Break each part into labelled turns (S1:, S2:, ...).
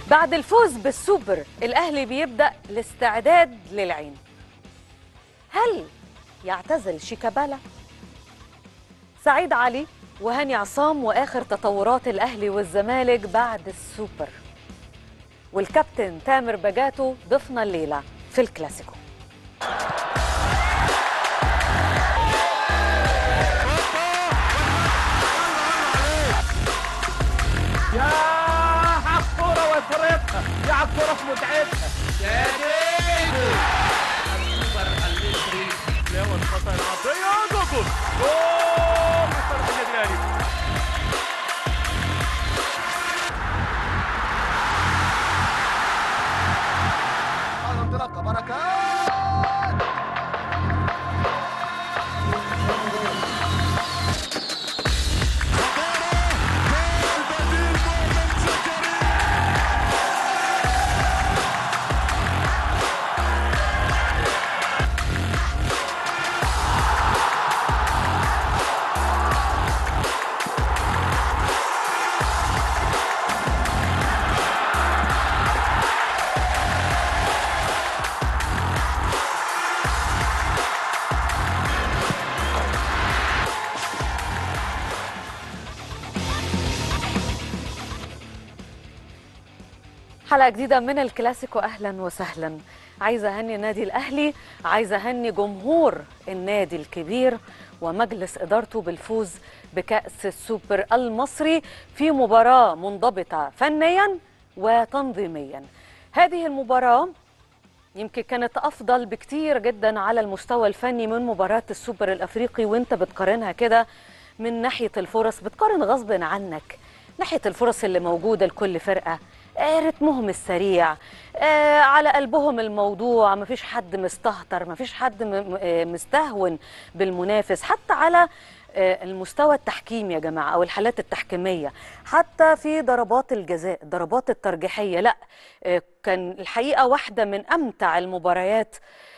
S1: بعد الفوز بالسوبر الأهلي بيبدأ الاستعداد للعين هل يعتزل شيكابالا؟ سعيد علي وهاني عصام وآخر تطورات الأهلي والزمالك بعد السوبر والكابتن تامر بجاتو ضيفنا الليلة في الكلاسيكو
S2: يا عالكرة وفرتها يا عالكرة في متعتها لا والخطأ العرضية جول جول لصالح النادي الأهلي
S3: الانطلاقه بركات
S1: حلقة جديدة من الكلاسيكو أهلا وسهلا عايزة أهني النادي الأهلي عايزة أهني جمهور النادي الكبير ومجلس إدارته بالفوز بكأس السوبر المصري في مباراة منضبطة فنيا وتنظيميا هذه المباراة يمكن كانت افضل بكتير جدا على المستوى الفني من مباراه السوبر الافريقي وانت بتقارنها كده من ناحيه الفرص بتقارن غصب عنك ناحيه الفرص اللي موجوده لكل فرقه آه، رتمهم السريع آه، على قلبهم الموضوع مفيش حد مستهتر مفيش حد م- م- آه، مستهون بالمنافس حتى على آه، المستوى التحكيم يا جماعه او الحالات التحكيميه حتى في ضربات الجزاء الضربات الترجيحيه لا آه، كان الحقيقه واحده من امتع المباريات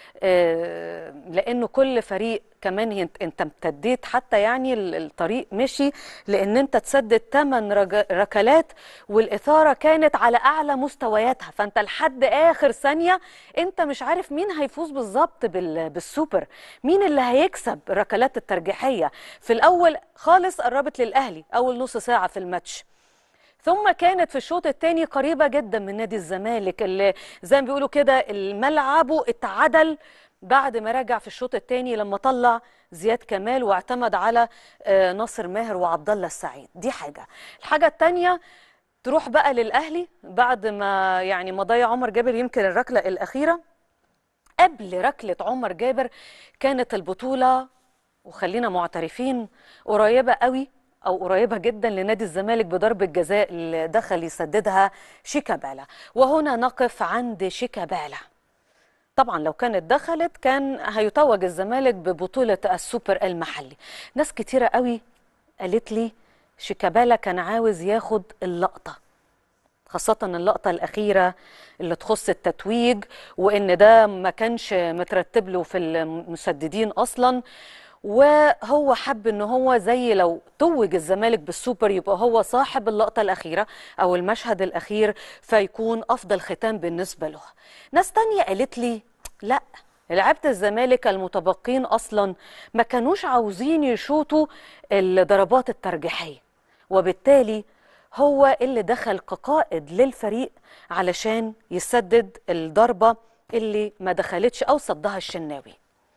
S1: آه، لانه كل فريق كمان هي- انت امتديت حتى يعني ال- الطريق مشي لان انت تسدد 8 ركلات والاثاره كانت على اعلى مستوياتها فانت لحد اخر ثانيه انت مش عارف مين هيفوز بالظبط بال- بالسوبر مين اللي هيكسب الركلات الترجيحيه في الاول خالص قربت للاهلي اول نص ساعه في الماتش ثم كانت في الشوط الثاني قريبه جدا من نادي الزمالك اللي زي ما بيقولوا كده الملعبه اتعدل بعد ما رجع في الشوط الثاني لما طلع زياد كمال واعتمد على آه، ناصر ماهر وعبد الله السعيد دي حاجه الحاجه الثانيه تروح بقى للاهلي بعد ما يعني ما ضيع عمر جابر يمكن الركله الاخيره قبل ركله عمر جابر كانت البطوله وخلينا معترفين قريبه قوي او قريبه جدا لنادي الزمالك بضربه جزاء اللي دخل يسددها شيكابالا وهنا نقف عند شيكابالا طبعا لو كانت دخلت كان هيتوج الزمالك ببطوله السوبر المحلي ناس كتيره قوي قالت لي شيكابالا كان عاوز ياخد اللقطه خاصة اللقطة الأخيرة اللي تخص التتويج وإن ده ما كانش مترتب له في المسددين أصلا وهو حب إن هو زي لو توج الزمالك بالسوبر يبقى هو صاحب اللقطة الأخيرة أو المشهد الأخير فيكون أفضل ختام بالنسبة له ناس تانية قالت لي لا لعيبه الزمالك المتبقين اصلا ما كانوش عاوزين يشوطوا الضربات الترجيحيه وبالتالي هو اللي دخل كقائد للفريق علشان يسدد الضربه اللي ما دخلتش او صدها الشناوي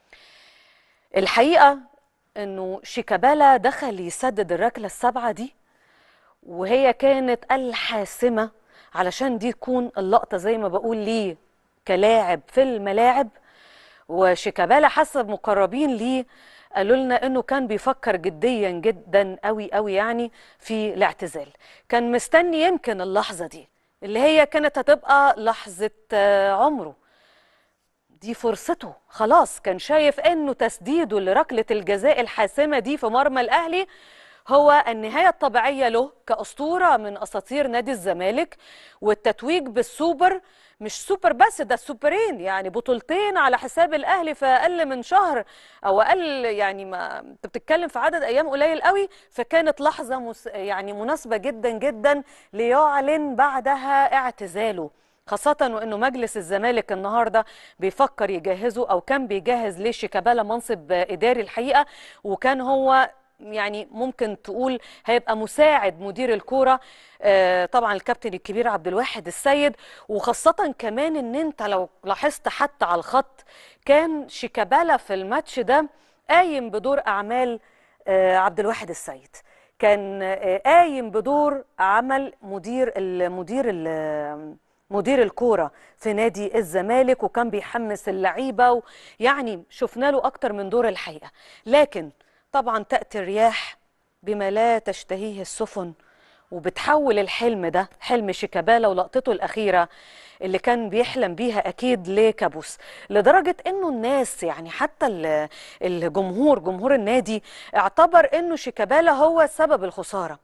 S1: الحقيقه انه شيكابالا دخل يسدد الركله السبعه دي وهي كانت الحاسمه علشان دي تكون اللقطه زي ما بقول ليه كلاعب في الملاعب وشيكابالا حسب مقربين ليه قالوا لنا انه كان بيفكر جديا جدا قوي قوي يعني في الاعتزال كان مستني يمكن اللحظه دي اللي هي كانت هتبقى لحظه آه، عمره دي فرصته خلاص كان شايف انه تسديده لركله الجزاء الحاسمه دي في مرمى الاهلي هو النهاية الطبيعية له كأسطورة من أساطير نادي الزمالك والتتويج بالسوبر مش سوبر بس ده السوبرين يعني بطولتين على حساب الأهلي في أقل من شهر أو أقل يعني ما أنت بتتكلم في عدد أيام قليل قوي فكانت لحظة مس يعني مناسبة جدا جدا ليعلن بعدها اعتزاله خاصة وانه مجلس الزمالك النهارده بيفكر يجهزه او كان بيجهز لشيكابالا منصب اداري الحقيقة وكان هو يعني ممكن تقول هيبقى مساعد مدير الكوره آه، طبعا الكابتن الكبير عبد الواحد السيد وخاصه كمان ان انت لو لاحظت حتى على الخط كان شيكابالا في الماتش ده قايم بدور اعمال آه، عبد الواحد السيد كان آه، قايم بدور عمل مدير المدير ال- مدير الكوره في نادي الزمالك وكان بيحمس اللعيبه ويعني شفنا له اكتر من دور الحقيقه لكن طبعا تأتي الرياح بما لا تشتهيه السفن وبتحول الحلم ده حلم شيكابالا ولقطته الأخيرة اللي كان بيحلم بيها أكيد لكابوس لدرجة إنه الناس يعني حتى ال- الجمهور جمهور النادي اعتبر إنه شيكابالا هو سبب الخسارة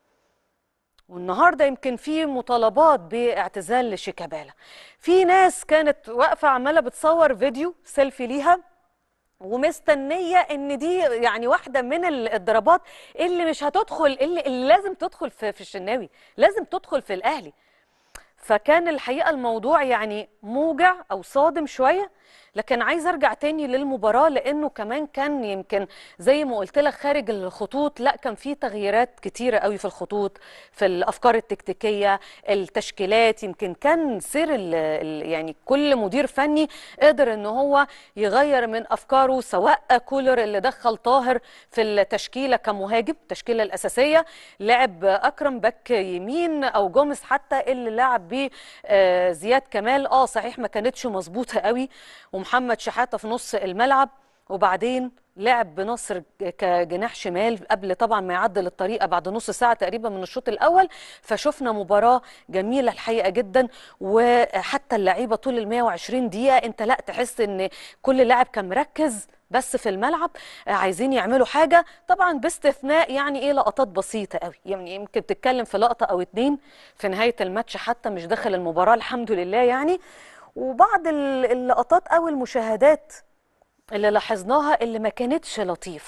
S1: والنهارده يمكن في مطالبات باعتزال لشيكابالا في ناس كانت واقفة عمالة بتصور فيديو سيلفي ليها ومستنيه ان دي يعني واحده من ال- الضربات اللي مش هتدخل اللي, اللي لازم تدخل في في الشناوي لازم تدخل في الاهلي فكان الحقيقه الموضوع يعني موجع او صادم شويه لكن عايز ارجع تاني للمباراه لانه كمان كان يمكن زي ما قلت لك خارج الخطوط لا كان في تغييرات كتيره قوي في الخطوط في الافكار التكتيكيه التشكيلات يمكن كان سير ال ال يعني كل مدير فني قدر ان هو يغير من افكاره سواء كولر اللي دخل طاهر في التشكيله كمهاجم التشكيله الاساسيه لعب اكرم باك يمين او جوميز حتى اللي لعب بيه آه، زياد كمال اه صحيح ما كانتش مظبوطه قوي ومحمد شحاته في نص الملعب وبعدين لعب بنصر كجناح شمال قبل طبعا ما يعدل الطريقه بعد نص ساعه تقريبا من الشوط الاول فشفنا مباراه جميله الحقيقه جدا وحتى اللعيبه طول ال 120 دقيقه انت لا تحس ان كل لاعب كان مركز بس في الملعب آه، عايزين يعملوا حاجه طبعا باستثناء يعني ايه لقطات بسيطه قوي يعني يمكن تتكلم في لقطه او اتنين في نهايه الماتش حتى مش داخل المباراه الحمد لله يعني وبعض ال- اللقطات او المشاهدات اللي لاحظناها اللي ما كانتش لطيفة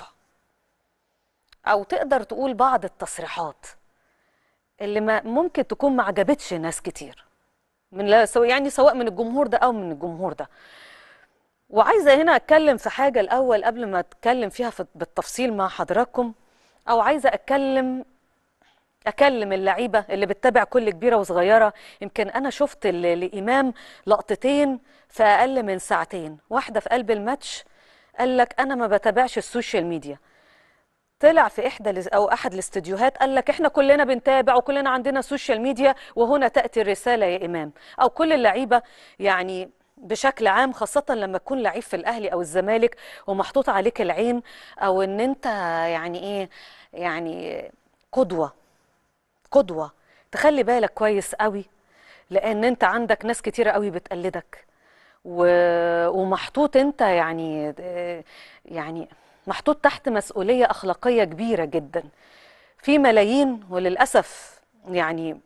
S1: أو تقدر تقول بعض التصريحات اللي ما ممكن تكون ما عجبتش ناس كتير من لا سواء يعني سواء من الجمهور ده أو من الجمهور ده وعايزة هنا أتكلم في حاجة الأول قبل ما أتكلم فيها في- بالتفصيل مع حضراتكم أو عايزة أتكلم اكلم اللعيبه اللي بتتابع كل كبيره وصغيره يمكن انا شفت ل- لامام لقطتين في اقل من ساعتين واحده في قلب الماتش قال لك انا ما بتابعش السوشيال ميديا طلع في احدى الاس- او احد الاستديوهات قال لك احنا كلنا بنتابع وكلنا عندنا سوشيال ميديا وهنا تاتي الرساله يا امام او كل اللعيبه يعني بشكل عام خاصة لما تكون لعيب في الأهلي أو الزمالك ومحطوط عليك العين أو إن أنت يعني إيه يعني قدوة قدوة تخلي بالك كويس قوي لأن أنت عندك ناس كتيرة قوي بتقلدك و... ومحطوط أنت يعني يعني محطوط تحت مسؤولية أخلاقية كبيرة جدا في ملايين وللأسف يعني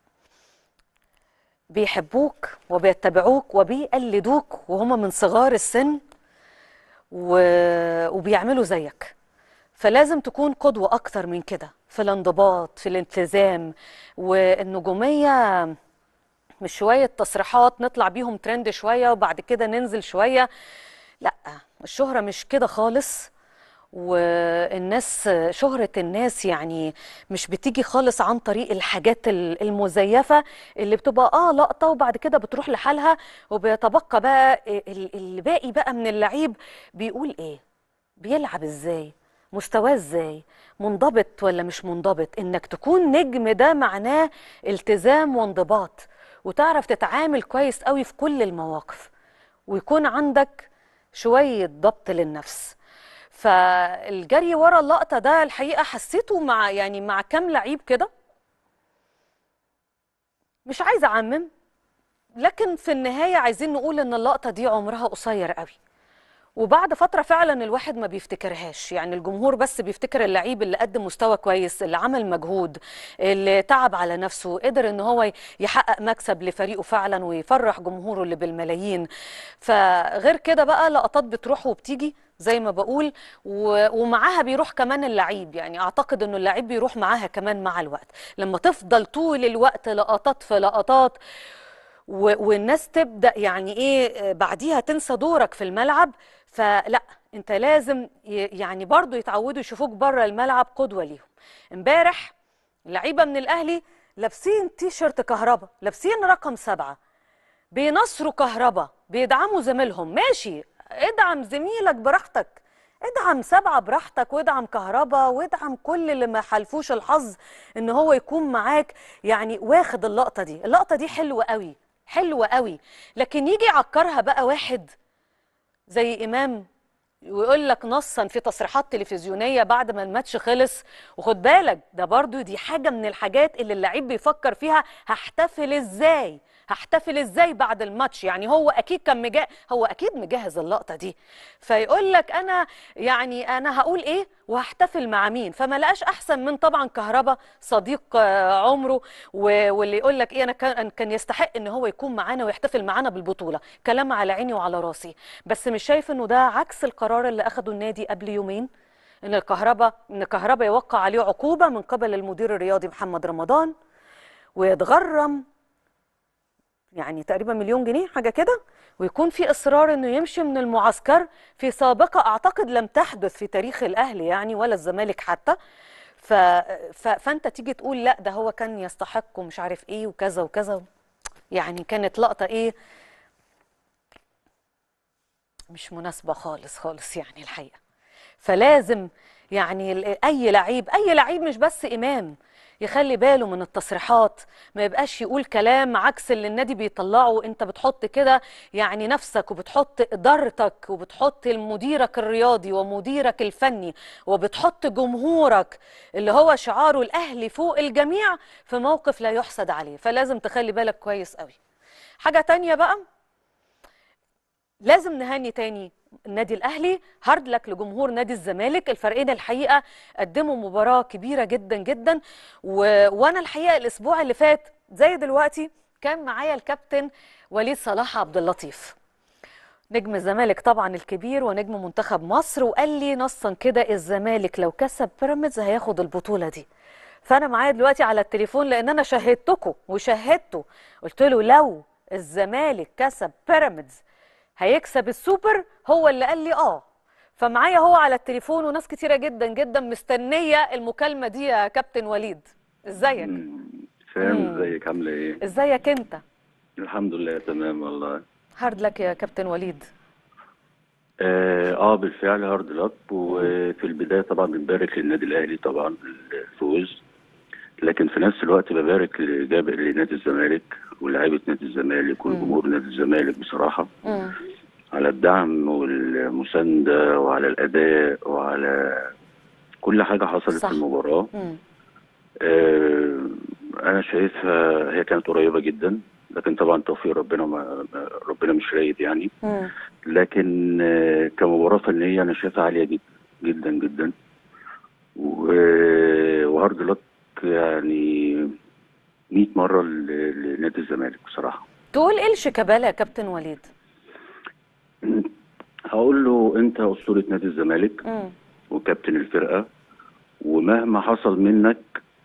S1: بيحبوك وبيتبعوك وبيقلدوك وهم من صغار السن و... وبيعملوا زيك فلازم تكون قدوة أكتر من كده في الانضباط في الالتزام والنجومية مش شوية تصريحات نطلع بيهم ترند شوية وبعد كده ننزل شوية لا الشهرة مش كده خالص والناس شهرة الناس يعني مش بتيجي خالص عن طريق الحاجات ال- المزيفة اللي بتبقى اه لقطة وبعد كده بتروح لحالها وبيتبقى بقى ال- الباقي بقى من اللعيب بيقول ايه بيلعب ازاي مستواه ازاي منضبط ولا مش منضبط انك تكون نجم ده معناه التزام وانضباط وتعرف تتعامل كويس قوي في كل المواقف ويكون عندك شوية ضبط للنفس فالجري ورا اللقطة ده الحقيقة حسيته مع يعني مع كام لعيب كده مش عايزة أعمم لكن في النهاية عايزين نقول إن اللقطة دي عمرها قصير قوي وبعد فترة فعلا الواحد ما بيفتكرهاش يعني الجمهور بس بيفتكر اللعيب اللي قدم مستوى كويس اللي عمل مجهود اللي تعب على نفسه قدر ان هو يحقق مكسب لفريقه فعلا ويفرح جمهوره اللي بالملايين فغير كده بقى لقطات بتروح وبتيجي زي ما بقول و- ومعاها بيروح كمان اللعيب يعني اعتقد انه اللعيب بيروح معاها كمان مع الوقت لما تفضل طول الوقت لقطات في لقطات و- والناس تبدأ يعني ايه آه، بعديها تنسى دورك في الملعب فلا انت لازم ي- يعني برضو يتعودوا يشوفوك بره الملعب قدوة ليهم امبارح لعيبة من الاهلي لابسين تي شيرت كهربا لابسين رقم سبعة بينصروا كهربا بيدعموا زميلهم ماشي ادعم زميلك براحتك ادعم سبعة براحتك وادعم كهربا وادعم كل اللي ما حالفوش الحظ ان هو يكون معاك يعني واخد اللقطة دي اللقطة دي حلوة قوي حلوة قوي لكن يجي يعكرها بقى واحد زي إمام ويقول لك نصا في تصريحات تلفزيونية بعد ما الماتش خلص وخد بالك ده برضو دي حاجة من الحاجات اللي اللعيب بيفكر فيها هحتفل ازاي هحتفل ازاي بعد الماتش يعني هو اكيد كان مجا... هو اكيد مجهز اللقطة دي فيقول لك انا يعني انا هقول ايه وهحتفل مع مين فما لقاش احسن من طبعا كهربا صديق آه، عمره و... واللي يقول لك ايه انا كان كان يستحق ان هو يكون معانا ويحتفل معانا بالبطولة كلام على عيني وعلى راسي بس مش شايف انه ده عكس القرار اللي اخده النادي قبل يومين ان الكهرباء ان كهربا يوقع عليه عقوبة من قبل المدير الرياضي محمد رمضان ويتغرم يعني تقريبا مليون جنيه حاجة كده ويكون في إصرار إنه يمشي من المعسكر في سابقة أعتقد لم تحدث في تاريخ الأهلي يعني ولا الزمالك حتى ف... ف... فأنت تيجي تقول لا ده هو كان يستحق ومش عارف إيه وكذا وكذا يعني كانت لقطة إيه مش مناسبة خالص خالص يعني الحقيقة فلازم يعني ال- اي لعيب اي لعيب مش بس امام يخلي باله من التصريحات ما يبقاش يقول كلام عكس اللي النادي بيطلعه انت بتحط كده يعني نفسك وبتحط ادارتك وبتحط مديرك الرياضي ومديرك الفني وبتحط جمهورك اللي هو شعاره الاهلي فوق الجميع في موقف لا يحسد عليه فلازم تخلي بالك كويس قوي حاجة تانية بقى لازم نهني تاني النادي الاهلي هارد لك لجمهور نادي الزمالك الفريقين الحقيقه قدموا مباراه كبيره جدا جدا و... وانا الحقيقه الاسبوع اللي فات زي دلوقتي كان معايا الكابتن وليد صلاح عبد اللطيف نجم الزمالك طبعا الكبير ونجم منتخب مصر وقال لي نصا كده الزمالك لو كسب بيراميدز هياخد البطوله دي فانا معايا دلوقتي على التليفون لان انا شهدتكم وشهدته قلت له لو الزمالك كسب بيراميدز هيكسب السوبر هو اللي قال لي اه فمعايا هو على التليفون وناس كتيره جدا جدا مستنيه المكالمه دي يا كابتن وليد ازيك
S4: مم. فاهم
S1: مم.
S4: ازيك عامله ايه
S1: ازيك انت
S4: الحمد لله تمام والله
S1: هارد لك يا كابتن وليد
S4: اه, آه بالفعل هارد لك وفي البدايه طبعا بنبارك للنادي الاهلي طبعا الفوز لكن في نفس الوقت ببارك لجاب لنادي الزمالك ولاعيبه نادي الزمالك وجمهور نادي الزمالك بصراحه
S1: مم.
S4: على الدعم والمسانده وعلى الاداء وعلى كل حاجه حصلت
S1: صح.
S4: في المباراه
S1: مم.
S4: آه، انا شايفها هي كانت قريبه جدا لكن طبعا توفيق ربنا ما ما- ربنا مش رايد يعني
S1: مم.
S4: لكن آه، كمباراه فنيه انا شايفها عاليه جدا جدا جدا و- وهارد لك يعني 100 مره ل- لنادي الزمالك بصراحه
S1: تقول ايه الشيكابالا يا كابتن وليد
S4: هقول له انت اسطوره نادي الزمالك
S1: مم.
S4: وكابتن الفرقه ومهما حصل منك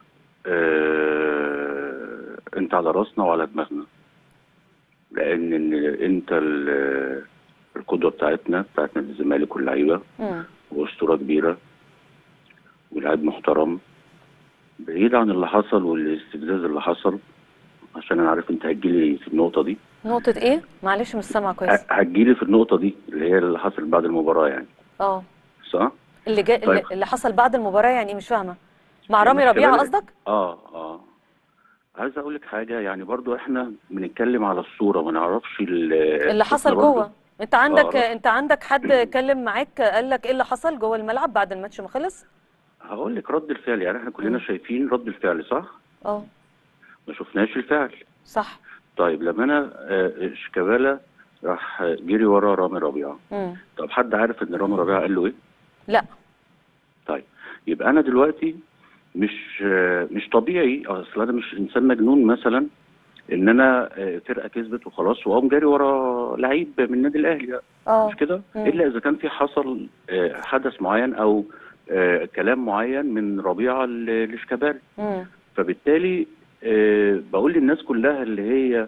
S4: آه انت على راسنا وعلى دماغنا لان إن انت ال- القدوه بتاعتنا بتاعت نادي الزمالك واللعيبه
S1: مم.
S4: واسطوره كبيره ولاعب محترم بعيد عن اللي حصل والاستفزاز اللي حصل عشان انا عارف انت هتجيلي في النقطه دي
S1: نقطه ايه معلش مش سامعه كويس
S4: ه- هتجيلي في النقطه دي اللي هي اللي حصل بعد المباراه يعني
S1: اه
S4: صح؟
S1: اللي جاي اللي,
S4: طيب.
S1: اللي حصل بعد المباراه يعني إيه؟ مش فاهمه مع رامي
S4: مش
S1: ربيعه
S4: كمان-
S1: قصدك
S4: اه اه عايز اقول لك حاجه يعني برضو احنا بنتكلم على الصوره ما نعرفش ال-
S1: اللي حصل
S4: إحنا برضو-
S1: جوه انت عندك
S4: آه.
S1: انت عندك حد اتكلم معاك قال لك ايه اللي حصل جوه الملعب بعد الماتش ما خلص
S4: هقول لك رد الفعل يعني احنا كلنا
S1: مم.
S4: شايفين رد الفعل صح؟
S1: اه
S4: ما شفناش الفعل
S1: صح
S4: طيب لما انا آه، شيكابالا راح جري ورا رامي ربيعه
S1: مم.
S4: طب حد عارف ان رامي ربيعه قال له ايه
S1: لا
S4: طيب يبقى انا دلوقتي مش مش طبيعي اصل انا مش انسان مجنون مثلا ان انا آه، فرقه كسبت وخلاص واقوم جاري ورا لعيب من النادي الاهلي
S1: اه
S4: مش كده
S1: مم.
S4: الا اذا كان في حصل آه، حدث معين او آه، كلام معين من ربيعه ل- لشيكابالا
S1: مم.
S4: فبالتالي آه، بقول للناس كلها اللي هي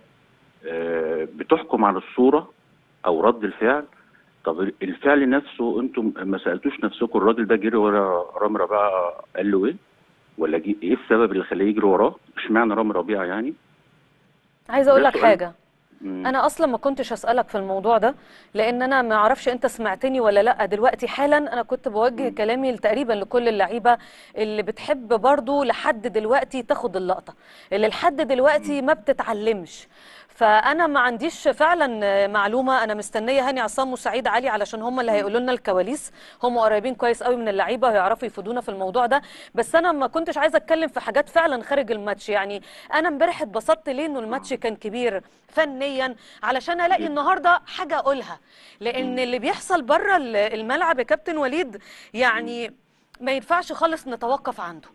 S4: آه، بتحكم على الصوره او رد الفعل طب الفعل نفسه انتم ما سالتوش نفسكم الراجل ده جري ورا رامي ربيعه قال له ايه؟ ولا جي ايه السبب اللي خليه يجري وراه؟ اشمعنى رامي ربيعه يعني؟
S1: عايزه اقول
S4: ده
S1: لك
S4: سؤال.
S1: حاجه
S4: مم.
S1: انا اصلا ما كنتش اسالك في الموضوع ده لان انا ما اعرفش انت سمعتني ولا لا دلوقتي حالا انا كنت بوجه كلامي تقريبا لكل اللعيبه اللي بتحب برضو لحد دلوقتي تاخد اللقطه اللي لحد دلوقتي ما بتتعلمش فانا ما عنديش فعلا معلومه انا مستنيه هاني عصام وسعيد علي علشان هم اللي هيقولوا لنا الكواليس هم قريبين كويس قوي من اللعيبه وهيعرفوا يفيدونا في الموضوع ده بس انا ما كنتش عايزه اتكلم في حاجات فعلا خارج الماتش يعني انا امبارح اتبسطت ليه انه الماتش كان كبير فنيا علشان الاقي النهارده حاجه اقولها لان اللي بيحصل بره الملعب يا كابتن وليد يعني ما ينفعش خالص نتوقف عنده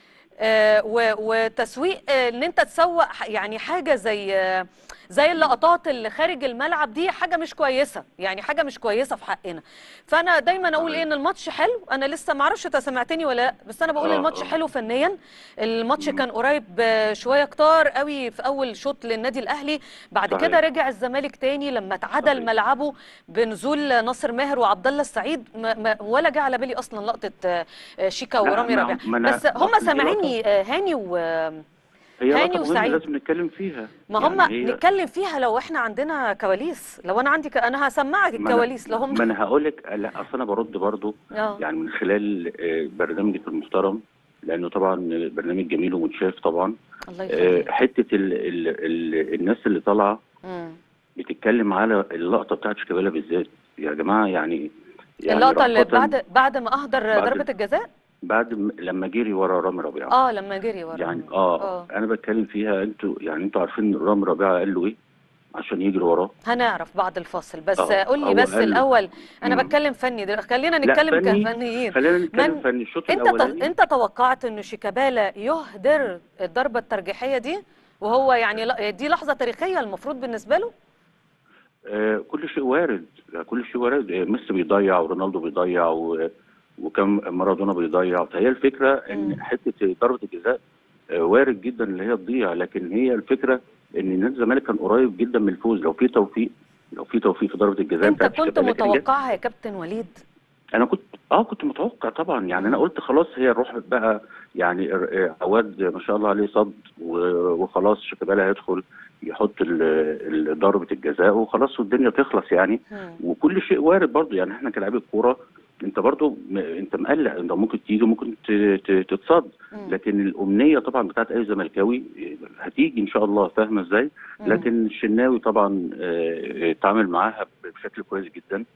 S1: آه، و- وتسويق آه، ان انت تسوق ح- يعني حاجه زي آه، زي اللقطات اللي خارج الملعب دي حاجه مش كويسه يعني حاجه مش كويسه في حقنا فانا دايما اقول ايه ان الماتش حلو انا لسه ما اعرفش انت سمعتني ولا لا بس انا بقول
S4: آه،
S1: الماتش
S4: آه.
S1: حلو فنيا الماتش كان قريب آه، شويه كتار قوي في اول شوط للنادي الاهلي بعد
S4: صحيح.
S1: كده رجع الزمالك تاني لما اتعدل
S4: صحيح.
S1: ملعبه بنزول ناصر ماهر وعبد الله السعيد ما ما ولا جه على بالي اصلا لقطه آه، آه، شيكا
S4: لا،
S1: ورامي
S4: ما-
S1: ربيعه
S4: ما أنا-
S1: بس هم
S4: أصل دي
S1: سامعيني آه، هاني و
S4: هي
S1: هاني
S4: لقطة مهمة
S1: وسعيد.
S4: لازم نتكلم فيها
S1: ما
S4: يعني
S1: هم
S4: هي-
S1: نتكلم فيها لو احنا عندنا كواليس لو انا عندي ك... انا هسمعك
S4: ما أنا-
S1: الكواليس لو هم
S4: ما انا هقول لك لا اصل انا برد برضو
S1: اه
S4: يعني من خلال آه، برنامجك المحترم لانه طبعا برنامج جميل ومتشاف طبعا
S1: الله
S4: آه،
S1: يخليك
S4: حته ال ال ال الناس اللي طالعه
S1: مم.
S4: بتتكلم على اللقطه بتاعت شيكابالا بالذات يا جماعه يعني يعني
S1: اللقطه اللي
S4: رأفة
S1: بعد بعد ما اهدر
S4: بعد-
S1: ضربه الجزاء
S4: بعد م- لما جري ورا رامي ربيعه
S1: اه لما جري ورا
S4: يعني اه,
S1: اه
S4: انا بتكلم فيها انتوا يعني انتوا عارفين رامي ربيعه قال له ايه عشان يجري وراه
S1: هنعرف بعد الفاصل بس
S4: آه،
S1: قول لي
S4: هو
S1: بس
S4: قال-
S1: الاول انا
S4: مم.
S1: بتكلم فني دلوقتي خلينا
S4: لا،
S1: نتكلم
S4: فني.
S1: كفنيين
S4: خلينا نتكلم
S1: من-
S4: فني الشوط
S1: انت ت...
S4: الاولاني
S1: انت توقعت ان شيكابالا يهدر الضربه الترجيحيه دي وهو يعني لا- دي لحظه تاريخيه المفروض بالنسبه له
S4: آه كل شيء وارد كل شيء وارد آه ميسي بيضيع ورونالدو بيضيع و... وكم مارادونا بيضيع فهي الفكره
S1: مم.
S4: ان حته ضربه الجزاء آه وارد جدا اللي هي تضيع لكن هي الفكره ان نادي الزمالك كان قريب جدا من الفوز لو في توفيق لو في توفيق في ضربه الجزاء
S1: انت
S4: بتاعت
S1: كنت
S4: شيكابالا كان جت.
S1: متوقعها يا كابتن وليد
S4: انا كنت اه كنت متوقع طبعا يعني انا قلت خلاص هي الروح بقى يعني آه، عواد ما شاء الله عليه صد و- وخلاص شيكابالا هيدخل يحط ال- ال- ضربه الجزاء وخلاص والدنيا تخلص يعني
S1: مم.
S4: وكل شيء وارد برضو يعني احنا كلاعبي كوره انت برضو م- انت مقلق انت ممكن تيجي ممكن ت- ت- تتصد
S1: مم.
S4: لكن الامنيه طبعا بتاعت اي زملكاوي آه، هتيجي ان شاء الله فاهمه ازاي
S1: مم.
S4: لكن الشناوي طبعا آه، اتعامل معاها بشكل كويس جدا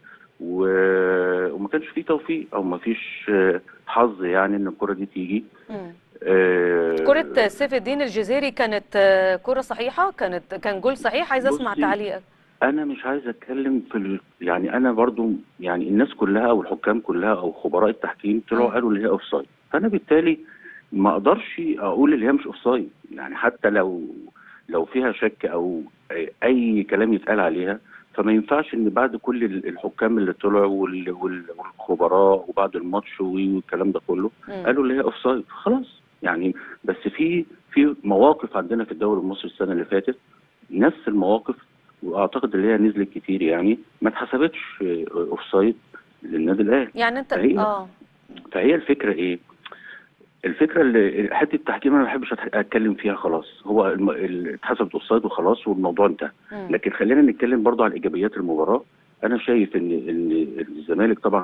S4: و- وما كانش فيه توفيق او ما فيش آه، حظ يعني ان الكره دي تيجي
S1: مم.
S4: آه،
S1: كرة سيف الدين الجزيري كانت آه، كرة صحيحة كانت كان جول صحيح عايزة اسمع
S4: بصي،
S1: تعليقك
S4: انا مش عايز اتكلم في ال... يعني انا برضو يعني الناس كلها او الحكام كلها او خبراء التحكيم طلعوا
S1: مم.
S4: قالوا اللي هي اوف سايد فانا بالتالي ما اقدرش اقول اللي هي مش اوف سايد يعني حتى لو لو فيها شك او اي كلام يتقال عليها فما ينفعش ان بعد كل ال- الحكام اللي طلعوا وال- وال- والخبراء وبعد الماتش والكلام ده كله
S1: مم.
S4: قالوا اللي هي اوف سايد خلاص يعني بس في في مواقف عندنا في الدوري المصري السنه اللي فاتت نفس المواقف واعتقد اللي هي نزلت كتير يعني ما اتحسبتش اوف سايد للنادي الاهلي
S1: يعني انت
S4: فهي-
S1: اه
S4: فهي الفكره ايه؟ الفكره اللي حته التحكيم انا ما بحبش أتح- اتكلم فيها خلاص هو الم- ال- اتحسبت اوف سايد وخلاص والموضوع انتهى
S1: مم.
S4: لكن خلينا نتكلم برضه عن ايجابيات المباراه انا شايف ان ان الزمالك طبعا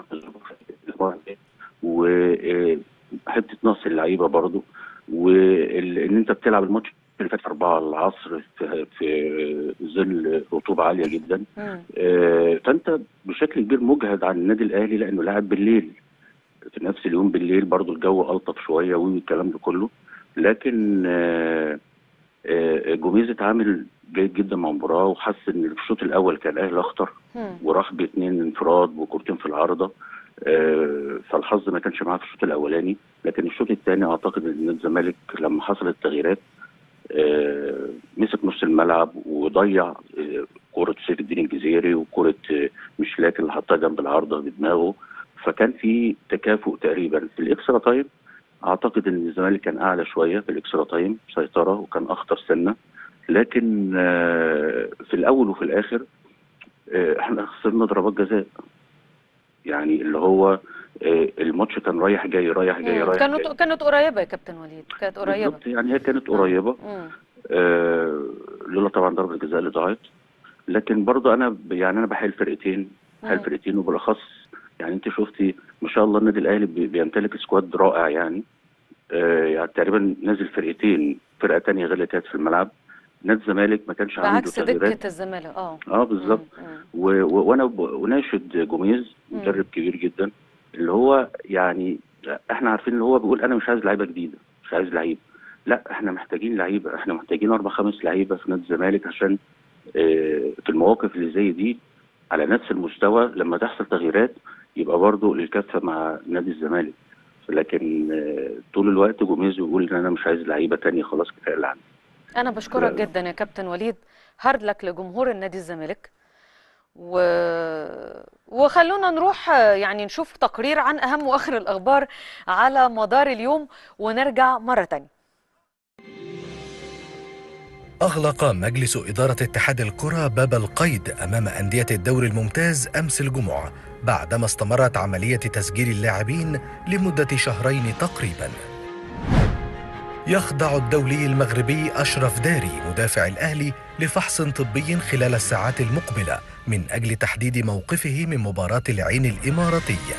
S4: وحته نقص اللعيبه برضه وان انت بتلعب الماتش اللي فات 4 العصر في, في ظل رطوبه عاليه جدا
S1: مم.
S4: آه، فانت بشكل كبير مجهد عن النادي الاهلي لانه لاعب بالليل في نفس اليوم بالليل برضو الجو الطف شويه والكلام ده كله لكن آه، آه، جوميز اتعامل جيد جدا مع المباراه وحس ان الشوط الاول كان الاهلي اخطر
S1: مم.
S4: وراح باثنين انفراد وكورتين في العارضه آه، فالحظ ما كانش معاه في الشوط الاولاني لكن الشوط الثاني اعتقد ان الزمالك لما حصلت التغييرات آه، مسك نص الملعب وضيع آه، كرة سيف الدين الجزيري وكرة آه، مشلاك اللي حطها جنب العارضة بدماغه فكان في تكافؤ تقريبا في الاكسترا تايم اعتقد ان الزمالك كان اعلى شويه في الاكسترا تايم سيطره وكان اخطر سنه لكن آه، في الاول وفي الاخر آه، احنا خسرنا ضربات جزاء يعني اللي هو آه، الماتش كان رايح جاي رايح جاي
S1: مم.
S4: رايح
S1: كانت
S4: جاي
S1: كانت قريبه يا كابتن وليد كانت قريبه
S4: بالظبط يعني هي كانت قريبه
S1: مم.
S4: آه، لولا طبعا ضربه الجزاء اللي ضاعت لكن برضه انا ب- يعني انا بحيل فرقتين بحيل
S1: مم.
S4: فرقتين وبالاخص يعني انت شفتي ما شاء الله النادي الاهلي بي- بيمتلك سكواد رائع يعني آه، يعني تقريبا نازل فرقتين فرقه تانية غير اللي كانت في الملعب نادي الزمالك ما كانش عنده
S1: بعكس
S4: تغييرات
S1: دكه الزمالك اه
S4: اه بالظبط
S1: مم. مم.
S4: و- و- وانا ب- اناشد جوميز
S1: مم.
S4: مدرب كبير جدا اللي هو يعني احنا عارفين اللي هو بيقول انا مش عايز لعيبه جديده مش عايز لعيبه لا احنا محتاجين لعيبه احنا محتاجين اربع خمس لعيبه في نادي الزمالك عشان آه، في المواقف اللي زي دي على نفس المستوى لما تحصل تغييرات يبقى برضه للكفه مع نادي الزمالك لكن آه، طول الوقت جوميز بيقول ان انا مش عايز لعيبه تانية خلاص كفايه اللي عندي
S1: انا بشكرك
S4: لا.
S1: جدا يا كابتن وليد هارد لك لجمهور النادي الزمالك و... وخلونا نروح آه، يعني نشوف تقرير عن اهم واخر الاخبار على مدار اليوم ونرجع مره تانية
S5: أغلق مجلس إدارة اتحاد الكرة باب القيد أمام أندية الدوري الممتاز أمس الجمعة بعدما استمرت عملية تسجيل اللاعبين لمدة شهرين تقريبا يخضع الدولي المغربي أشرف داري مدافع الأهلي لفحص طبي خلال الساعات المقبلة من أجل تحديد موقفه من مباراة العين الإماراتية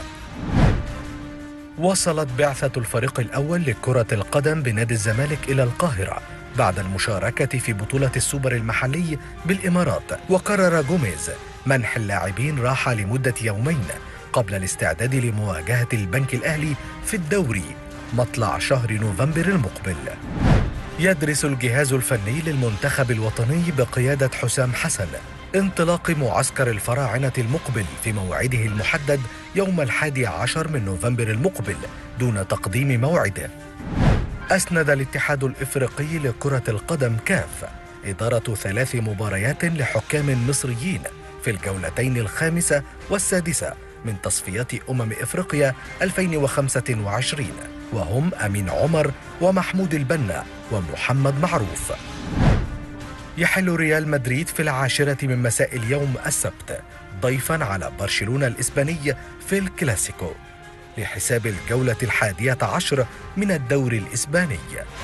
S5: وصلت بعثة الفريق الأول لكرة القدم بنادي الزمالك إلى القاهرة بعد المشاركة في بطولة السوبر المحلي بالإمارات وقرر جوميز منح اللاعبين راحة لمدة يومين قبل الاستعداد لمواجهة البنك الأهلي في الدوري مطلع شهر نوفمبر المقبل يدرس الجهاز الفني للمنتخب الوطني بقيادة حسام حسن انطلاق معسكر الفراعنة المقبل في موعده المحدد يوم الحادي عشر من نوفمبر المقبل دون تقديم موعده أسند الاتحاد الإفريقي لكرة القدم كاف إدارة ثلاث مباريات لحكام مصريين في الجولتين الخامسة والسادسة من تصفيات أمم إفريقيا 2025 وهم أمين عمر ومحمود البنا ومحمد معروف يحل ريال مدريد في العاشرة من مساء اليوم السبت ضيفا على برشلونة الإسباني في الكلاسيكو لحساب الجولة الحادية عشر من الدوري الإسباني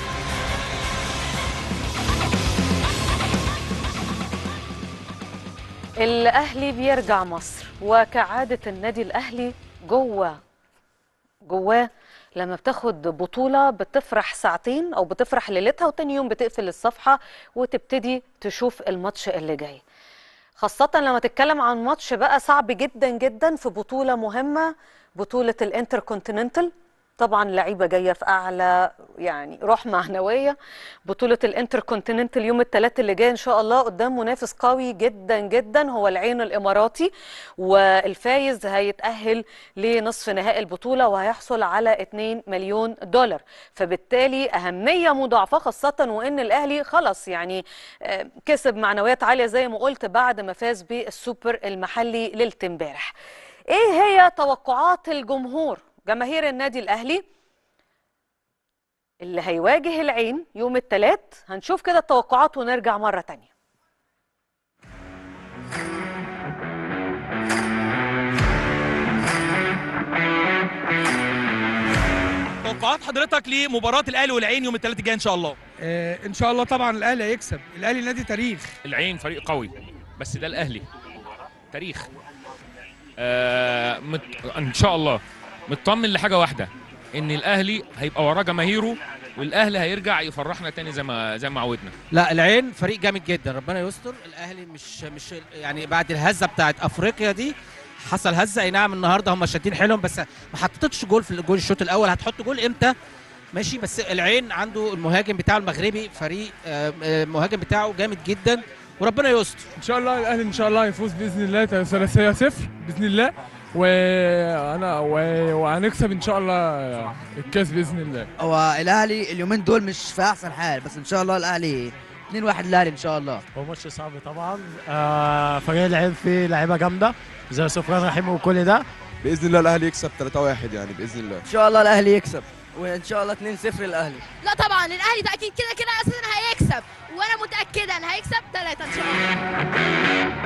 S1: الاهلي بيرجع مصر وكعاده النادي الاهلي جوه جواه لما بتاخد بطولة بتفرح ساعتين أو بتفرح ليلتها وتاني يوم بتقفل الصفحة وتبتدي تشوف الماتش اللي جاي خاصة لما تتكلم عن ماتش بقى صعب جدا جدا في بطولة مهمة بطولة الانتركونتيننتال طبعا لعيبة جاية في أعلى يعني روح معنوية بطولة الانتركونتيننتال يوم الثلاث اللي جاي إن شاء الله قدام منافس قوي جدا جدا هو العين الإماراتي والفايز هيتأهل لنصف نهائي البطولة وهيحصل على 2 مليون دولار فبالتالي أهمية مضاعفة خاصة وإن الأهلي خلص يعني آه، كسب معنويات عالية زي ما قلت بعد ما فاز بالسوبر المحلي ليلة امبارح ايه هي توقعات الجمهور جماهير النادي الاهلي اللي هيواجه العين يوم الثلاث هنشوف كده التوقعات ونرجع مرة تانية
S2: توقعات حضرتك لمباراه الاهلي والعين يوم الثلاث الجاي ان شاء الله
S6: آه، ان شاء الله طبعا الاهلي هيكسب الاهلي نادي تاريخ
S7: العين فريق قوي بس ده الاهلي تاريخ آه مت... ان شاء الله مطمن لحاجه واحده ان الاهلي هيبقى وراه جماهيره والاهلي هيرجع يفرحنا تاني زي ما زي ما عودنا
S8: لا العين فريق جامد جدا ربنا يستر الاهلي مش مش يعني بعد الهزه بتاعت افريقيا دي حصل هزه اي نعم النهارده هم شادين حيلهم بس ما حطيتش جول في الجول الشوط الاول هتحط جول امتى ماشي بس العين عنده المهاجم بتاعه المغربي فريق آه، آه، المهاجم بتاعه جامد جدا وربنا يستر
S6: ان شاء الله الاهلي ان شاء الله هيفوز باذن الله ثلاثيه صفر باذن الله وانا و- وهنكسب ان شاء الله الكاس باذن الله
S9: هو الاهلي اليومين دول مش في احسن حال بس ان شاء الله الاهلي 2 1 الاهلي ان شاء الله
S10: هو ماتش صعب طبعا آه فريق العين فيه لعيبه جامده زي سفيان رحيم وكل ده
S11: باذن الله الاهلي يكسب 3-1 يعني باذن الله
S9: ان شاء الله الاهلي يكسب وان شاء الله 2 0 الاهلي
S12: لا طبعا الاهلي ده اكيد كده كده اساسا هيكسب وانا متاكده ان هيكسب ثلاثه ان شاء الله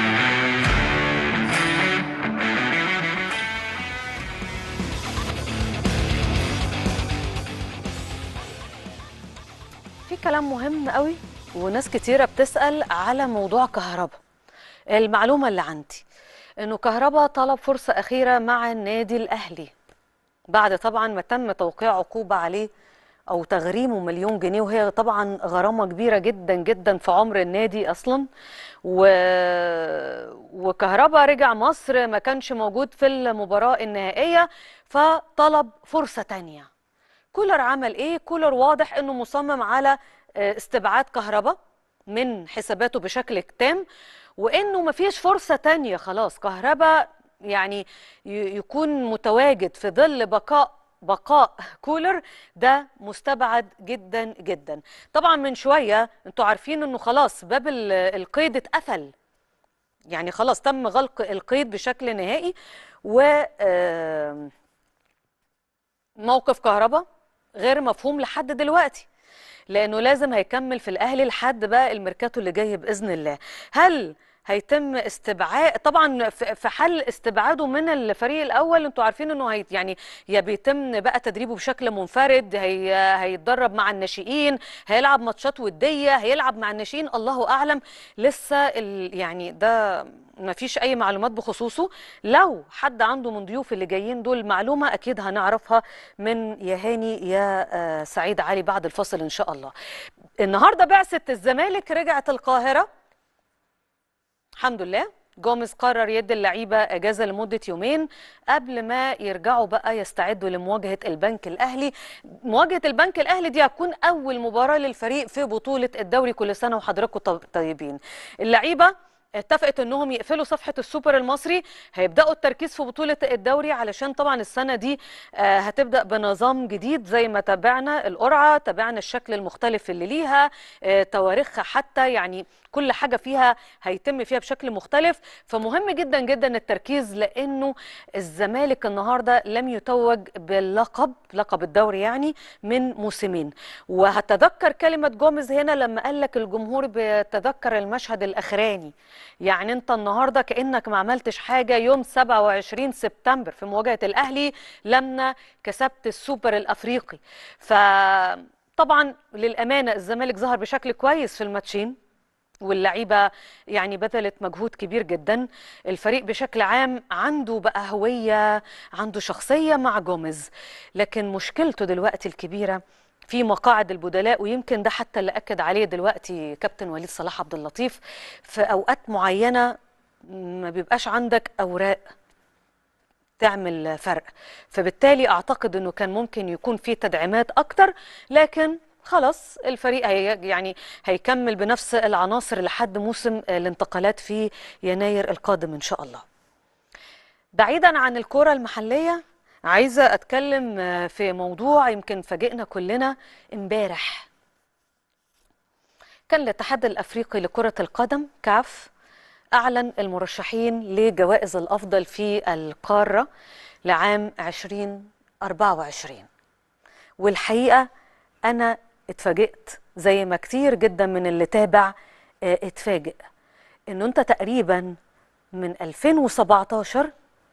S1: في كلام مهم قوي وناس كتيرة بتسأل على موضوع كهربا المعلومة اللي عندي انه كهربا طلب فرصة أخيرة مع النادي الأهلي بعد طبعا ما تم توقيع عقوبة عليه أو تغريمه مليون جنيه وهي طبعا غرامة كبيرة جدا جدا في عمر النادي أصلا و... وكهربا رجع مصر ما كانش موجود في المباراة النهائية فطلب فرصة تانية كولر عمل ايه كولر واضح انه مصمم على آه، استبعاد كهربا من حساباته بشكل تام وانه مفيش فرصة تانية خلاص كهربا يعني ي- يكون متواجد في ظل بقاء بقاء كولر ده مستبعد جدا جدا طبعا من شوية انتوا عارفين انه خلاص باب ال- القيد اتقفل يعني خلاص تم غلق القيد بشكل نهائي و آم، موقف كهربا غير مفهوم لحد دلوقتي لانه لازم هيكمل في الاهلي لحد بقى الميركاتو اللي جاي باذن الله هل هيتم استبعاد طبعا في في حل استبعاده من الفريق الاول انتوا عارفين انه هي يعني يا بيتم بقى تدريبه بشكل منفرد هي هيتدرب مع الناشئين هيلعب ماتشات وديه هيلعب مع الناشئين الله اعلم لسه ال يعني ده ما فيش اي معلومات بخصوصه لو حد عنده من ضيوف اللي جايين دول معلومه اكيد هنعرفها من يا هاني يا آه، سعيد علي بعد الفصل ان شاء الله النهارده بعثه الزمالك رجعت القاهره الحمد لله جوميز قرر يدي اللعيبه اجازه لمده يومين قبل ما يرجعوا بقى يستعدوا لمواجهه البنك الاهلي مواجهه البنك الاهلي دي هتكون اول مباراه للفريق في بطوله الدوري كل سنه وحضراتكم طب- طيبين اللعيبه اتفقت انهم يقفلوا صفحه السوبر المصري هيبداوا التركيز في بطوله الدوري علشان طبعا السنه دي آه، هتبدا بنظام جديد زي ما تابعنا القرعه تابعنا الشكل المختلف اللي ليها آه، تواريخها حتى يعني كل حاجه فيها هيتم فيها بشكل مختلف فمهم جدا جدا التركيز لانه الزمالك النهارده لم يتوج باللقب لقب الدوري يعني من موسمين وهتذكر كلمه جوميز هنا لما قال لك الجمهور بيتذكر المشهد الاخراني يعني انت النهارده كانك ما عملتش حاجه يوم 27 سبتمبر في مواجهه الاهلي لما كسبت السوبر الافريقي فطبعا للامانه الزمالك ظهر بشكل كويس في الماتشين واللعيبه يعني بذلت مجهود كبير جدا الفريق بشكل عام عنده بقى هويه عنده شخصيه مع جوميز لكن مشكلته دلوقتي الكبيره في مقاعد البدلاء ويمكن ده حتى اللي اكد عليه دلوقتي كابتن وليد صلاح عبد اللطيف في اوقات معينه ما بيبقاش عندك اوراق تعمل فرق فبالتالي اعتقد انه كان ممكن يكون في تدعيمات اكتر لكن خلاص الفريق هي يعني هيكمل بنفس العناصر لحد موسم الانتقالات في يناير القادم ان شاء الله بعيدا عن الكرة المحلية عايزة أتكلم آه، في موضوع يمكن فاجئنا كلنا امبارح كان الاتحاد الأفريقي لكرة القدم كاف أعلن المرشحين لجوائز الأفضل في القارة لعام 2024 والحقيقة أنا اتفاجئت زي ما كتير جدا من اللي تابع آه، اتفاجئ إنه أنت تقريبا من 2017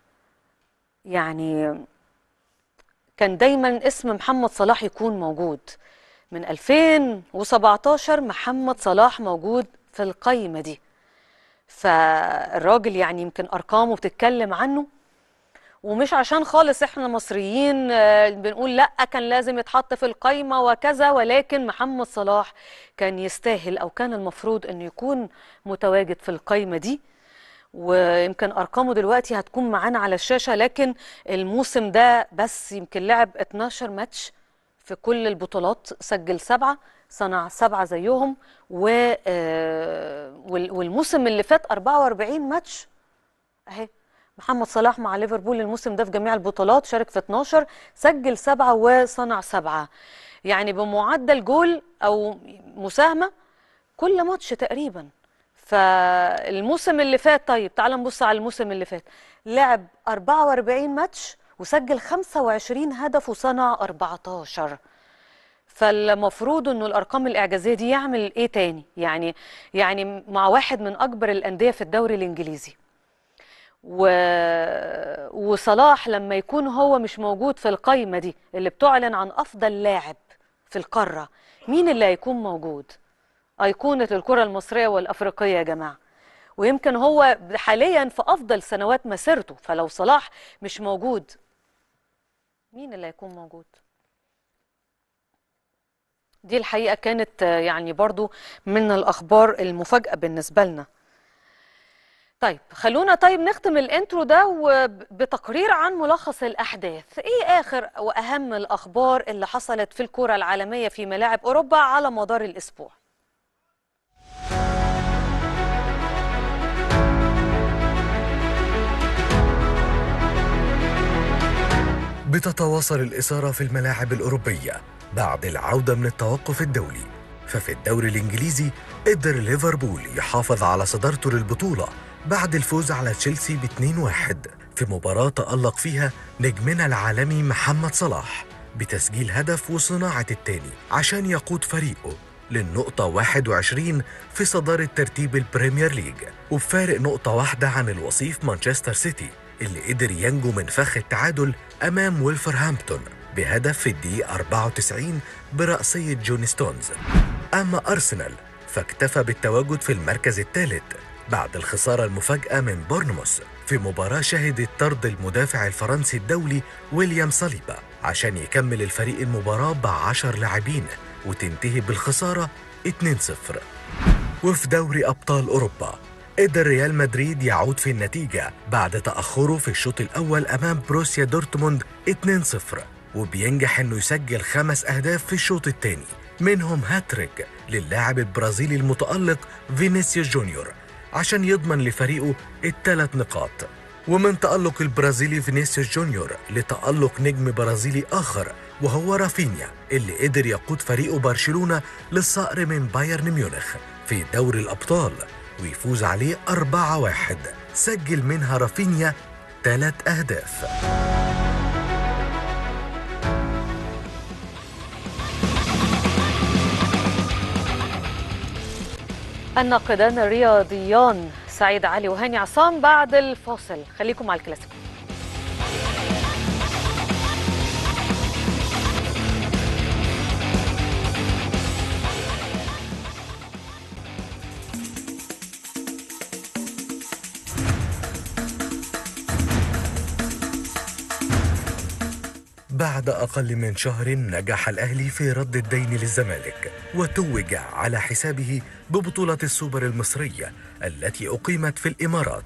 S1: يعني كان دايما اسم محمد صلاح يكون موجود من 2017 محمد صلاح موجود في القايمة دي فالراجل يعني يمكن أرقامه بتتكلم عنه ومش عشان خالص احنا مصريين آه، بنقول لا كان لازم يتحط في القايمة وكذا ولكن محمد صلاح كان يستاهل او كان المفروض انه يكون متواجد في القايمة دي ويمكن ارقامه دلوقتي هتكون معانا على الشاشة لكن الموسم ده بس يمكن لعب 12 ماتش في كل البطولات سجل سبعة صنع سبعة زيهم و آه، وال- والموسم اللي فات 44 ماتش اهي محمد صلاح مع ليفربول الموسم ده في جميع البطولات شارك في 12 سجل سبعة وصنع سبعة يعني بمعدل جول او مساهمة كل ماتش تقريبا فالموسم اللي فات طيب تعال نبص على الموسم اللي فات لعب 44 ماتش وسجل 25 هدف وصنع 14 فالمفروض انه الارقام الاعجازيه دي يعمل ايه تاني يعني يعني مع واحد من اكبر الانديه في الدوري الانجليزي و... وصلاح لما يكون هو مش موجود في القايمه دي اللي بتعلن عن افضل لاعب في القاره مين اللي هيكون موجود ايقونه الكره المصريه والافريقيه يا جماعه ويمكن هو حاليا في افضل سنوات مسيرته فلو صلاح مش موجود مين اللي هيكون موجود دي الحقيقة كانت آه، يعني برضو من الأخبار المفاجأة بالنسبة لنا طيب خلونا طيب نختم الانترو ده وب- بتقرير عن ملخص الأحداث إيه آخر وأهم الأخبار اللي حصلت في الكرة العالمية في ملاعب أوروبا على مدار الأسبوع
S5: بتتواصل الإثارة في الملاعب الأوروبية بعد العودة من التوقف الدولي ففي الدوري الإنجليزي قدر ليفربول يحافظ على صدارته للبطولة بعد الفوز على تشيلسي ب 2-1 في مباراة تألق فيها نجمنا العالمي محمد صلاح بتسجيل هدف وصناعة التاني عشان يقود فريقه للنقطة 21 في صدارة ترتيب البريمير ليج وبفارق نقطة واحدة عن الوصيف مانشستر سيتي اللي قدر ينجو من فخ التعادل أمام ويلفرهامبتون بهدف في الدقيقة 94 برأسية جون ستونز أما أرسنال فاكتفى بالتواجد في المركز الثالث بعد الخسارة المفاجئة من بورنموث في مباراة شهدت طرد المدافع الفرنسي الدولي ويليام صليبا عشان يكمل الفريق المباراة بعشر لاعبين وتنتهي بالخسارة 2-0 وفي دوري أبطال أوروبا قدر ريال مدريد يعود في النتيجة بعد تأخره في الشوط الأول أمام بروسيا دورتموند 2-0 وبينجح إنه يسجل خمس أهداف في الشوط الثاني منهم هاتريك للاعب البرازيلي المتألق فينيسيوس جونيور عشان يضمن لفريقه الثلاث نقاط ومن تألق البرازيلي فينيسيوس جونيور لتألق نجم برازيلي آخر وهو رافينيا اللي قدر يقود فريقه برشلونة للصقر من بايرن ميونخ في دوري الأبطال ويفوز عليه 4-1 سجل منها رافينيا ثلاث أهداف
S1: الناقدان الرياضيان سعيد علي وهاني عصام بعد الفاصل خليكم مع الكلاسيكو
S5: بعد أقل من شهر نجح الأهلي في رد الدين للزمالك وتوج على حسابه ببطولة السوبر المصرية التي أقيمت في الإمارات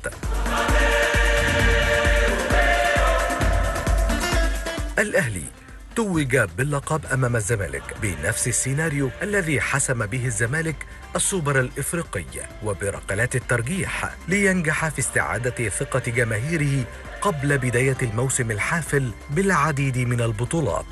S5: الأهلي توج باللقب أمام الزمالك بنفس السيناريو الذي حسم به الزمالك السوبر الإفريقي وبركلات الترجيح لينجح في استعادة ثقة جماهيره قبل بداية الموسم الحافل بالعديد من البطولات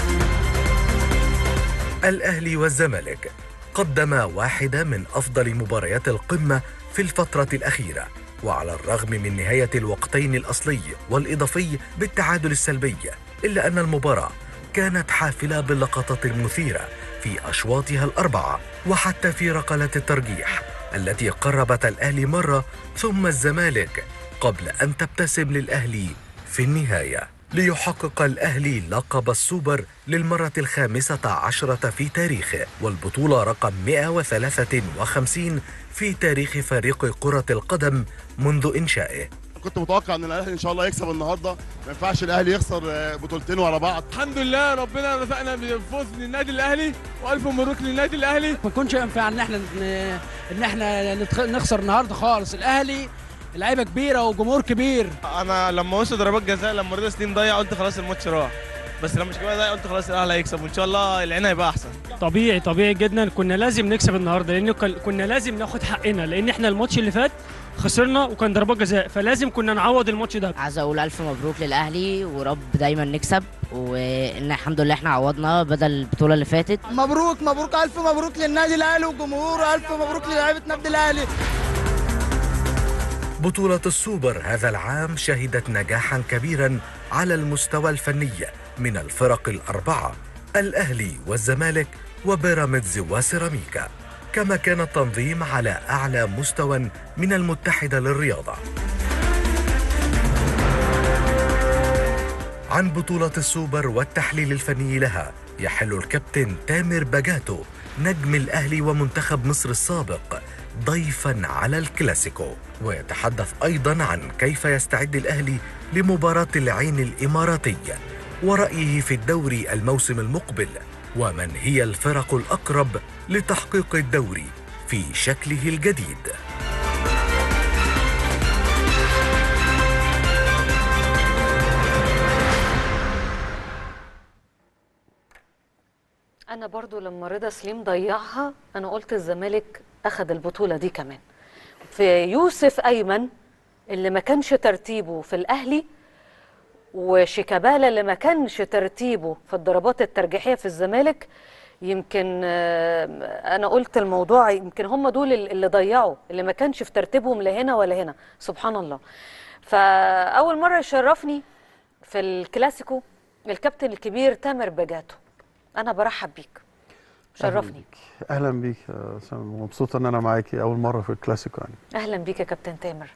S5: الأهلي والزمالك قدما واحدة من أفضل مباريات القمة في الفترة الأخيرة وعلى الرغم من نهاية الوقتين الأصلي والإضافي بالتعادل السلبي إلا أن المباراة كانت حافلة باللقطات المثيرة في أشواطها الأربعة وحتى في ركلات الترجيح التي قربت الأهلي مرة ثم الزمالك قبل أن تبتسم للأهلي في النهاية ليحقق الأهلي لقب السوبر للمرة الخامسة عشرة في تاريخه والبطولة رقم 153 في تاريخ فريق كرة القدم منذ إنشائه
S13: كنت متوقع ان الاهلي ان شاء الله يكسب النهارده ما ينفعش الاهلي يخسر آه، بطولتين ورا بعض
S6: الحمد لله ربنا رزقنا بفوز للنادي الاهلي والف مبروك للنادي الاهلي
S14: ما كنتش ينفع ان احنا ن- ان احنا نتخ- نخسر النهارده خالص الاهلي لعيبه كبيره وجمهور كبير
S15: انا لما وصل ضربات جزاء لما رضا سليم ضيع قلت خلاص الماتش راح بس لما شيكابالا ضيع قلت خلاص الاهلي هيكسب وان شاء الله العين هيبقى احسن
S10: طبيعي طبيعي جدا كنا لازم نكسب النهارده لان كن- كنا لازم ناخد حقنا لان احنا الماتش اللي فات خسرنا وكان ضربات جزاء فلازم كنا نعوض الماتش ده
S16: عايز اقول الف مبروك للاهلي ورب دايما نكسب وان الحمد لله احنا عوضنا بدل البطوله اللي فاتت
S17: مبروك مبروك الف مبروك للنادي الاهلي وجمهوره الف مبروك للاعيبه النادي الاهلي
S5: بطولة السوبر هذا العام شهدت نجاحا كبيرا على المستوى الفني من الفرق الأربعة الأهلي والزمالك وبيراميدز وسيراميكا كما كان التنظيم على أعلى مستوى من المتحدة للرياضة عن بطولة السوبر والتحليل الفني لها يحل الكابتن تامر بجاتو نجم الأهلي ومنتخب مصر السابق ضيفا على الكلاسيكو ويتحدث أيضا عن كيف يستعد الأهلي لمباراة العين الإماراتية ورأيه في الدوري الموسم المقبل ومن هي الفرق الأقرب لتحقيق الدوري في شكله الجديد
S1: انا برضو لما رضا سليم ضيعها انا قلت الزمالك اخذ البطوله دي كمان في يوسف ايمن اللي ما كانش ترتيبه في الاهلي وشيكابالا اللي ما كانش ترتيبه في الضربات الترجيحيه في الزمالك يمكن آه، انا قلت الموضوع يمكن هم دول اللي ضيعوا اللي ما كانش في ترتيبهم لا هنا ولا هنا سبحان الله فاول مره يشرفني في الكلاسيكو الكابتن الكبير تامر بجاتو انا برحب بيك شرفني
S18: اهلا بيك يا سامي مبسوط ان انا معاكي اول مره في الكلاسيكو يعني
S1: اهلا بيك يا كابتن تامر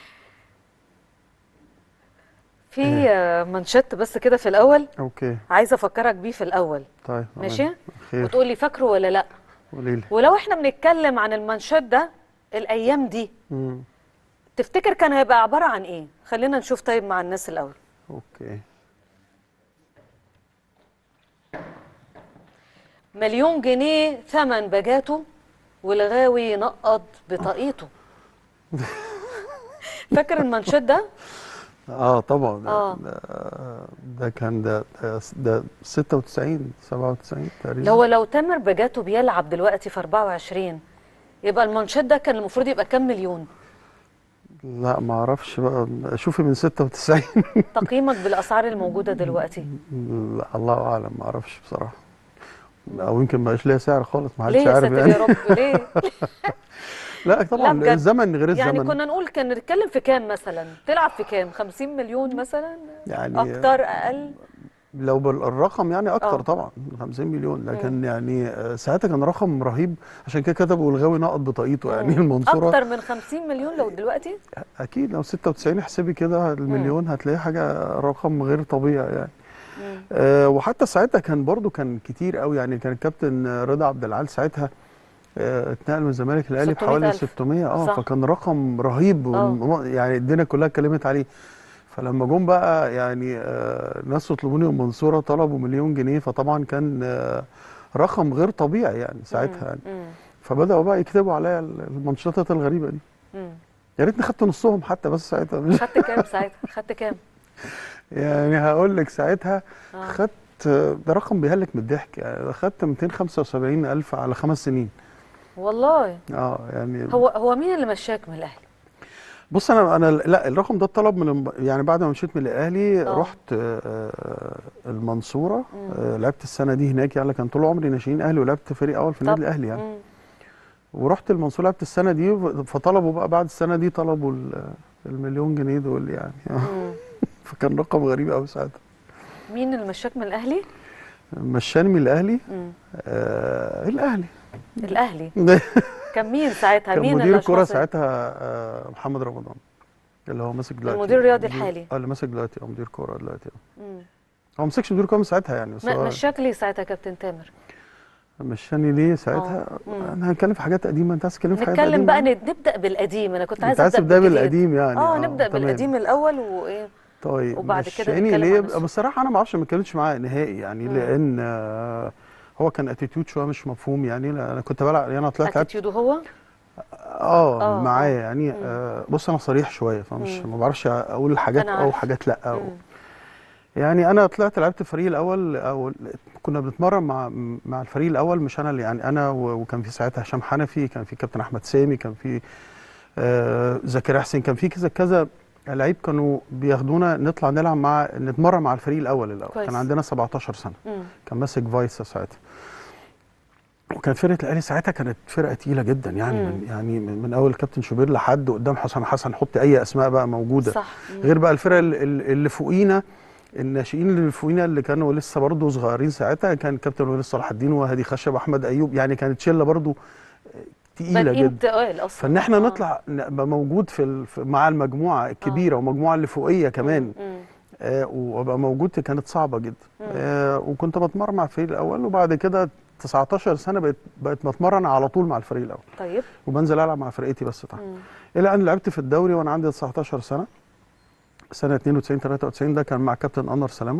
S1: في آه، منشط بس كده في الاول
S18: اوكي
S1: عايزه افكرك بيه في الاول
S18: طيب
S1: ماشي
S18: تمام. خير
S1: وتقول لي فاكره ولا لا
S18: قولي لي
S1: ولو احنا بنتكلم عن المنشط ده الايام دي
S18: مم.
S1: تفتكر كان هيبقى عباره عن ايه خلينا نشوف طيب مع الناس الاول
S18: اوكي
S1: مليون جنيه ثمن بجاته والغاوي نقض بطاقيته فاكر المنشط ده
S18: اه طبعا ده,
S1: آه.
S18: ده, ده كان ده ده, ده 96 97 تقريبا
S1: اللي هو لو تامر بجاته بيلعب دلوقتي في 24 يبقى المنشط ده كان المفروض يبقى كام مليون
S18: لا ما اعرفش بقى شوفي من 96
S1: تقييمك بالاسعار الموجوده دلوقتي
S18: لا الله اعلم ما اعرفش بصراحه او يمكن ما بقاش ليها سعر خالص ما حدش
S1: ليه يا
S18: عارف
S1: ساتر
S18: يعني
S1: يا رب ليه
S18: لا طبعا
S1: بجد.
S18: الزمن غير
S1: يعني
S18: الزمن
S1: كنا نقول كان نتكلم في كام مثلا تلعب في كام 50 مليون مثلا
S18: يعني
S1: اكتر اقل
S18: لو بالرقم يعني اكتر
S1: آه.
S18: طبعا 50 مليون لكن يعني آه، ساعتها كان رقم رهيب عشان كده كتبوا الغاوي نقط بطاقيته يعني المنصوره
S1: اكتر من 50 مليون لو دلوقتي
S18: اكيد لو 96 احسبي كده المليون هتلاقي حاجه رقم غير طبيعي يعني أه وحتى ساعتها كان برضو كان كتير قوي يعني كان الكابتن رضا عبد العال ساعتها آه، اتنقل من الزمالك للاهلي بحوالي
S1: 600,000.
S18: 600 اه
S1: صح.
S18: فكان رقم رهيب والم- يعني الدنيا كلها اتكلمت عليه فلما جم بقى يعني آه، ناس يطلبوني من المنصوره طلبوا مليون جنيه فطبعا كان آه، رقم غير طبيعي يعني ساعتها يعني
S1: مم.
S18: فبداوا بقى يكتبوا عليا المنشطات الغريبه دي
S1: مم.
S18: يا ريتني خدت نصهم حتى بس ساعتها مش
S1: خدت كام ساعتها خدت كام
S18: يعني هقول لك ساعتها
S1: آه.
S18: خدت ده رقم بيهلك من الضحك يعني خدت 275 الف على خمس سنين
S1: والله
S18: اه يعني
S1: هو هو مين اللي مشاك من الاهلي
S18: بص انا انا لا الرقم ده اتطلب من الم- يعني بعد ما مشيت من الاهلي
S1: آه.
S18: رحت آه، آه، المنصوره
S1: مم.
S18: آه، لعبت السنه دي هناك يعني كان طول عمري ناشئين اهلي ولعبت فريق اول في النادي
S1: طب.
S18: الاهلي يعني
S1: مم.
S18: ورحت المنصوره لعبت السنه دي فطلبوا بقى بعد السنه دي طلبوا ال- المليون جنيه دول يعني
S1: مم.
S18: فكان رقم غريب قوي ساعتها
S1: مين اللي مشاك من الاهلي
S18: مشاني من الاهلي
S1: مم.
S18: آه الاهلي
S1: الاهلي كان مين ساعتها
S18: كان
S1: مين
S18: مدير الكرة
S1: الأشخاص اللي-
S18: ساعتها آه، محمد رمضان اللي هو ماسك دلوقتي
S1: المدير الرياضي الحالي.
S18: اه اللي ماسك دلوقتي اه مدير كورة دلوقتي آه.
S1: مم.
S18: هو ما مسكش مدير كورة من ساعتها يعني بس
S1: م-
S18: هو
S1: مشاك ليه ساعتها كابتن تامر
S18: مشاني ليه ساعتها
S1: آه. مم.
S18: انا هنتكلم في حاجات قديمة انت عايز تتكلم في حاجات
S1: نتكلم
S18: قديمة
S1: بقى ن- نبدا بالقديم انا كنت
S18: انت
S1: عايزه
S18: عايز
S1: ابدا
S18: تبدا
S1: بالجديد.
S18: بالقديم يعني
S1: اه
S18: آه،
S1: نبدا
S18: تمام.
S1: بالقديم الاول وايه
S18: طيب
S1: وبعد كده
S18: مشاني
S1: نتكلم
S18: ليه
S1: عن السوق.
S18: بصراحة انا ما اعرفش ما اتكلمتش معاه نهائي يعني
S1: مم.
S18: لان آه، هو كان اتيتيود شويه مش مفهوم يعني لا، انا كنت بلعب يعني انا طلعت لعبت
S1: اتيتيودو هو
S18: اه
S1: آه،
S18: معايا يعني آه بص انا صريح شويه فمش
S1: مم.
S18: ما بعرفش اقول حاجات
S1: أنا
S18: او
S1: عارفة.
S18: حاجات لا أو
S1: مم.
S18: يعني انا طلعت لعبت الفريق الاول او كنا بنتمرن مع مع الفريق الاول مش انا اللي يعني انا و- وكان في ساعتها هشام حنفي كان في كابتن احمد سامي كان في آه، زكريا حسين كان في كذا كذا لعيب كانوا بياخدونا نطلع نلعب مع نتمرن مع الفريق الاول الاول
S1: كويس.
S18: كان عندنا 17 سنه
S1: مم.
S18: كان ماسك فايسا ساعتها وكان فرقه الاهلي ساعتها كانت فرقه تقيله جدا يعني
S1: مم.
S18: من يعني من من اول كابتن شوبير لحد قدام حسام حسن حط اي اسماء بقى موجوده
S1: صح. مم.
S18: غير بقى الفرقه ال- ال- اللي فوقينا الناشئين اللي فوقينا اللي كانوا لسه برضه صغيرين ساعتها كان كابتن وليد صلاح الدين وهادي خشب واحمد ايوب يعني كانت شله برضه تقيله
S1: بادئين
S18: جدا
S1: تقال اصلا
S18: فان احنا نطلع نبقى موجود في ال- في- مع المجموعه الكبيره والمجموعه اللي فوقيه كمان
S1: مم.
S18: آه وابقى موجود كانت صعبه جدا
S1: مم.
S18: آه وكنت بتمرن مع الفريق الاول وبعد كده 19 سنه بقيت بقيت بتمرن على طول مع الفريق الاول
S1: طيب
S18: وبنزل العب مع فرقتي بس تحت
S1: مم.
S18: الى ان لعبت في الدوري وانا عندي 19 سنه سنه 92 93 ده كان مع كابتن انور سلامه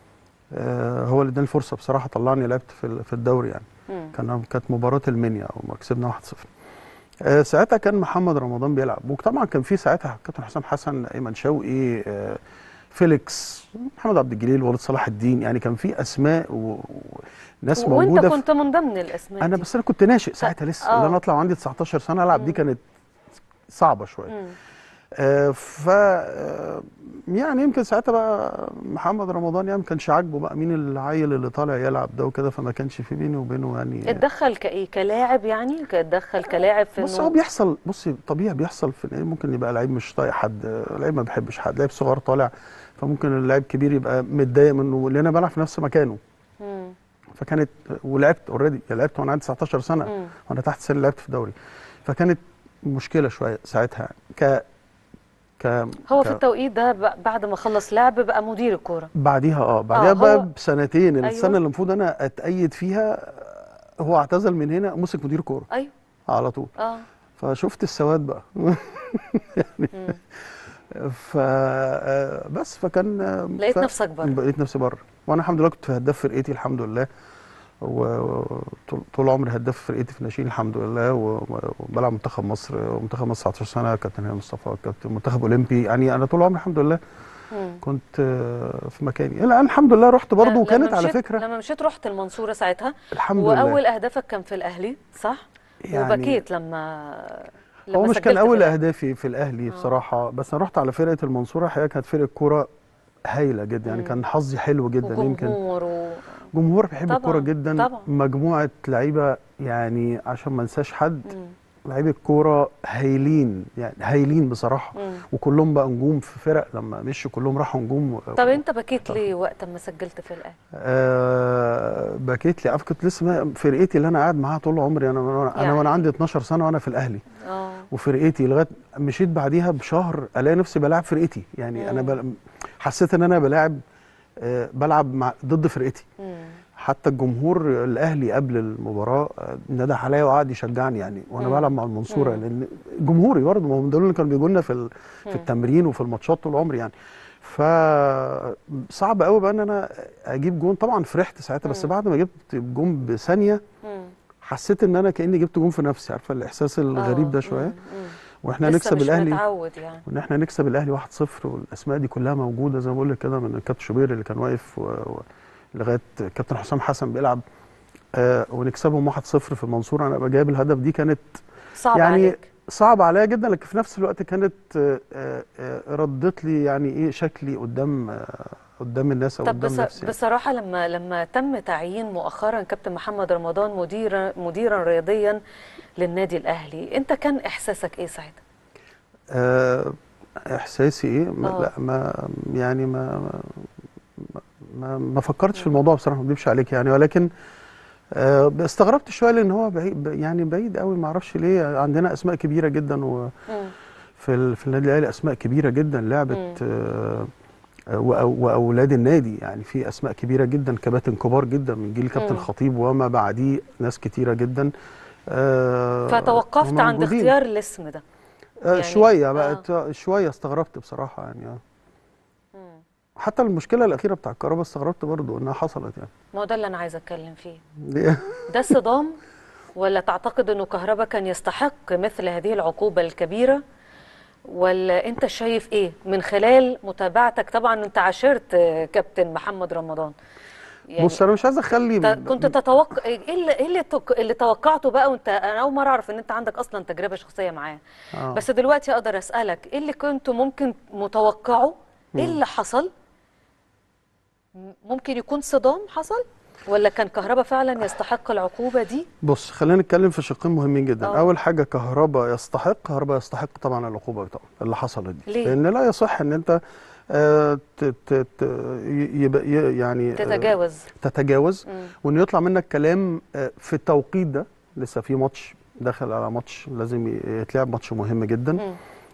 S18: آه هو اللي اداني الفرصه بصراحه طلعني لعبت في ال- في الدوري يعني
S1: مم.
S18: كان كانت مباراه المنيا وما كسبنا 1-0 آه ساعتها كان محمد رمضان بيلعب وطبعا كان في ساعتها كابتن حسام حسن ايمن شوقي آه فيليكس محمد عبد الجليل وليد صلاح الدين يعني كان في اسماء و- وناس
S1: وانت
S18: موجوده في-
S1: كنت من ضمن الاسماء
S18: انا
S1: دي.
S18: بس انا كنت ناشئ ساعتها لسه
S1: آه.
S18: اللي انا اطلع وعندي 19 سنه العب دي كانت صعبه شويه
S1: مم.
S18: آه ف آه، يعني يمكن ساعتها بقى محمد رمضان يعني ما كانش عاجبه بقى مين العيل اللي طالع يلعب ده وكده فما كانش في بيني وبينه يعني
S1: اتدخل كايه كلاعب يعني اتدخل كلاعب في
S18: بص
S1: إنه-
S18: هو بيحصل بصي طبيعي بيحصل في النهاية ممكن يبقى لعيب مش طايق حد آه، لعيب ما بيحبش حد لعيب صغير طالع فممكن اللاعب كبير يبقى متضايق منه لان انا بلعب في نفس مكانه
S1: مم.
S18: فكانت ولعبت اوريدي لعبت وانا عندي 19 سنه
S1: مم.
S18: وانا تحت سن لعبت في دوري فكانت مشكله شويه ساعتها ك ك
S1: هو
S18: ك...
S1: في التوقيت ده ب- بعد ما خلص لعب بقى مدير الكوره
S18: بعديها اه بعديها
S1: آه،
S18: بقى
S1: هو-
S18: بسنتين
S1: أيوة.
S18: السنه اللي المفروض انا اتأيد فيها هو اعتزل من هنا مسك مدير كوره
S1: ايوه
S18: على طول
S1: اه
S18: فشفت السواد بقى يعني ف آه، بس فكان آه،
S1: لقيت
S18: ف-
S1: نفسك بره.
S18: لقيت نفسي بره وانا الحمد لله كنت في هداف فرقتي الحمد لله وطول طول عمري هداف فرقتي في الناشئين الحمد لله و- وبلعب منتخب مصر ومنتخب مصر 19 سنه كابتن هاني مصطفى كابتن منتخب اولمبي يعني انا طول عمري الحمد لله
S1: مم.
S18: كنت آه، في مكاني الان الحمد لله رحت برضه
S1: لما
S18: وكانت على
S1: مشيت-
S18: فكره
S1: لما مشيت رحت المنصوره ساعتها
S18: الحمد لله.
S1: واول اهدافك كان في الاهلي صح
S18: يعني-
S1: وبكيت لما لما
S18: هو مش
S1: سجلت
S18: كان
S1: في
S18: اول
S1: الأهلي.
S18: اهدافي في الاهلي بصراحه بس انا رحت على فرقه المنصوره الحقيقه كانت فرقه كوره هايله جدا يعني
S1: مم.
S18: كان حظي حلو جدا يمكن
S1: وجمهور و...
S18: جمهور بيحب
S1: طبعاً،
S18: الكوره جدا
S1: طبعاً.
S18: مجموعه لعيبه يعني عشان ما انساش حد
S1: مم.
S18: لعيبه كوره هايلين يعني هايلين بصراحه
S1: مم.
S18: وكلهم بقى نجوم في فرق لما مشوا كلهم راحوا نجوم و-
S1: طب انت بكيت ليه وقت ما سجلت في الاهلي
S18: آه بكيت لي عارف كنت لسه ما- فرقتي اللي انا قاعد معاها طول عمري انا انا
S1: يعني.
S18: وانا عندي 12 سنه وانا في الاهلي
S1: اه
S18: وفرقتي لغايه مشيت بعديها بشهر الاقي نفسي بلاعب فرقتي يعني انا
S1: مم.
S18: بل... حسيت ان انا بلاعب آه بلعب مع ضد فرقتي
S1: مم.
S18: حتى الجمهور الاهلي قبل المباراه آه، نده عليا وقعد يشجعني يعني وانا
S1: مم.
S18: بلعب مع المنصوره
S1: مم.
S18: لان جمهوري برضه ما هم دول اللي كانوا بيجوا لنا في ال...
S1: مم.
S18: في التمرين وفي الماتشات طول عمري يعني فصعب قوي بقى ان انا اجيب جون طبعا فرحت ساعتها بس
S1: مم.
S18: بعد ما جبت الجون بثانيه
S1: مم.
S18: حسيت ان انا كاني جبت جون في نفسي عارفه الاحساس الغريب ده شويه واحنا
S1: لسه
S18: نكسب
S1: مش
S18: الاهلي
S1: متعود يعني
S18: وان احنا نكسب الاهلي 1-0 والاسماء دي كلها موجوده زي ما بقول لك كده من الكابتن شوبير اللي كان واقف و... و... لغايه كابتن حسام حسن بيلعب آه ونكسبهم 1-0 في المنصوره انا ابقى جايب الهدف دي كانت
S1: صعب
S18: يعني
S1: عليك
S18: صعب عليا جدا لكن في نفس الوقت كانت آه آه آه، ردت لي يعني ايه شكلي قدام آه قدام الناس او
S1: طب
S18: قدام
S1: بص...
S18: نفسي يعني.
S1: بصراحه لما لما تم تعيين مؤخرا كابتن محمد رمضان مديرا مديرا رياضيا للنادي الاهلي انت كان احساسك ايه ساعتها
S18: آه احساسي ايه ما
S1: آه.
S18: لا ما يعني ما ما, ما, ما فكرتش في الموضوع بصراحه ما اكذبش عليك يعني ولكن آه استغربت شويه لان هو بعيد يعني بعيد قوي ما اعرفش ليه عندنا اسماء كبيره جدا و
S1: مم.
S18: في ال- في النادي الاهلي اسماء كبيره جدا لعبت آه آه، وأو- واولاد النادي يعني في اسماء كبيره جدا كباتن كبار جدا من جيل كابتن
S1: مم.
S18: خطيب وما بعديه ناس كتيره جدا آه
S1: فتوقفت عند
S18: موجودين.
S1: اختيار الاسم ده
S18: آه
S1: يعني-
S18: شويه
S1: آه.
S18: بقت شويه استغربت بصراحه يعني اه حتى المشكله الاخيره بتاع الكهرباء استغربت برضو انها حصلت يعني
S1: ما هو ده اللي انا عايزه اتكلم فيه
S18: دي-
S1: ده صدام ولا تعتقد انه كهربا كان يستحق مثل هذه العقوبه الكبيره ولا انت شايف ايه من خلال متابعتك طبعا انت عاشرت آه، كابتن محمد رمضان
S18: بص انا مش عايز اخلي
S1: ت- كنت تتوقع ايه اللي ايه اللي, تك... اللي توقعته بقى وانت انا اول مره اعرف ان انت عندك اصلا تجربه شخصيه معاه
S18: آه.
S1: بس دلوقتي اقدر اسالك ايه اللي كنت ممكن متوقعه ايه
S18: مم.
S1: اللي حصل م- ممكن يكون صدام حصل ولا كان كهربا فعلا يستحق العقوبه دي
S18: بص خلينا نتكلم في شقين مهمين جدا
S1: آه.
S18: اول حاجه كهربا يستحق كهربا يستحق طبعا العقوبه طبعا اللي حصلت دي
S1: ليه؟
S18: لان لا يصح ان انت آه ت ت ت يبقى ي- يعني آه،
S1: تتجاوز
S18: تتجاوز
S1: مم.
S18: وان يطلع منك كلام آه، في التوقيت ده لسه في ماتش داخل على ماتش لازم ي- يتلعب ماتش مهم جدا
S1: مم.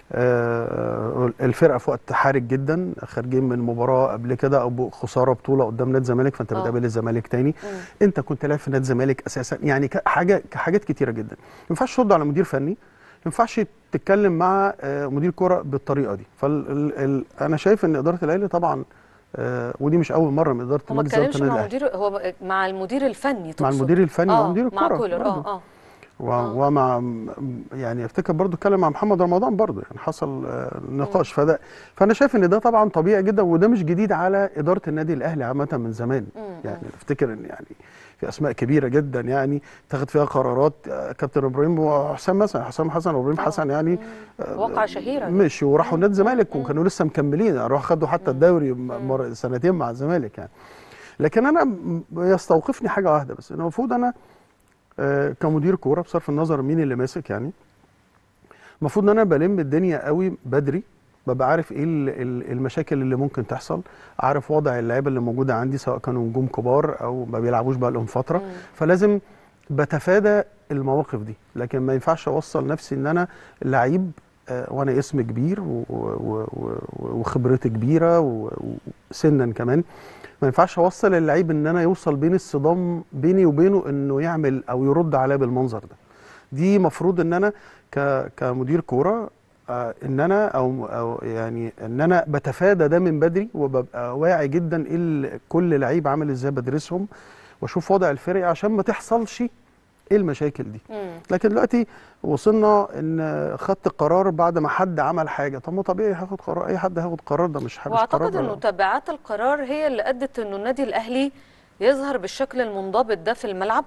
S18: آه، الفرقه في وقت حرج جدا خارجين من مباراه قبل كده او خساره بطوله قدام نادي الزمالك فانت
S1: آه.
S18: بتقابل الزمالك تاني انت كنت لاعب في نادي الزمالك اساسا يعني ك- حاجه حاجات كتيره جدا ما ينفعش ترد على مدير فني ما ينفعش تتكلم مع آه، مدير كره بالطريقه دي فانا شايف ان اداره الاهلي طبعا آه، ودي مش اول مره من اداره
S1: هو ما
S18: مجلس اداره
S1: اتكلمش
S18: النادي
S1: مع
S18: الاهلي
S1: مدير هو مع المدير الفني
S18: مع
S1: تقصد؟
S18: المدير الفني
S1: آه،
S18: مع مدير
S1: مع
S18: الكره
S1: كولر
S18: برضه.
S1: اه اه
S18: و- ومع م- يعني افتكر برضو اتكلم مع محمد رمضان برضو يعني حصل آه، نقاش فده فانا شايف ان ده طبعا طبيعي جدا وده مش جديد على اداره النادي الاهلي عامه من زمان يعني افتكر ان يعني في اسماء كبيره جدا يعني اتخذ فيها قرارات آه، كابتن ابراهيم وحسام مثلا حسام حسن وابراهيم حسن يعني
S1: واقعة شهيرة
S18: مشوا وراحوا نادي الزمالك وكانوا لسه مكملين يعني راحوا خدوا حتى الدوري م- مر- سنتين مع الزمالك يعني لكن انا م- يستوقفني حاجه واحده بس ان المفروض انا آه، كمدير كوره بصرف النظر مين اللي ماسك يعني المفروض ان انا بلم الدنيا قوي بدري ببقى عارف ايه ال- ال- المشاكل اللي ممكن تحصل عارف وضع اللعيبه اللي موجوده عندي سواء كانوا نجوم كبار او ما بيلعبوش بقى لهم فتره فلازم بتفادى المواقف دي لكن ما ينفعش اوصل نفسي ان انا لعيب آه، وانا اسم كبير و- و- و- وخبرتي كبيره و- وسنا كمان ما ينفعش اوصل اللعيب ان انا يوصل بين الصدام بيني وبينه انه يعمل او يرد عليا بالمنظر ده دي مفروض ان انا ك كمدير كوره آه، ان انا او او يعني ان انا بتفادى ده من بدري وببقى واعي جدا ايه ال- كل لعيب عامل ازاي بدرسهم واشوف وضع الفرق عشان ما تحصلش ايه المشاكل دي لكن دلوقتي وصلنا ان خدت قرار بعد ما حد عمل حاجه طب ما طبيعي هاخد قرار اي حد هياخد قرار ده مش حاجه
S1: واعتقد انه تبعات القرار هي اللي ادت انه النادي الاهلي يظهر بالشكل المنضبط ده في الملعب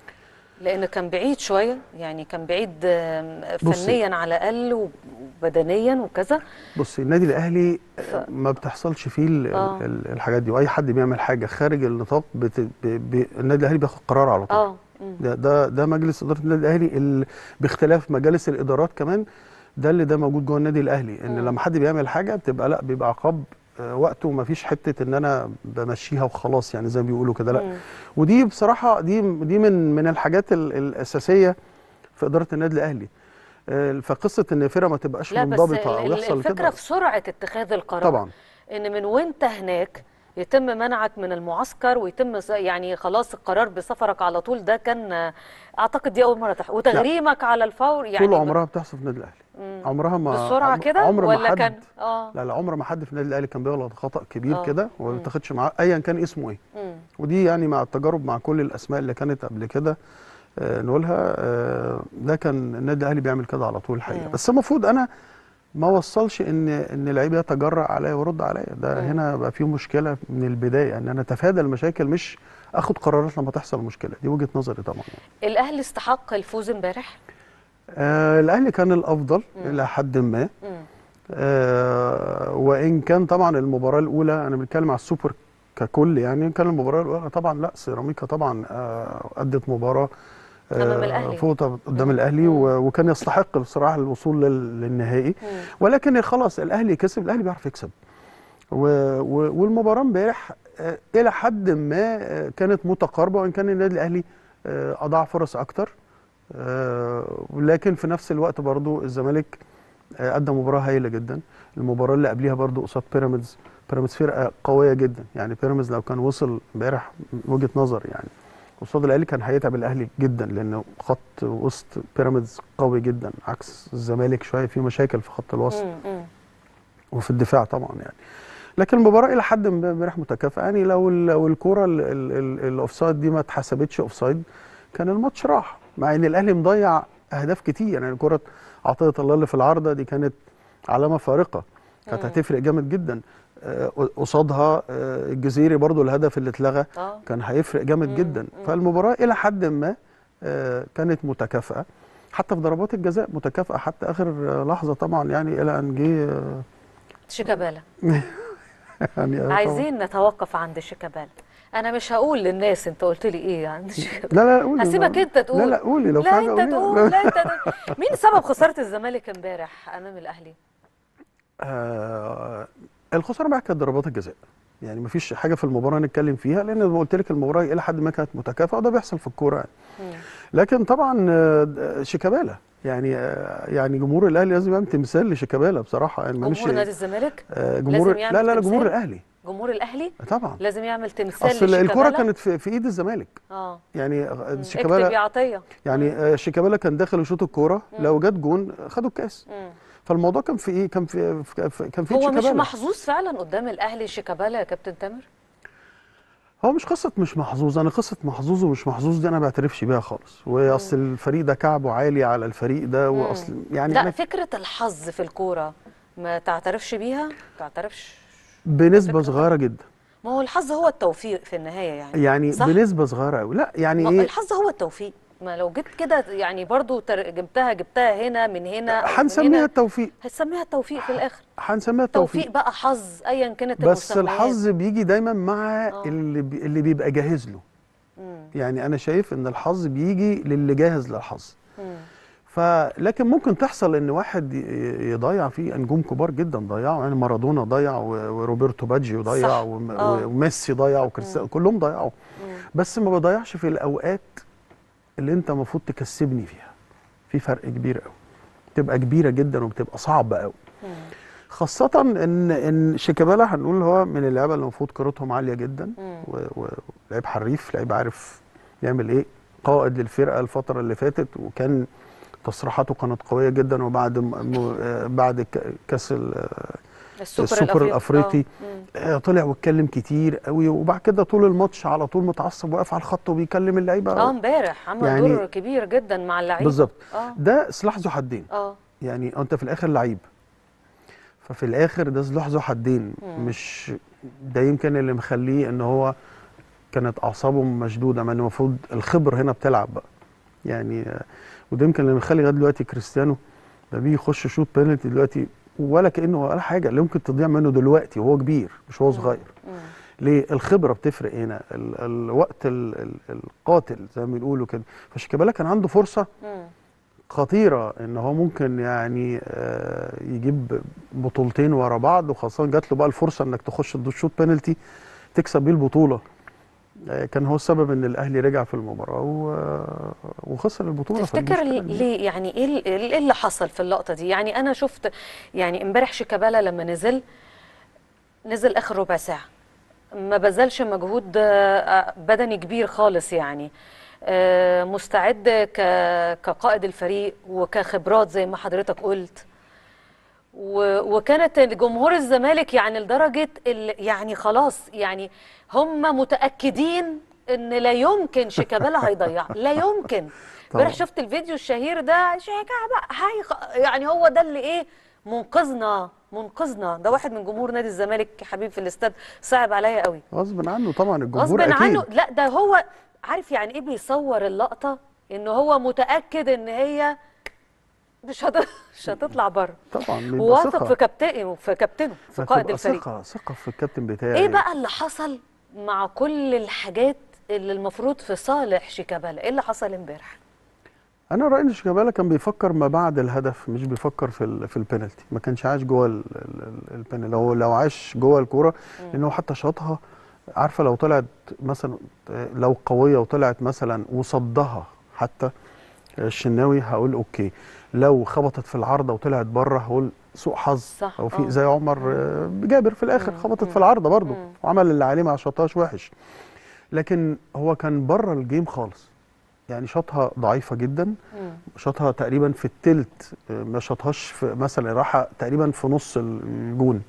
S1: لان كان بعيد شويه يعني كان بعيد آم،
S18: بصي.
S1: فنيا على الاقل وبدنيا وكذا
S18: بصي النادي الاهلي ما بتحصلش فيه ال-
S1: آه.
S18: ال- الحاجات دي واي حد بيعمل حاجه خارج النطاق بت... ب... ب... النادي الاهلي بياخد قرار على طول
S1: اه مم.
S18: ده ده ده مجلس اداره النادي الاهلي ال... باختلاف مجالس الادارات كمان ده اللي ده موجود جوه النادي الاهلي ان لما حد بيعمل حاجه بتبقى لا بيبقى عقاب آه، وقته وما فيش حته ان انا بمشيها وخلاص يعني زي ما بيقولوا كده لا
S1: مم.
S18: ودي بصراحه دي دي من من الحاجات ال... الاساسيه في اداره النادي الاهلي آه، فقصه ان فرقه ما تبقاش
S1: لا بس
S18: منضبطه او
S1: ال-
S18: يحصل
S1: الفكره
S18: كده
S1: في سرعه اتخاذ القرار
S18: طبعا
S1: ان من وانت هناك يتم منعك من المعسكر ويتم س- يعني خلاص القرار بسفرك على طول ده كان آه، اعتقد دي اول مره تحصل وتغريمك على الفور يعني
S18: طول عمرها بتحصل في النادي الاهلي
S1: مم.
S18: عمرها ما
S1: بسرعه
S18: عم-
S1: كده
S18: عمر ما
S1: ولا
S18: حد
S1: كان اه
S18: لا لا عمر ما حد في النادي الاهلي كان بيغلط خطا كبير
S1: آه.
S18: كده وما بيتاخدش معاه ايا كان اسمه ايه
S1: مم.
S18: ودي يعني مع التجارب مع كل الاسماء اللي كانت قبل كده آه نقولها آه ده كان النادي الاهلي بيعمل كده على طول الحقيقه بس المفروض انا ما وصلش ان ان لعيب يتجرأ عليا ويرد عليا ده
S1: مم.
S18: هنا بقى فيه مشكله من البدايه ان انا اتفادى المشاكل مش اخد قرارات لما تحصل مشكله دي وجهه نظري طبعا
S1: الاهلي استحق الفوز امبارح
S18: آه الاهلي كان الافضل الى حد ما
S1: مم.
S18: آه وان كان طبعا المباراه الاولى انا بتكلم على السوبر ككل يعني كان المباراه الاولى طبعا لا سيراميكا طبعا آه ادت مباراه
S1: أمام الأهلي.
S18: فوق قدام الاهلي و- وكان يستحق بصراحه الوصول لل- للنهائي ولكن خلاص الاهلي كسب الاهلي بيعرف يكسب و- و- والمباراه امبارح آه، الى حد ما آه، كانت متقاربه وان كان النادي الاهلي آه، اضاع فرص اكتر آه، ولكن في نفس الوقت برضو الزمالك آه، قدم مباراه هايله جدا المباراه اللي قبليها برضو قصاد بيراميدز بيراميدز فرقه قويه جدا يعني بيراميدز لو كان وصل امبارح من وجهه نظر يعني قصاد الاهلي كان هيتعب الاهلي جدا لانه خط وسط بيراميدز قوي جدا عكس الزمالك شويه في مشاكل في خط الوسط
S1: مم. مم.
S18: وفي الدفاع طبعا يعني لكن المباراه الى حد ما امبارح متكافئه يعني لو ال- لو الكوره ال- ال- ال- الاوفسايد دي ما اتحسبتش اوفسايد كان الماتش راح مع ان الاهلي مضيع اهداف كتير يعني كره عطيه الله اللي في العارضه دي كانت علامه فارقه كانت هتفرق جامد جدا آه، قصادها آه، الجزيري برضو الهدف اللي اتلغى
S1: آه.
S18: كان هيفرق جامد جدا فالمباراه الى حد ما آه، كانت متكافئه حتى في ضربات الجزاء متكافئه حتى اخر آه، لحظه طبعا يعني الى ان جه آه،
S1: شيكابالا
S18: يعني آه، طبعاً.
S1: عايزين نتوقف عند شيكابالا انا مش هقول للناس انت قلت لي ايه عند شيكابالا
S18: لا لا قولي
S1: هسيبك انت تقول
S18: لا لا قولي لو في
S1: لا
S18: حاجه
S1: انت
S18: قوليها.
S1: تقول لا انت تقول مين سبب خساره الزمالك امبارح امام الاهلي
S18: آه الخساره بقى كانت ضربات الجزاء يعني مفيش حاجه في المباراه نتكلم فيها لان زي ما قلت لك المباراه الى حد ما كانت متكافئه وده بيحصل في الكوره يعني لكن طبعا آه، شيكابالا يعني آه، يعني جمهور الاهلي لازم يعمل تمثال لشيكابالا بصراحه يعني ما
S1: جمهور نادي الزمالك
S18: آه، جمهور
S1: لازم يعمل
S18: لا لا لا
S1: تمثال؟
S18: جمهور الاهلي
S1: جمهور الاهلي
S18: طبعا
S1: لازم يعمل تمثال
S18: اصل الكوره
S1: لشيكابالا؟
S18: كانت في, في ايد الزمالك
S1: اه
S18: يعني آه،
S1: اكتب يا
S18: شيكابالا
S1: عطيه
S18: يعني آه، شيكابالا كان داخل يشوط الكوره لو جت جون خدوا الكاس
S1: مم.
S18: فالموضوع كان في ايه كان في في- كان في
S1: هو مش
S18: شيكابالا
S1: محظوظ فعلا قدام الاهلي شيكابالا يا كابتن تامر
S18: هو مش قصه مش محظوظ انا قصه محظوظ ومش محظوظ دي انا ما بعترفش بيها خالص واصل الفريق ده كعبه عالي على الفريق ده واصل يعني
S1: لا
S18: أنا
S1: فكره الحظ في الكوره ما تعترفش بيها ما تعترفش
S18: بنسبه صغيره جدا
S1: ما هو الحظ هو التوفيق في النهايه يعني
S18: يعني
S1: صح؟
S18: بنسبه صغيره قوي لا يعني
S1: ما
S18: ايه
S1: الحظ هو التوفيق ما لو جيت كده يعني برضو تر- جبتها جبتها هنا من هنا أو من
S18: هنسميها
S1: هنا،
S18: التوفيق
S1: هنسميها التوفيق في الاخر
S18: هنسميها
S1: توفيق
S18: التوفيق
S1: بقى حظ ايا كانت
S18: بس
S1: المسميات.
S18: الحظ بيجي دايما مع اللي بي اللي بيبقى جاهز له يعني انا شايف ان الحظ بيجي للي جاهز للحظ فلكن ممكن تحصل ان واحد ي- يضيع فيه نجوم كبار جدا ضيعوا يعني مارادونا ضيع و- وروبرتو باجيو ضيع
S1: صح.
S18: وم-
S1: آه.
S18: وميسي ضيع وكريستيانو كلهم ضيعوا بس ما بضيعش في الاوقات اللي انت المفروض تكسبني فيها في فرق كبير قوي بتبقى كبيره جدا وبتبقى صعبه قوي خاصة ان ان شيكابالا هنقول هو من اللعيبه اللي المفروض كرتهم عالية جدا و- و- ولعيب حريف لعيب عارف يعمل ايه قائد للفرقة الفترة اللي فاتت وكان تصريحاته كانت قوية جدا وبعد م- م- آه، بعد ك- كاس ال- آه،
S1: السوبر
S18: السوبر
S1: الأفريقي.
S18: الافريقي
S1: آه.
S18: آه، طلع واتكلم كتير قوي وبعد كده طول الماتش على طول متعصب واقف على الخط وبيكلم اللعيبه
S1: اه امبارح عمل
S18: يعني
S1: دور كبير جدا مع اللعيبه
S18: بالظبط
S1: اه
S18: ده سلاح ذو حدين
S1: اه
S18: يعني انت في الاخر لعيب ففي الاخر ده سلاح ذو حدين
S1: مم.
S18: مش ده يمكن اللي مخليه ان هو كانت اعصابه مشدوده ما إن المفروض الخبره هنا بتلعب بقى يعني آه، وده يمكن اللي مخلي لغايه دلوقتي كريستيانو ده بيجي يخش شوط بينالتي دلوقتي ولا كانه ولا حاجه اللي ممكن تضيع منه دلوقتي وهو كبير مش هو صغير ليه الخبره بتفرق هنا ال الوقت ال ال القاتل زي ما بيقولوا كده فشيكابالا كان عنده فرصه خطيره ان هو ممكن يعني آه، يجيب بطولتين ورا بعض وخاصه جات له بقى الفرصه انك تخش شوط بينالتي تكسب بيه البطوله آه، كان هو السبب ان الاهلي رجع في المباراه و- وخسر البطوله
S1: تفتكر
S18: فالمشكلة إن-
S1: ليه يعني ايه ال- ايه اللي حصل في اللقطه دي يعني انا شفت يعني امبارح شيكابالا لما نزل نزل اخر ربع ساعه ما بذلش مجهود آه، بدني كبير خالص يعني آه، مستعد ك- كقائد الفريق وكخبرات زي ما حضرتك قلت و- وكانت جمهور الزمالك يعني لدرجه ال- يعني خلاص يعني هم متاكدين ان لا يمكن شيكابالا هيضيع لا يمكن امبارح شفت الفيديو الشهير ده شيكابالا هي يعني هو ده اللي ايه منقذنا منقذنا ده واحد من جمهور نادي الزمالك حبيب في الاستاد صعب عليا قوي
S18: غصب عنه طبعا الجمهور
S1: غصب
S18: اكيد
S1: عنه لا ده هو عارف يعني ايه بيصور اللقطه ان هو متاكد ان هي مش هت... مش هتطلع بره
S18: طبعا بيبقى
S1: واثق
S18: ثقة.
S1: في كابتنه في كابتنه في قائد
S18: بتبقى
S1: الفريق
S18: ثقه ثقه في الكابتن بتاعي
S1: ايه بقى اللي حصل مع كل الحاجات اللي المفروض في صالح شيكابالا ايه اللي حصل امبارح
S18: انا رايي ان شيكابالا كان بيفكر ما بعد الهدف مش بيفكر في ال في البينالتي ما كانش عايش جوه ال- ال- ال- البينالتي لو لو عاش جوه الكوره لان هو حتى شاطها عارفه لو طلعت مثلا آه، لو قويه وطلعت مثلا وصدها حتى الشناوي هقول اوكي لو خبطت في العارضه وطلعت بره هقول سوء حظ
S1: صح،
S18: او
S1: آه.
S18: في زي عمر آه، جابر في الاخر خبطت في العارضه برضه وعمل اللي عليه ما شاطهاش وحش لكن هو كان بره الجيم خالص يعني شاطها ضعيفه جدا شاطها تقريبا في التلت آه، ما شاطهاش في مثلا راحه تقريبا في نص الجون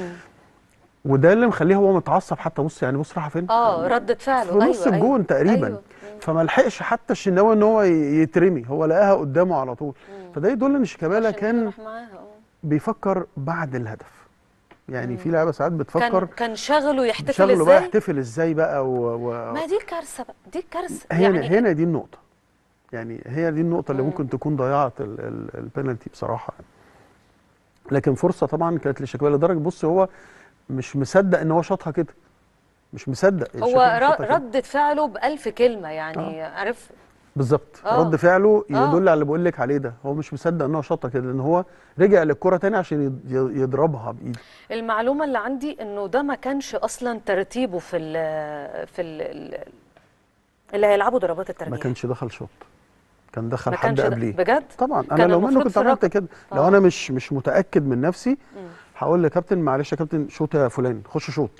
S18: وده اللي مخليه هو متعصب حتى بص يعني بص راح فين
S1: اه ردة فعله
S18: في نص
S1: ايوه
S18: الجون
S1: أيوة.
S18: تقريبا
S1: أيوة.
S18: فما لحقش حتى الشناوي ان هو ي- يترمي هو لقاها قدامه على طول فده يدل ان شيكابالا كان
S1: راح معاها اه
S18: بيفكر بعد الهدف يعني في لعيبه ساعات بتفكر
S1: كان كان شغله يحتفل
S18: شغله بقى
S1: ازاي
S18: يحتفل ازاي بقى و... و...
S1: ما دي الكارثه بقى دي الكارثه
S18: هنا
S1: يعني
S18: هنا دي النقطة يعني هي دي النقطة اللي ممكن تكون ضيعت ال- ال- البينالتي بصراحة يعني. لكن فرصة طبعا كانت لشيكابالا لدرجة بص هو مش مصدق ان هو شاطها كده مش مصدق
S1: هو
S18: شيكابالا
S1: ر-
S18: شاطها كده.
S1: ردة فعله بألف كلمة يعني عارف
S18: بالظبط
S1: آه.
S18: رد فعله
S1: آه.
S18: يدل على اللي بقول لك عليه ده هو مش مصدق ان هو شاطها كده لان هو رجع للكرة تاني عشان يض- ي- يضربها بايده
S1: المعلومة اللي عندي انه ده ما كانش اصلا ترتيبه في ال في ال اللي هيلعبوا ضربات
S18: ما
S1: الترجيح
S18: كانش دخل شوط كان دخل
S1: ما
S18: حد
S1: كانش د-
S18: قبليه
S1: بجد
S18: طبعا انا
S1: كان
S18: لو منه
S1: المفروض
S18: كنت
S1: في
S18: عملت
S1: الرقم.
S18: كده لو
S1: آه.
S18: انا مش مش متاكد من نفسي
S1: مم.
S18: هقول لكابتن معلش يا كابتن شوط يا فلان خش شوط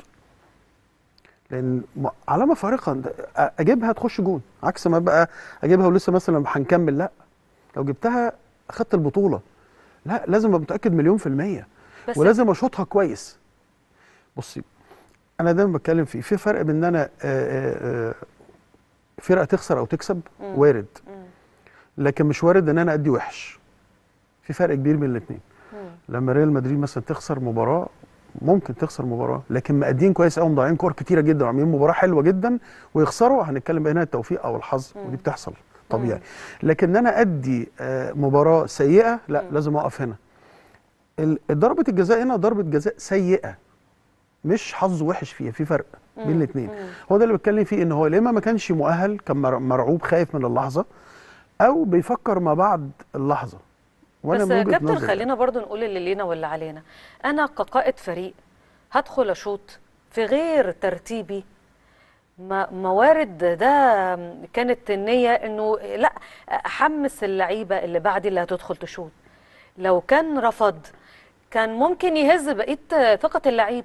S18: لان م- علامه فارقه أنت أ- اجيبها تخش جون عكس ما بقى اجيبها ولسه مثلا هنكمل لا لو جبتها اخدت البطوله لا لازم ابقى متاكد مليون في الميه
S1: بس-
S18: ولازم اشوطها كويس بصي انا دايما بتكلم فيه في فرق بين ان انا آه، آه، آه، فرقه تخسر او تكسب
S1: مم.
S18: وارد لكن مش وارد ان انا ادي وحش في فرق كبير بين الاثنين لما ريال مدريد مثلا تخسر مباراه ممكن تخسر مباراه لكن مأدين كويس قوي مضيعين كور كتيره جدا وعاملين مباراه حلوه جدا ويخسروا هنتكلم بقى هنا التوفيق او الحظ ودي بتحصل طبيعي لكن ان انا ادي آه، مباراه سيئه لا لازم اقف هنا ال- ضربه الجزاء هنا ضربه جزاء سيئه مش حظ وحش فيها في فرق بين الاثنين هو ده اللي بتكلم فيه ان هو يا اما ما كانش مؤهل كان مر- مرعوب خايف من اللحظه او بيفكر ما بعد اللحظه
S1: بس
S18: من وجهة
S1: كابتن
S18: نظري
S1: خلينا برضو نقول اللي لينا واللي علينا انا كقائد فريق هدخل اشوط في غير ترتيبي ما موارد ده كانت النية انه لا احمس اللعيبة اللي بعدي اللي هتدخل تشوط لو كان رفض كان ممكن يهز بقية ثقة اللعيب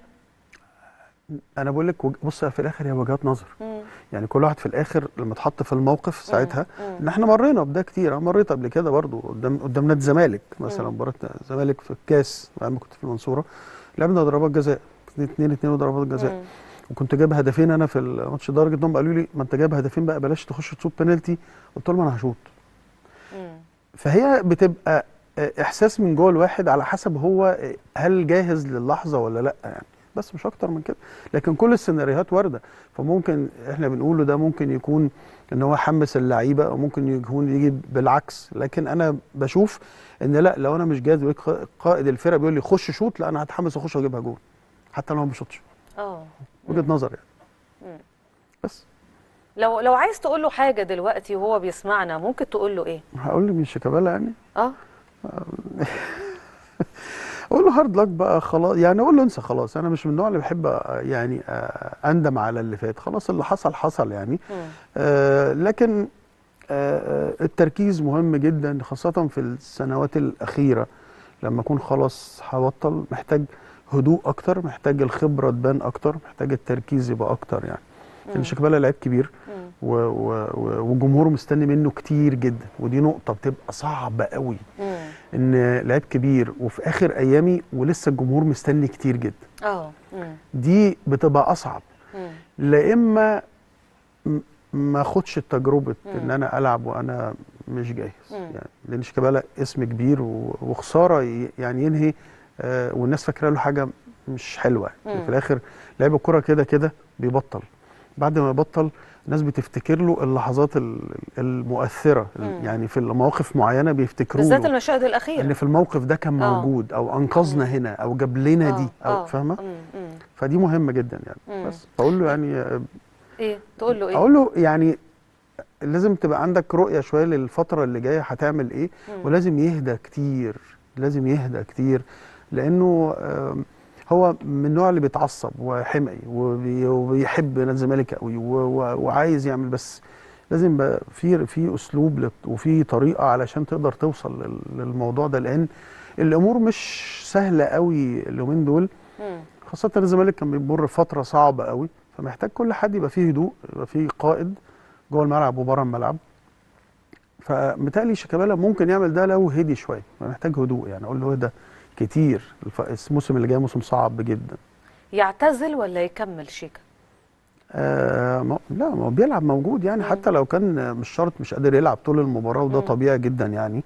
S18: انا بقول لك وج- بص في الاخر هي وجهات نظر
S1: مم.
S18: يعني كل واحد في الاخر لما اتحط في الموقف ساعتها
S1: مم.
S18: ان احنا مرينا بده كتير انا مريت قبل كده برضو قدام قدام نادي الزمالك مثلا
S1: مم.
S18: مباراه الزمالك في الكاس لما كنت في المنصوره لعبنا ضربات جزاء 2 2 وضربات جزاء
S1: مم.
S18: وكنت جايب هدفين انا في الماتش لدرجه انهم قالوا لي ما انت جايب هدفين بقى بلاش تخش تشوط بينالتي قلت لهم انا هشوط
S1: مم.
S18: فهي بتبقى آه، احساس من جوه الواحد على حسب هو آه، هل جاهز للحظه ولا لا يعني بس مش اكتر من كده لكن كل السيناريوهات وارده فممكن احنا بنقوله ده ممكن يكون ان هو حمس اللعيبه او ممكن يكون يجي بالعكس لكن انا بشوف ان لا لو انا مش جاهز ويك- قائد الفرقه بيقول لي خش شوط لا انا هتحمس واخش واجيبها جول حتى لو ما بشوطش
S1: اه
S18: وجهه نظر يعني
S1: مم.
S18: بس
S1: لو لو عايز تقول له حاجة دلوقتي وهو بيسمعنا ممكن تقول له ايه
S18: هقول له من شيكابالا يعني
S1: اه
S18: اقول له هارد لك بقى خلاص يعني اقول له انسى خلاص انا مش من النوع اللي بحب آه، يعني آه، اندم على اللي فات خلاص اللي حصل حصل يعني آه لكن آه آه، التركيز مهم جدا خاصة في السنوات الأخيرة لما أكون خلاص هبطل محتاج هدوء أكتر محتاج الخبرة تبان أكتر محتاج التركيز يبقى أكتر يعني لأن
S1: مم.
S18: شيكابالا لعيب كبير و- و- و- وجمهوره مستني منه كتير جدا ودي نقطة بتبقى صعبة قوي
S1: مم.
S18: ان لعيب كبير وفي اخر ايامي ولسه الجمهور مستني كتير جدا
S1: اه مم.
S18: دي بتبقى اصعب
S1: مم.
S18: لا اما م- ما اخدش التجربه
S1: مم.
S18: ان انا العب وانا مش جاهز
S1: مم.
S18: يعني لان شيكابالا اسم كبير و- وخساره ي- يعني ينهي آه والناس فاكره له حاجه مش حلوه يعني
S1: مم.
S18: في الاخر لعيب الكره كده كده بيبطل بعد ما يبطل الناس بتفتكر له اللحظات ال- المؤثره
S1: مم.
S18: يعني في مواقف معينه بيفتكروا
S1: بالذات
S18: له
S1: المشاهد الأخيرة
S18: ان في الموقف ده كان
S1: آه.
S18: موجود او انقذنا هنا او جاب لنا
S1: آه،
S18: دي
S1: آه،
S18: او فاهمه
S1: مم، مم.
S18: فدي مهمه جدا يعني
S1: مم.
S18: بس بقول له يعني آه،
S1: ايه تقول له ايه
S18: اقول له يعني لازم تبقى عندك رؤيه شويه للفتره اللي جايه هتعمل ايه
S1: مم.
S18: ولازم يهدى كتير لازم يهدى كتير لانه آم، هو من النوع اللي بيتعصب وحمقي وبي- وبيحب نادي الزمالك قوي و- و- وعايز يعمل بس لازم يبقى في في اسلوب لت- وفي طريقه علشان تقدر توصل لل- للموضوع ده لان الامور مش سهله قوي اليومين دول
S1: مم.
S18: خاصة إن الزمالك كان بيمر فترة صعبة قوي فمحتاج كل حد يبقى فيه هدوء يبقى فيه قائد جوه الملعب وبره الملعب فمتهيألي شيكابالا ممكن يعمل ده لو هدي شوية محتاج هدوء يعني أقول له اهدى كتير الف- الموسم اللي جاي موسم صعب جدا
S1: يعتزل ولا يكمل شيكا
S18: آه ما لا ما هو بيلعب موجود يعني حتى لو كان مش شرط مش قادر يلعب طول المباراة وده
S1: مم.
S18: طبيعي جدا يعني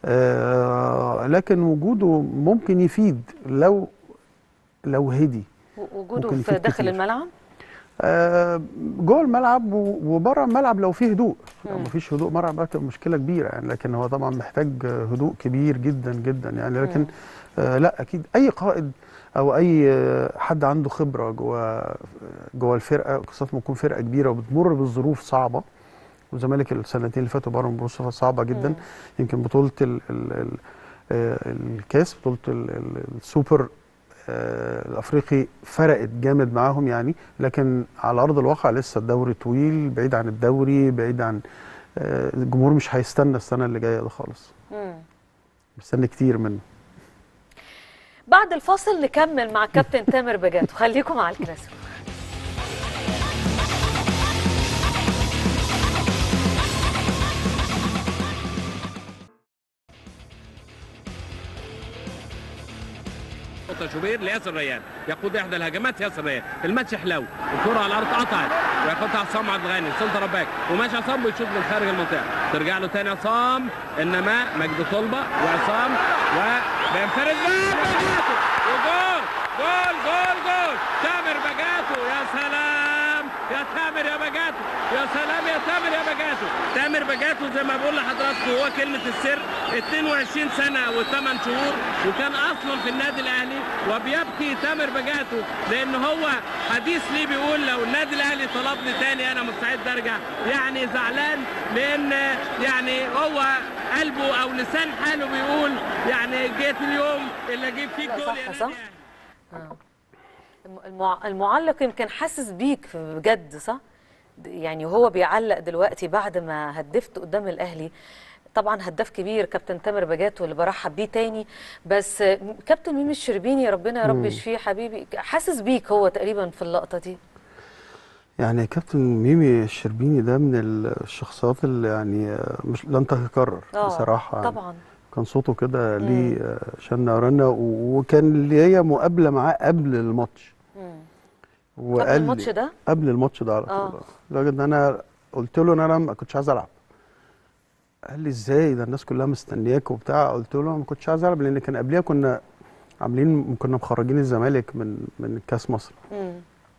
S18: آه لكن وجوده ممكن يفيد لو لو هدي
S1: وجوده
S18: ممكن
S1: في
S18: يفيد
S1: داخل
S18: كتير.
S1: الملعب
S18: آه جوه الملعب و- وبره الملعب لو فيه هدوء لو
S1: مم.
S18: مفيش هدوء بره بقى تبقى مشكله كبيره يعني لكن هو طبعا محتاج هدوء كبير جدا جدا يعني لكن
S1: مم.
S18: آه لا اكيد اي قائد او اي آه، حد عنده خبره جوه جوه الفرقه خاصه لما تكون فرقه كبيره وبتمر بالظروف صعبه والزمالك السنتين اللي فاتوا مروا بظروف صعبه جدا
S1: مم.
S18: يمكن بطوله ال ال ال آه، الكاس بطوله ال- ال- السوبر آه، الافريقي فرقت جامد معاهم يعني لكن على ارض الواقع لسه الدوري طويل بعيد عن الدوري بعيد عن آه، الجمهور مش هيستنى السنه اللي جايه ده خالص
S1: مم.
S18: مستني كتير منه
S1: بعد الفاصل نكمل مع كابتن تامر بجات خليكم على الكلاسيكو
S19: نقطة شوبير لياسر ريان يقود احدى الهجمات ياسر ريان الماتش حلو الكرة على الارض قطعت وياخدها عصام عبد الغني سنتر باك وماشي عصام بيشوط من خارج المنطقة ترجع له تاني عصام انما مجدي طلبة وعصام وبينفرد بجاتو وجول جول جول جول تامر بجاتو يا سلام يا تامر يا بجاتو يا سلام يا تامر يا بجاتو تامر بجاتو زي ما بقول لحضراتكم هو كلمة السر 22 سنة و8 شهور وكان اصلا في النادي الاهلي وبيبكي تامر بجاتو لان هو حديث ليه بيقول لو النادي الاهلي طلبني تاني انا مستعد ارجع يعني زعلان لان يعني هو قلبه او لسان حاله بيقول يعني جيت اليوم اللي اجيب فيه جول يا
S1: صح صح آه. الم- المع... المعلق يمكن حاسس بيك بجد صح د- يعني هو بيعلق دلوقتي بعد ما هدفت قدام الاهلي طبعا هداف كبير كابتن تامر بجات واللي برحب بيه تاني بس آه، كابتن ميمي الشربيني ربنا يا رب
S18: مم.
S1: يشفيه حبيبي حاسس بيك هو تقريبا في اللقطه دي
S18: يعني كابتن ميمي الشربيني ده من الشخصيات اللي يعني آه، مش لن تتكرر
S1: آه،
S18: بصراحه يعني.
S1: طبعا
S18: كان صوته كده ليه آه، شنه ورنه و- وكان ليا مقابله معاه قبل الماتش
S1: مم.
S18: وقال
S1: قبل
S18: لي-
S1: الماتش ده
S18: قبل الماتش ده على
S1: آه.
S18: طول لدرجه ان انا قلت له ان انا ما كنتش عايز العب قال لي ازاي ده الناس كلها مستنياك وبتاع قلت له ما كنتش عايز العب لان كان قبليها كنا عاملين كنا مخرجين الزمالك من من كاس مصر
S1: مم.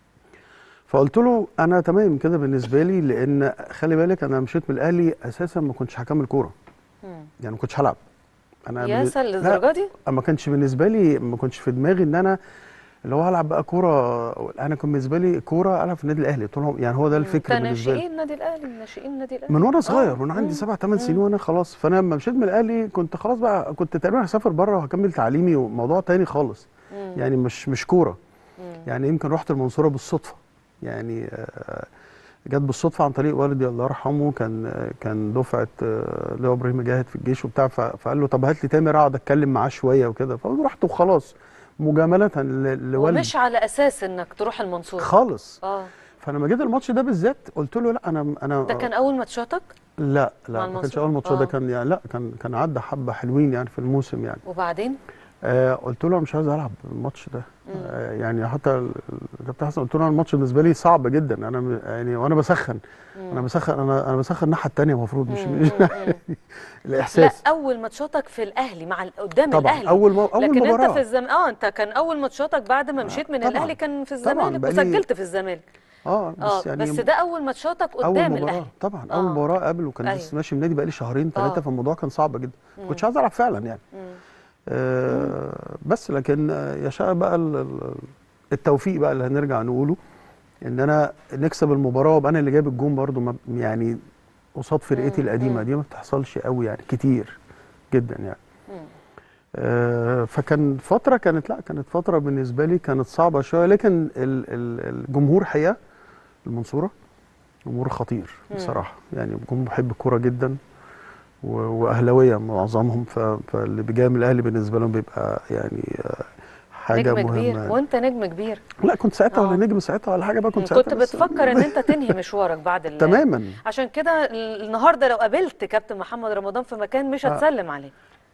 S18: فقلت له انا تمام كده بالنسبه لي لان خلي بالك انا مشيت من الاهلي اساسا ما كنتش هكمل كوره
S1: مم.
S18: يعني ما كنتش هلعب انا
S1: يا
S18: بالن-
S1: سل
S18: لا،
S1: للدرجه دي
S18: ما كانش بالنسبه لي ما كنتش في دماغي ان انا اللي هو هلعب بقى كوره انا كان بالنسبه لي كوره العب في النادي الاهلي طول عمري- يعني هو ده الفكر
S1: انت
S18: بالنسبه لي
S1: ناشئين النادي الاهلي ناشئين النادي الاهلي
S18: من وانا
S1: آه.
S18: صغير وانا عندي سبع ثمان سنين وانا خلاص فانا لما مشيت من الاهلي كنت خلاص بقى كنت تقريبا هسافر بره وهكمل تعليمي وموضوع تاني خالص
S1: مم.
S18: يعني مش مش كوره
S1: مم.
S18: يعني يمكن رحت المنصوره بالصدفه يعني آه، جت بالصدفه عن طريق والدي الله يرحمه كان آه، كان دفعه آه، اللي هو ابراهيم مجاهد في الجيش وبتاع ف- فقال له طب هات لي تامر اقعد اتكلم معاه شويه وكده فرحت وخلاص مجامله ل- لوالدي
S1: ومش على اساس انك تروح المنصوره
S18: خالص
S1: اه
S18: فلما جيت الماتش ده بالذات قلت له لا انا انا
S1: ده كان اول ماتشاتك
S18: لا
S1: مع
S18: لا ما كانش
S1: المنصورة؟
S18: اول ماتش ده
S1: آه.
S18: كان يعني لا كان كان عدى حبه حلوين يعني في الموسم يعني
S1: وبعدين
S18: آه قلت له انا مش عايز العب الماتش ده
S1: مم.
S18: آه يعني حتى ال- الكابتن حسن قلت له أنا الماتش بالنسبه لي صعب جدا انا م- يعني وانا بسخن انا بسخن انا انا بسخن الناحيه الثانيه المفروض مش
S1: مم،
S18: مش
S1: مم،
S18: الاحساس
S1: لا اول ماتشاتك في الاهلي مع ال- قدام
S18: طبعا
S1: الاهلي
S18: اول مو... اول
S1: لكن
S18: مباراه
S1: انت في الزم... اه انت كان اول ماتشاتك بعد ما مشيت من
S18: طبعاً.
S1: الاهلي كان في
S18: طبعاً،
S1: الزمالك
S18: بقالي-
S1: وسجلت في الزمالك
S18: اه
S1: اه
S18: بس يعني
S1: بس ده اول ماتشاتك
S18: اول
S1: قدام
S18: مباراه
S1: الاهلي
S18: طبعا
S1: آه.
S18: اول مباراه قبل وكان
S1: أيوة.
S18: لسه ماشي من النادي بقالي شهرين ثلاثه
S1: آه.
S18: فالموضوع كان صعب جدا
S1: مم.
S18: ما كنتش عايز العب فعلا يعني
S1: مم.
S18: آه بس لكن آه، يشاء بقى ال- ال- التوفيق بقى اللي هنرجع نقوله ان انا نكسب المباراه وابقى انا اللي جايب الجون برضو ما- يعني قصاد فرقتي
S1: مم.
S18: القديمه
S1: مم.
S18: دي ما بتحصلش قوي يعني كتير جدا يعني
S1: مم.
S18: آه فكان فتره كانت لا كانت فتره بالنسبه لي كانت صعبه شويه لكن ال- ال- الجمهور حقيقه المنصوره جمهور خطير
S1: مم.
S18: بصراحه يعني جمهور بيحب الكوره جدا و- واهلاويه معظمهم ف- فاللي بيجي من الاهلي بالنسبه لهم بيبقى يعني آه، حاجه
S1: نجم
S18: مهمه
S1: كبير
S18: يعني.
S1: وانت نجم كبير
S18: لا كنت ساعتها
S1: آه.
S18: ولا نجم ساعتها ولا حاجه بقى كنت
S1: كنت
S18: ساعتها بس-
S1: بتفكر ان انت تنهي مشوارك بعد ال
S18: تماما
S1: عشان كده ال- النهارده لو قابلت كابتن محمد رمضان في مكان مش
S18: آه.
S1: هتسلم عليه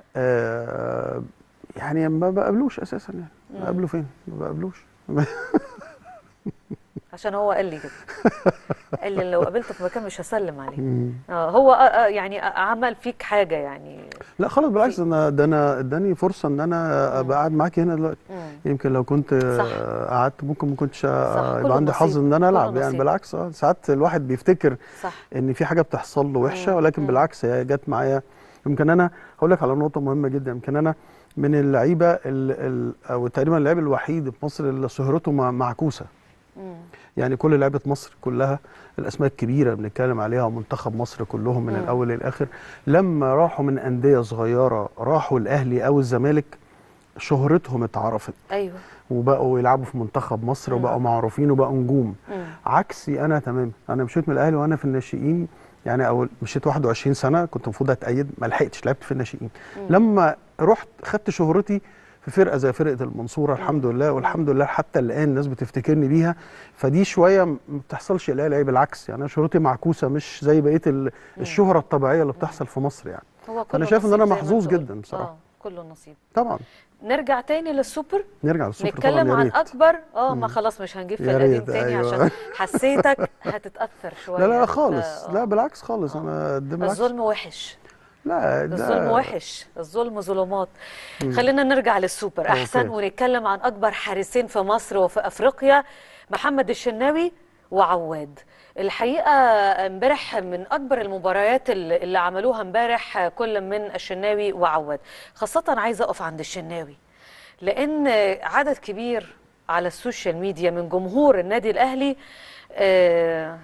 S18: آه يعني ما بقابلوش اساسا يعني
S1: مم.
S18: بقابله فين ما بقابلوش
S1: عشان هو قال لي كده قال لي لو قابلته في مكان مش هسلم عليه
S18: مم.
S1: اه هو آه آه يعني آه عمل فيك حاجه يعني
S18: لا خالص بالعكس انا ده انا اداني فرصه ان انا ابقى قاعد معاكي هنا دلوقتي يمكن لو كنت آه، قعدت ممكن ما كنتش آه،
S1: كله
S18: يبقى عندي حظ
S1: نصيب،
S18: ان انا
S1: كله
S18: العب يعني
S1: نصيب.
S18: بالعكس اه ساعات الواحد بيفتكر
S1: صح
S18: ان في حاجه بتحصل له وحشه ولكن بالعكس هي جت معايا يمكن انا هقول لك على نقطه مهمه جدا يمكن انا من اللعيبه ال- ال- او تقريبا اللاعب الوحيد في مصر اللي سهرته مع- معكوسه يعني كل لعيبه مصر كلها الاسماء الكبيره اللي بنتكلم عليها ومنتخب مصر كلهم من
S1: مم.
S18: الاول للاخر لما راحوا من انديه صغيره راحوا الاهلي او الزمالك شهرتهم اتعرفت
S1: ايوه
S18: وبقوا يلعبوا في منتخب مصر وبقوا معروفين وبقوا نجوم
S1: مم.
S18: عكسي انا تماما انا مشيت من الاهلي وانا في الناشئين يعني اول مشيت 21 سنه كنت المفروض اتأيد ما لحقتش لعبت في الناشئين
S1: مم.
S18: لما رحت خدت شهرتي في فرقه زي فرقه المنصوره الحمد لله والحمد لله حتى الان الناس بتفتكرني بيها فدي شويه ما بتحصلش الا لعيب بالعكس يعني انا شهرتي معكوسه مش زي بقيه ال- الشهره الطبيعيه اللي بتحصل في مصر يعني
S1: هو
S18: فانا
S1: كله
S18: شايف ان
S1: نصيب
S18: انا
S1: زي ما
S18: محظوظ
S1: أنت قلت.
S18: جدا بصراحه
S1: اه كله نصيب
S18: طبعا
S1: نرجع تاني للسوبر
S18: نرجع للسوبر طبعا
S1: نتكلم
S18: يا
S1: عن
S18: ريت.
S1: اكبر اه ما خلاص مش هنجيب في
S18: يا
S1: القديم
S18: ريت،
S1: تاني
S18: أيوة.
S1: عشان حسيتك هتتاثر شويه
S18: لا لا
S1: ف-
S18: خالص لا بالعكس خالص انا ده بالعكس
S1: الظلم وحش
S18: لا ده
S1: الظلم وحش الظلم ظلمات
S18: مم.
S1: خلينا نرجع للسوبر احسن
S18: أوكي.
S1: ونتكلم عن اكبر حارسين في مصر وفي افريقيا محمد الشناوي وعواد الحقيقه امبارح من اكبر المباريات اللي اللي عملوها امبارح كل من الشناوي وعواد خاصه عايزه اقف عند الشناوي لان عدد كبير على السوشيال ميديا من جمهور النادي الاهلي آه،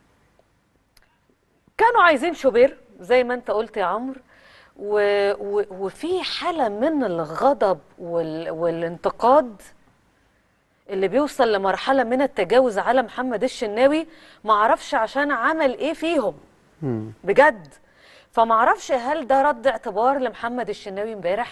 S1: كانوا عايزين شوبير زي ما انت قلت يا عمرو و... و... وفي حالة من الغضب وال... والانتقاد اللي بيوصل لمرحلة من التجاوز على محمد الشناوي معرفش عشان عمل ايه فيهم
S18: مم.
S1: بجد فمعرفش هل ده رد اعتبار لمحمد الشناوي امبارح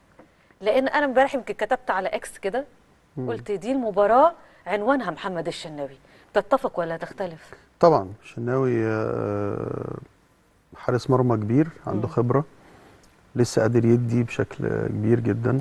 S1: لان انا امبارح يمكن كتبت على اكس كده
S18: مم.
S1: قلت دي المباراة عنوانها محمد الشناوي تتفق ولا تختلف
S18: طبعا شناوي آه، حارس مرمى كبير عنده خبرة لسه قادر يدي بشكل كبير جدا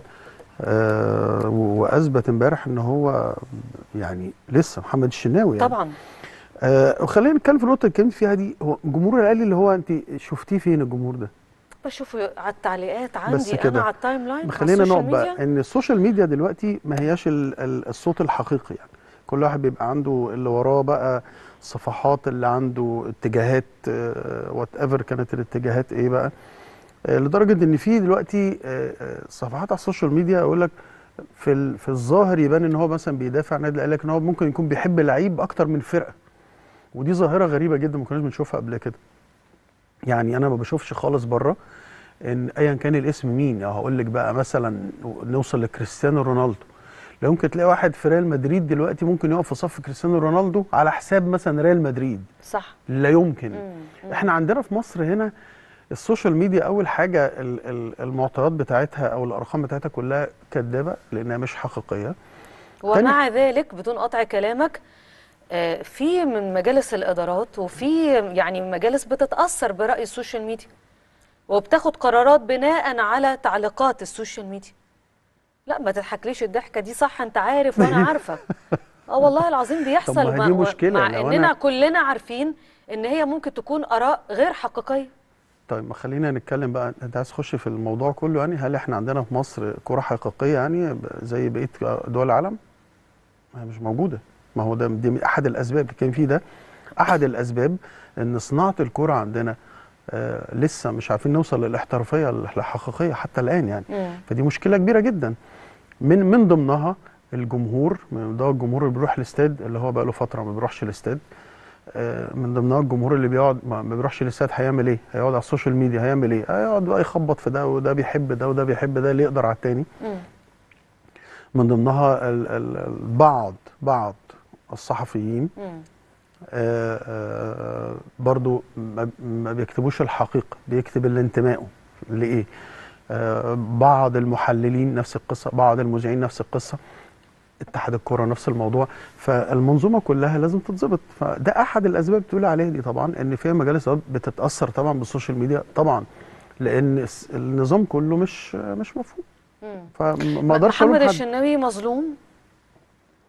S18: آه، واثبت امبارح ان هو يعني لسه محمد الشناوي يعني.
S1: طبعا
S18: آه وخلينا نتكلم في النقطه اللي اتكلمت فيها دي هو الجمهور الاهلي اللي هو انت شفتيه فين الجمهور ده
S1: بشوفه على التعليقات
S18: بس
S1: عندي
S18: كده.
S1: انا على التايم لاين على
S18: خلينا
S1: السوشيال
S18: نقعد بقى
S1: ميديا.
S18: ان السوشيال ميديا دلوقتي ما هياش ال- ال- الصوت الحقيقي يعني كل واحد بيبقى عنده اللي وراه بقى صفحات اللي عنده اتجاهات وات ايفر كانت الاتجاهات ايه بقى آه، لدرجه ان في دلوقتي آه، آه، صفحات على السوشيال ميديا يقول لك في ال- في الظاهر يبان ان هو مثلا بيدافع عن النادي الاهلي لكن هو ممكن يكون بيحب لعيب اكتر من فرقه ودي ظاهره غريبه جدا ما كناش بنشوفها قبل كده يعني انا ما بشوفش خالص بره ان ايا كان الاسم مين يعني هقول لك بقى مثلا نوصل لكريستيانو رونالدو لا يمكن تلاقي واحد في ريال مدريد دلوقتي ممكن يقف في صف كريستيانو رونالدو على حساب مثلا ريال مدريد
S1: صح
S18: لا يمكن
S1: مم.
S18: احنا عندنا في مصر هنا السوشيال ميديا اول حاجه ال- ال- المعطيات بتاعتها او الارقام بتاعتها كلها كدابه لانها مش حقيقيه
S1: ومع ذلك بدون قطع كلامك آه، في من مجالس الادارات وفي يعني مجالس بتتاثر براي السوشيال ميديا وبتاخد قرارات بناء على تعليقات السوشيال ميديا لا ما تضحكليش الضحكه دي صح انت عارف وانا عارفه اه والله العظيم بيحصل
S18: طب ما هي دي
S1: مع-
S18: مشكلة،
S1: مع
S18: لو
S1: اننا
S18: أنا-
S1: كلنا عارفين ان هي ممكن تكون اراء غير حقيقيه
S18: طيب ما خلينا نتكلم بقى انت عايز تخش في الموضوع كله يعني هل احنا عندنا في مصر كرة حقيقية يعني ب- زي بقية دول العالم؟ ما هي مش موجودة ما هو ده دي من احد الاسباب اللي كان فيه ده احد الاسباب ان صناعة الكرة عندنا آه لسه مش عارفين نوصل للاحترافية الحقيقية حتى الان يعني
S1: مم.
S18: فدي مشكلة كبيرة جدا من من ضمنها الجمهور من ضمنها الجمهور اللي بيروح الاستاد اللي هو بقى له فترة ما بيروحش الاستاد آه، من ضمنها الجمهور اللي بيقعد ما ما بيروحش الاستاد هيعمل ايه؟ هيقعد على السوشيال ميديا هيعمل ايه؟ هيقعد بقى يخبط في ده وده بيحب ده وده بيحب ده اللي يقدر على التاني
S1: مم.
S18: من ضمنها ال- ال- ال- بعض بعض الصحفيين
S1: مم.
S18: آه، آه، برضو ما ما بيكتبوش الحقيقة بيكتب اللي انتمائه لإيه آه، بعض المحللين نفس القصة بعض المذيعين نفس القصة اتحاد الكرة نفس الموضوع فالمنظومة كلها لازم تتظبط فده أحد الأسباب بتقول عليها دي طبعا إن فيها مجالس إدارات بتتأثر طبعا بالسوشيال ميديا طبعا لأن الس- النظام كله مش مش مفهوم
S1: مم.
S18: فما اقدرش أقول
S1: محمد
S18: لحد-
S1: الشناوي مظلوم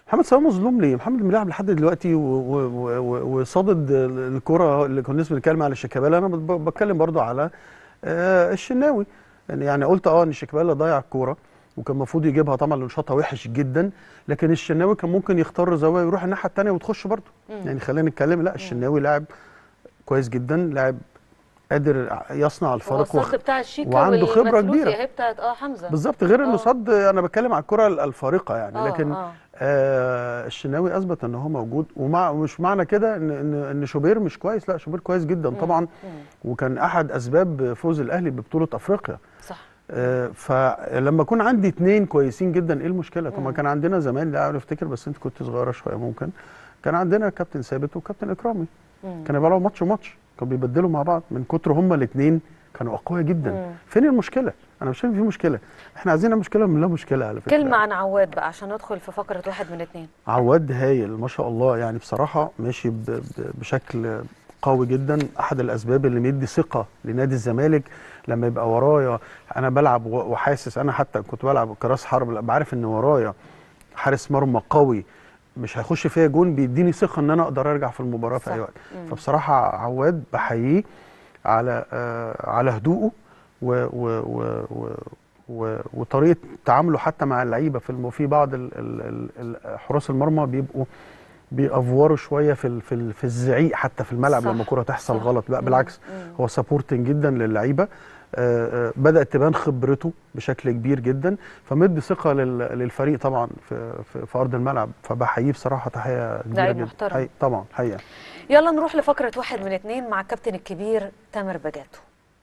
S18: محمد سلام مظلوم ليه؟ محمد بيلعب لحد دلوقتي و- و- و- و- وصادد ال- الكرة اللي كنا لسه بنتكلم على شيكابالا انا ب- بتكلم برضو على آه، الشناوي يعني يعني قلت اه ان شيكابالا ضيع الكوره وكان المفروض يجيبها طبعا لان شاطها وحش جدا لكن الشناوي كان ممكن يختار زاويه ويروح الناحيه الثانيه وتخش برضو
S1: مم.
S18: يعني خلينا نتكلم لا الشناوي لاعب كويس جدا لاعب قادر يصنع
S1: هو
S18: الفرق
S1: الصد بتاع الشيكا
S18: وعنده خبره
S1: والمثلوثي
S18: كبيره
S1: اهي بتاعت اه حمزه
S18: بالظبط غير انه
S1: آه.
S18: صد انا بتكلم على الكره الفارقه يعني
S1: آه،
S18: لكن
S1: آه.
S18: آه الشناوي اثبت ان هو موجود ومع ومش معنى كده ان ان ان شوبير مش كويس لا شوبير كويس جدا طبعا وكان احد اسباب فوز الاهلي ببطوله افريقيا
S1: صح
S18: آه فلما يكون عندي اتنين كويسين جدا ايه المشكله طب ما كان عندنا زمان لا انا افتكر بس انت كنت صغيره شويه ممكن كان عندنا كابتن ثابت وكابتن اكرامي
S1: مم.
S18: كانوا بيلعبوا ماتش وماتش كانوا بيبدلوا مع بعض من كتر هما الاثنين كانوا اقوياء جدا
S1: مم.
S18: فين المشكله انا مش شايف في مشكله احنا عايزين مشكله من لا مشكله على فكره
S1: كلمه عن عواد بقى عشان ندخل في فقره واحد من اتنين
S18: عواد هايل ما شاء الله يعني بصراحه ماشي ب- ب- بشكل قوي جدا احد الاسباب اللي مدي ثقه لنادي الزمالك لما يبقى ورايا انا بلعب و- وحاسس انا حتى كنت بلعب كراس حرب لا، بعرف ان ورايا حارس مرمى قوي مش هيخش فيا جون بيديني ثقه ان انا اقدر ارجع في المباراه في اي وقت
S1: مم.
S18: فبصراحه عواد بحييه على آه على هدوءه و و و و و وطريقه تعامله حتى مع اللعيبه في الم... في بعض ال... ال... ال... ال- حراس المرمى بيبقوا بيأفوروا شويه في ال... في, ال... في الزعيق حتى في الملعب
S1: صح،
S18: لما الكوره تحصل
S1: صح.
S18: غلط لا
S1: مم،
S18: بالعكس
S1: مم.
S18: هو سبورتنج جدا للعيبه آه، آه، بدأت تبان خبرته بشكل كبير جدا فمدي ثقه لل... للفريق طبعا في... في في ارض الملعب فبحييه بصراحه تحيه كبيره
S1: لعيب
S18: جدا
S1: محترم.
S18: حقيقي- طبعا حقيقه
S1: يلا نروح لفقره واحد من اتنين مع الكابتن الكبير تامر بجاتو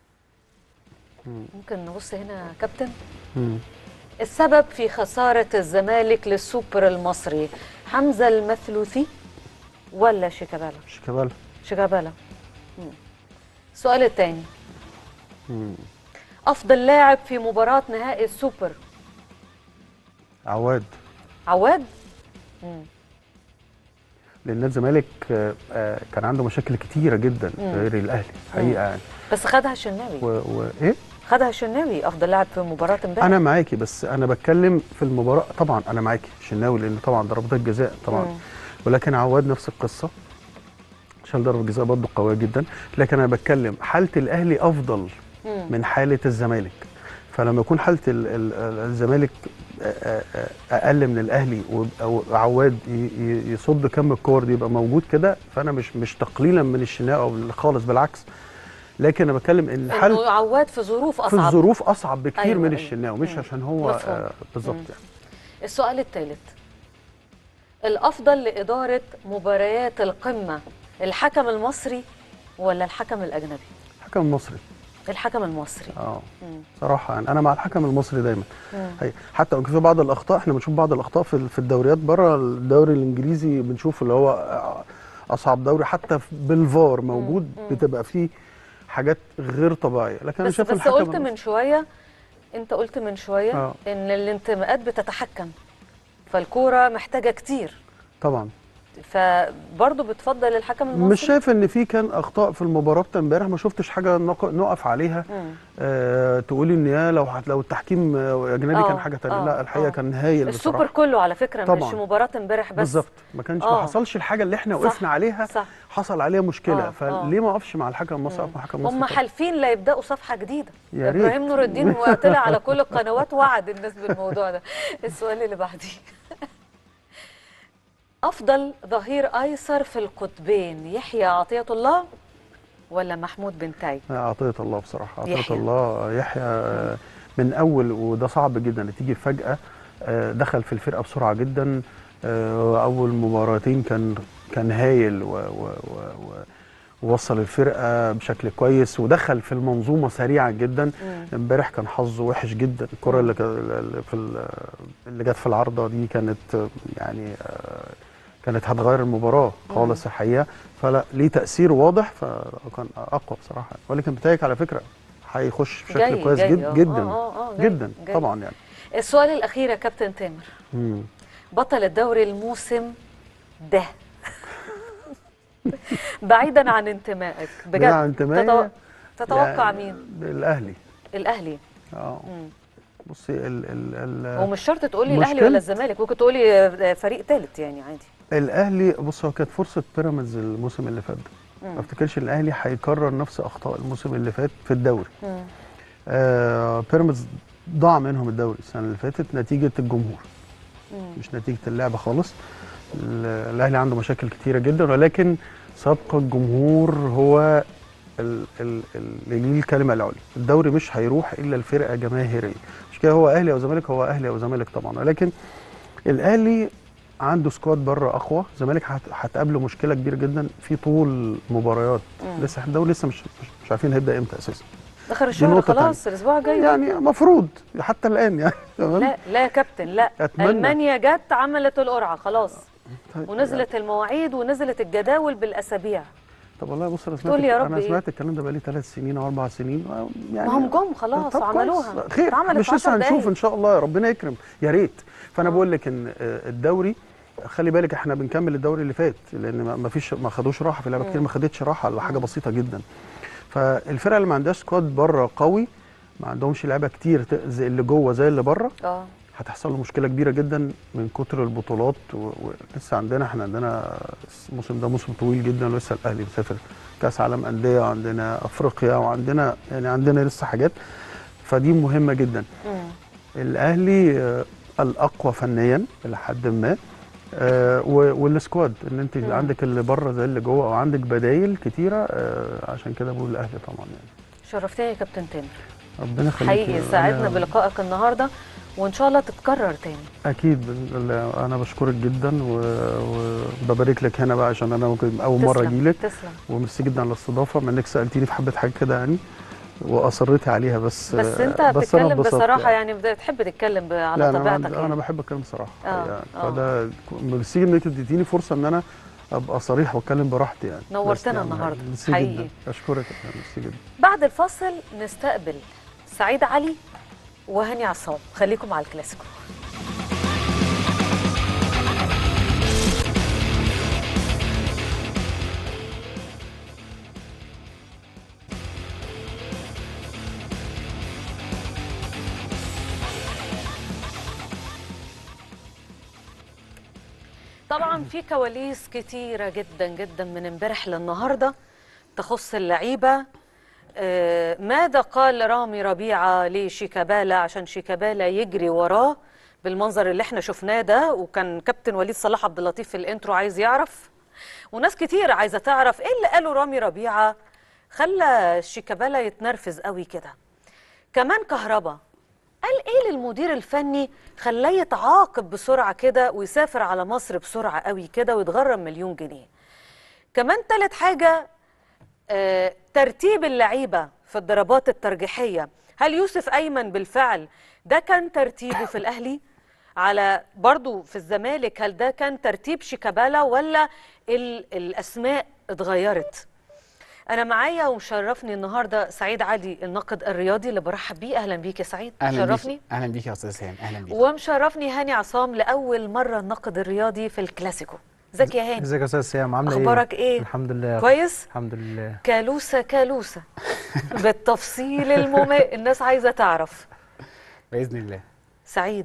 S1: ممكن نبص هنا يا كابتن
S18: مم.
S1: السبب في خسارة الزمالك للسوبر المصري حمزة المثلوثي ولا شيكابالا؟
S18: شيكابالا
S1: شيكابالا مم. السؤال الثاني
S18: مم.
S1: أفضل لاعب في مباراة نهائي السوبر
S18: عواد
S1: عواد؟ مم.
S18: لان نادي الزمالك آه، آه، كان عنده مشاكل كتيره جدا
S1: مم.
S18: غير الاهلي حقيقه يعني
S1: بس خدها الشناوي
S18: و... وايه
S1: خدها الشناوي أفضل لاعب في مباراة امبارح
S18: انا معاكي بس انا بتكلم في المباراه طبعا انا معاكي شناوي لان طبعا ضربات الجزاء طبعا
S1: مم.
S18: ولكن عواد نفس القصه عشان ضربه الجزاء برضه قويه جدا لكن انا بتكلم حاله الاهلي افضل
S1: مم.
S18: من حاله الزمالك فلما يكون حاله ال- ال- ال- الزمالك آه، آه، آه، اقل من الاهلي ويبقى- وعواد ي- ي- يصد كم الكور دي يبقى موجود كده فانا مش مش تقليلا من الشناوي او خالص بالعكس لكن انا بتكلم ان
S1: إنه
S18: حاله
S1: عواد في ظروف
S18: في
S1: أصعب
S18: الظروف اصعب بكتير
S1: أيوة،
S18: من
S1: أيوة.
S18: الشناوي مش
S1: مم.
S18: عشان هو
S1: مفهوم.
S18: آه بالظبط
S1: مم.
S18: يعني
S1: السؤال الثالث الأفضل لإدارة مباريات القمة الحكم المصري ولا الحكم الأجنبي؟
S18: الحكم المصري
S1: الحكم المصري
S18: اه
S1: مم.
S18: صراحه يعني انا مع الحكم المصري دايما
S1: مم.
S18: هي حتى لو في بعض الاخطاء احنا بنشوف بعض الاخطاء في في الدوريات بره الدوري الانجليزي بنشوف اللي هو اصعب دوري حتى في- بالفار موجود بتبقى فيه حاجات غير طبيعيه لكن انا
S1: بس
S18: شايف
S1: بس
S18: الحكم
S1: قلت
S18: المصري-
S1: من شوية أنت قلت من شوية
S18: آه.
S1: إن الانتماءات بتتحكم فالكورة محتاجة كتير
S18: طبعا
S1: فبرضه بتفضل الحكم المصري؟
S18: مش شايف ان في كان اخطاء في المباراه بتاع امبارح ما شفتش حاجه نق- نقف عليها
S1: مم.
S18: آه تقولي ان يا لو هت- لو التحكيم آه، اجنبي
S1: آه،
S18: كان حاجه ثانيه
S1: آه،
S18: لا الحقيقه
S1: آه.
S18: كان هايل
S1: السوبر
S18: بصراحه
S1: كله على فكرة مش
S18: طبعاً.
S1: مباراة امبارح بس
S18: بالظبط ما كانش
S1: آه.
S18: ما حصلش الحاجه اللي احنا
S1: صح،
S18: وقفنا عليها
S1: صح.
S18: حصل عليها مشكله
S1: آه،
S18: فليه ما اقفش مع الحكم المصري اقف مع الحكم المصري
S1: هم
S18: طبعاً.
S1: حالفين لا يبداوا صفحه جديده
S18: يا ريت.
S1: ابراهيم نور الدين طلع على كل القنوات وعد الناس بالموضوع ده السؤال اللي بعديه افضل ظهير ايسر في القطبين يحيى عطيه الله ولا محمود بن تاي
S18: عطيه الله بصراحه عطيه
S1: يحيى.
S18: الله يحيى آه، من اول وده صعب جدا إن تيجي فجاه آه، دخل في الفرقه بسرعه جدا آه، اول مباراتين كان كان هايل و و و و ووصل الفرقه بشكل كويس ودخل في المنظومه سريعا جدا
S1: مم.
S18: امبارح كان حظه وحش جدا الكره اللي كا- اللي في ال- اللي جت في العارضه دي كانت آه، يعني آه، كانت هتغير المباراه خالص الحقيقه فلا ليه تاثير واضح فكان اقوى بصراحه ولكن بتاعك على فكره هيخش بشكل
S1: جاي-
S18: كويس
S1: جاي،
S18: جد
S1: آه،
S18: جدا
S1: آه، آه، جاي-
S18: جدا
S1: جاي.
S18: طبعا يعني
S1: السؤال الاخير يا كابتن تامر
S18: مم.
S1: بطل الدوري الموسم ده بعيدا عن انتمائك بجد
S18: بعيداً عن انتمائي،
S1: تتو... تتوقع
S18: يعني
S1: مين
S18: الاهلي
S1: الاهلي
S18: اه
S1: مم.
S18: بصي ال ال ال
S1: هو مش شرط تقولي الاهلي ولا
S18: مشكلة
S1: الزمالك ممكن تقولي آه، فريق ثالث يعني عادي
S18: الاهلي بص هو كانت فرصه بيراميدز الموسم اللي فات ده
S1: مم.
S18: ما افتكرش ان الاهلي هيكرر نفس اخطاء الموسم اللي فات في الدوري
S1: مم.
S18: آه بيراميدز ضاع منهم الدوري السنه اللي فاتت نتيجه الجمهور
S1: مم.
S18: مش نتيجه اللعبه خالص ال- الاهلي عنده مشاكل كتيره جدا ولكن سبق الجمهور هو ال- ال- ال- اللي ليه الكلمه العليا الدوري مش هيروح الا الفرقه جماهيريه مش كده هو اهلي او زمالك هو اهلي او زمالك طبعا ولكن الاهلي عنده سكواد بره اقوى الزمالك هت- هتقابله مشكله كبيره جدا في طول مباريات
S1: مم.
S18: لسه الدوري لسه مش مش, مش عارفين هيبدا امتى اساسا
S1: اخر
S18: دي
S1: الشهر
S18: نقطة
S1: خلاص الاسبوع الجاي
S18: يعني المفروض حتى الان يعني تمام
S1: لا لا يا كابتن لا
S18: أتمنى.
S1: المانيا جت عملت القرعه خلاص
S18: طيب
S1: ونزلت المواعيد ونزلت الجداول بالاسابيع
S18: طب والله بص انا
S1: تقول
S18: سمعت
S1: يا رب
S18: انا
S1: إيه؟
S18: سمعت الكلام ده بقالي ثلاث سنين او اربع سنين يعني
S1: ما هم جم خلاص
S18: طب
S1: عملوها
S18: كويس. خير
S1: اتعملت
S18: مش
S1: في
S18: لسه
S1: 10
S18: هنشوف
S1: دقايق.
S18: ان شاء الله ربنا يكرم يا ريت فانا بقول لك ان آه، الدوري خلي بالك احنا بنكمل الدوري اللي فات لان ما- ما فيش ما خدوش راحه في لعبه كتير ما خدتش راحه الا حاجه بسيطه جدا فالفرقه اللي ما عندهاش سكواد بره قوي ما عندهمش لعيبه كتير ت- زي اللي جوه زي اللي بره
S1: اه
S18: هتحصل له مشكله كبيره جدا من كتر البطولات و- ولسه عندنا احنا عندنا الموسم ده موسم طويل جدا ولسه الاهلي مسافر كاس عالم انديه وعندنا افريقيا وعندنا يعني عندنا لسه حاجات فدي مهمه جدا
S1: مم.
S18: الاهلي آه، الاقوى فنيا الى حد ما آه، و- والسكواد ان انت
S1: مم.
S18: عندك اللي بره زي اللي جوه او عندك بدايل كتيره آه، عشان كده بقول الاهلي طبعا يعني
S1: شرفتني يا كابتن تامر
S18: ربنا يخليك
S1: حقيقي ساعدنا
S18: أنا-
S1: بلقائك النهارده وان شاء الله تتكرر تاني
S18: اكيد بإذن الله. انا بشكرك جدا و- وببارك لك هنا بقى عشان انا ممكن اول مره
S1: تسلم،
S18: اجي لك
S1: تسلم
S18: وميرسي جدا على الاستضافه ما انك سالتيني في حبه حاجات كده يعني واصريتي عليها بس
S1: بس انت
S18: أنا
S1: بتتكلم
S18: اتبسطت
S1: بصراحه يعني بتحب تتكلم ب-
S18: لا
S1: على
S18: انا
S1: طبيعتك
S18: انا,
S1: يعني.
S18: أنا بحب اتكلم بصراحه
S1: آه،
S18: يعني
S1: آه.
S18: فده ميرسي انك اديتيني فرصه ان انا ابقى صريح واتكلم براحتي يعني بس
S1: نورتنا
S18: يعني
S1: النهاردة،
S18: ميرسي
S1: حقيقي.
S18: جدا اشكرك ميرسي جدا
S1: بعد الفاصل نستقبل سعيد علي وهاني عصام خليكم على الكلاسيكو طبعا في كواليس كتيرة جدا جدا من امبارح للنهارده تخص اللعيبة آه، ماذا قال رامي ربيعة لشيكابالا عشان شيكابالا يجري وراه بالمنظر اللي احنا شفناه ده وكان كابتن وليد صلاح عبد اللطيف في الانترو عايز يعرف وناس كتير عايزة تعرف ايه اللي قاله رامي ربيعة خلى شيكابالا يتنرفز قوي كده كمان كهربا قال ايه للمدير الفني خلاه يتعاقب بسرعه كده ويسافر على مصر بسرعه قوي كده ويتغرم مليون جنيه كمان تالت حاجه آه ترتيب اللعيبه في الضربات الترجيحيه هل يوسف ايمن بالفعل ده كان ترتيبه في الاهلي على برضو في الزمالك هل ده كان ترتيب شيكابالا ولا ال- الاسماء اتغيرت انا معايا ومشرفني النهارده سعيد علي الناقد الرياضي اللي برحب بيه اهلا بيك يا سعيد
S20: اهلا
S1: شرفني
S20: بيك اهلا بيك يا استاذ هاني اهلا بيك
S1: ومشرفني هاني عصام لاول مره الناقد الرياضي في الكلاسيكو ازيك يا هاني
S21: ازيك يا استاذ سيام عامله ايه
S1: اخبارك ايه
S21: الحمد لله
S1: كويس
S21: الحمد لله
S1: كالوسه كالوسه بالتفصيل الممل الناس عايزه تعرف
S20: باذن الله
S1: سعيد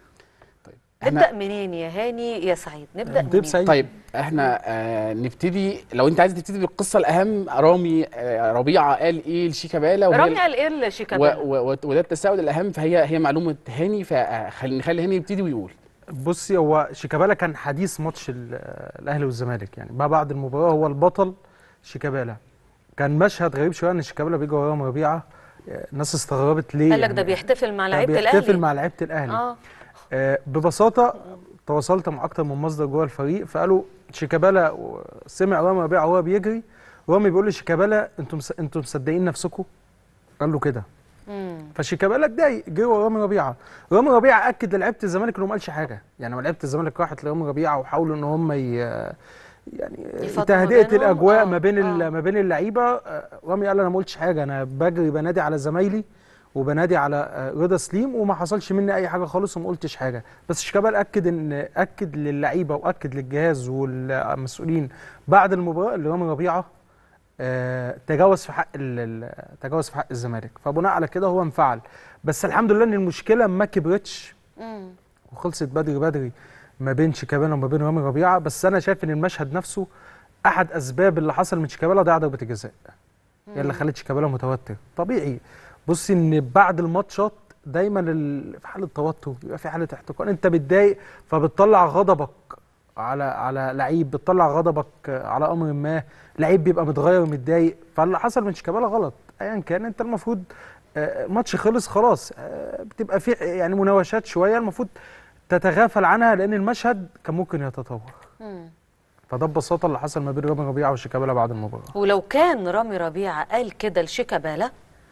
S20: إحنا-
S1: نبدا منين يا هاني يا سعيد نبدا منين
S20: طيب احنا آه نبتدي لو انت عايز تبتدي بالقصه الاهم رامي آه ربيعه قال ايه لشيكابالا وهي
S1: رامي قال ايه
S20: و
S1: لشيكابالا
S20: و و وده التساؤل الاهم فهي هي معلومه هاني فخلي نخلي هاني يبتدي ويقول
S21: بصي هو شيكابالا كان حديث ماتش ال- الاهلي والزمالك يعني ما بعد المباراه هو البطل شيكابالا كان مشهد غريب شويه ان شيكابالا بيجي وراه رامي ربيعه آه، الناس استغربت ليه
S1: قال لك
S21: يعني
S1: ده بيحتفل مع
S21: ده
S1: لعيبه الاهلي
S21: بيحتفل مع لعيبه الاهلي
S1: اه
S21: آه، ببساطه تواصلت مع اكتر من مصدر جوه الفريق فقالوا شيكابالا و- سمع رامي ربيعه وهو بيجري رامي بيقول لشيكابالا انتوا مس... انتوا مصدقين نفسكم قال له كده
S1: مم.
S21: فشيكابالا اتضايق جه ورا رامي ربيعه رامي ربيعه اكد للعيبه الزمالك انه ما قالش حاجه يعني لما لعيبه الزمالك راحت لرامي ربيعه وحاولوا ان هم ي... يعني
S1: يفضلوا
S21: تهدئه
S1: بينهم؟
S21: الاجواء
S1: آه،
S21: ما بين ال... ما بين اللعيبه آه، رامي قال انا ما قلتش حاجه انا بجري بنادي على زمايلي وبنادي على آه، رضا سليم وما حصلش مني اي حاجه خالص وما قلتش حاجه بس شيكابالا اكد ان اكد للعيبه واكد للجهاز والمسؤولين بعد المباراه اللي رامي ربيعه آه، تجاوز في حق ال- ال- تجاوز في حق الزمالك فبناء على كده هو انفعل بس الحمد لله ان المشكله ما كبرتش
S1: مم.
S21: وخلصت بدري بدري ما بين شيكابالا وما بين رامي ربيعه بس انا شايف ان المشهد نفسه احد اسباب اللي حصل من شيكابالا ضيع ضربه الجزاء هي اللي خلت شيكابالا متوتر طبيعي بصي ان بعد الماتشات دايما ال- في حاله توتر بيبقى في حاله احتقان انت متضايق فبتطلع غضبك على على لعيب بتطلع غضبك على امر ما لعيب بيبقى متغير ومتضايق فاللي حصل من شيكابالا غلط ايا كان انت المفروض آه، الماتش خلص خلاص آه، بتبقى في يعني مناوشات شويه المفروض تتغافل عنها لان المشهد كان ممكن يتطور
S1: مم.
S21: فده ببساطه اللي حصل ما بين رامي ربيعه وشيكابالا بعد المباراه
S1: ولو كان رامي ربيعه قال كده لشيكابالا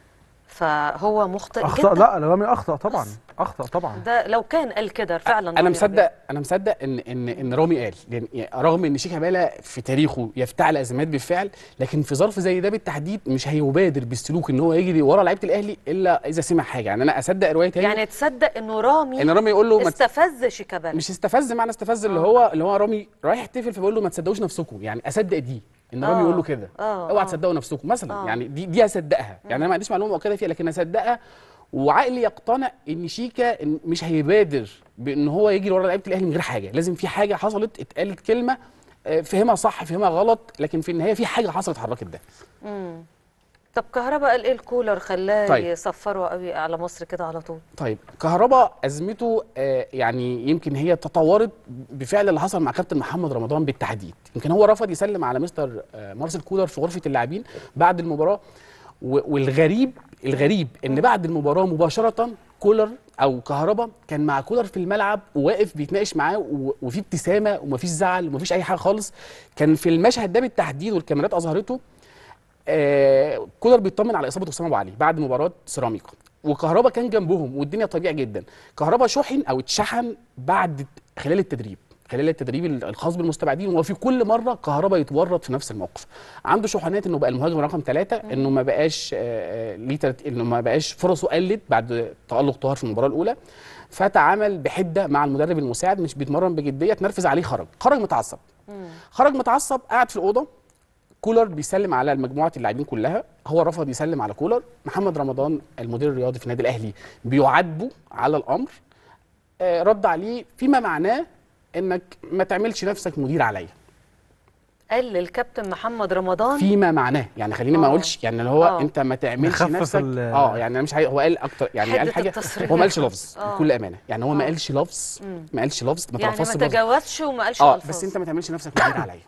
S1: فهو مخطئ
S21: اخطا
S1: جدا
S21: لا رامي اخطا طبعا اخطا طبعا
S1: ده لو كان قال كده فعلا
S20: انا
S1: رامي
S20: مصدق انا مصدق ان ان ان رامي قال لان يعني رغم ان شيكابالا في تاريخه يفتعل ازمات بالفعل لكن في ظرف زي ده بالتحديد مش هيبادر بالسلوك ان هو يجري ورا لعيبه الاهلي الا اذا سمع حاجه يعني انا اصدق روايه تاني
S1: يعني تصدق انه رامي
S20: ان رامي يقول له ما ت-
S1: استفز شيكابالا
S20: مش استفز معنى استفز اللي هو اللي هو رامي رايح يحتفل فبيقول له ما تصدقوش نفسكم يعني اصدق دي ان رامي
S1: آه.
S20: يقول له كده
S1: آه،
S20: اوعى
S1: آه.
S20: تصدقوا نفسكم مثلا
S1: آه.
S20: يعني دي دي اصدقها يعني انا ما عنديش معلومه مؤكده فيها لكن اصدقها وعقلي يقتنع ان شيكا إن مش هيبادر بان هو يجري ورا لعيبه الاهلي من غير حاجه لازم في حاجه حصلت اتقالت كلمه آه، فهمها صح فهمها غلط لكن في النهايه في حاجه حصلت حركت ده
S1: مم. طب كهربا قال ايه الكولر خلاه
S20: طيب.
S1: يصفره قوي على مصر كده على طول
S20: طيب كهربا ازمته آه، يعني يمكن هي تطورت بفعل اللي حصل مع كابتن محمد رمضان بالتحديد يمكن هو رفض يسلم على مستر آه، مارسيل كولر في غرفه اللاعبين بعد المباراه و- والغريب الغريب ان بعد المباراه مباشره كولر او كهربا كان مع كولر في الملعب وواقف بيتناقش معاه و- وفي ابتسامه ومفيش زعل ومفيش اي حاجه خالص كان في المشهد ده بالتحديد والكاميرات اظهرته آه كولر بيطمن على اصابه اسامه ابو علي بعد مباراه سيراميكا وكهربا كان جنبهم والدنيا طبيعي جدا كهربا شحن او اتشحن بعد خلال التدريب خلال التدريب الخاص بالمستبعدين وفي كل مره كهربا يتورط في نفس الموقف عنده شحنات انه بقى المهاجم رقم ثلاثة انه ما بقاش آه، آه، ليه ترت- انه ما بقاش فرصه قلت بعد تالق طاهر في المباراه الاولى فتعامل بحده مع المدرب المساعد مش بيتمرن بجديه تنرفز عليه خرج خرج متعصب خرج متعصب قاعد في الاوضه كولر بيسلم على مجموعه اللاعبين كلها هو رفض يسلم على كولر محمد رمضان المدير الرياضي في النادي الاهلي بيعاتبه على الامر آه، رد عليه فيما معناه انك ما تعملش نفسك مدير عليا
S1: قال للكابتن محمد رمضان
S20: فيما معناه يعني خليني ما
S1: آه.
S20: اقولش يعني اللي هو
S1: آه.
S20: انت ما تعملش
S21: نخفف
S20: نفسك
S21: ال-
S20: اه يعني انا مش عايز هو قال اكتر يعني قال
S1: حدة
S20: حاجه
S1: التصريح.
S20: هو ما قالش لفظ
S1: آه.
S20: بكل امانه يعني هو ما
S1: آه.
S20: قالش لفظ
S1: مم.
S20: ما قالش لفظ ما
S1: يعني
S20: تلفظش
S1: ما
S20: لفظ
S1: تجاوزش وما قالش
S20: اه
S1: ألفاظ.
S20: بس انت ما تعملش نفسك مدير عليا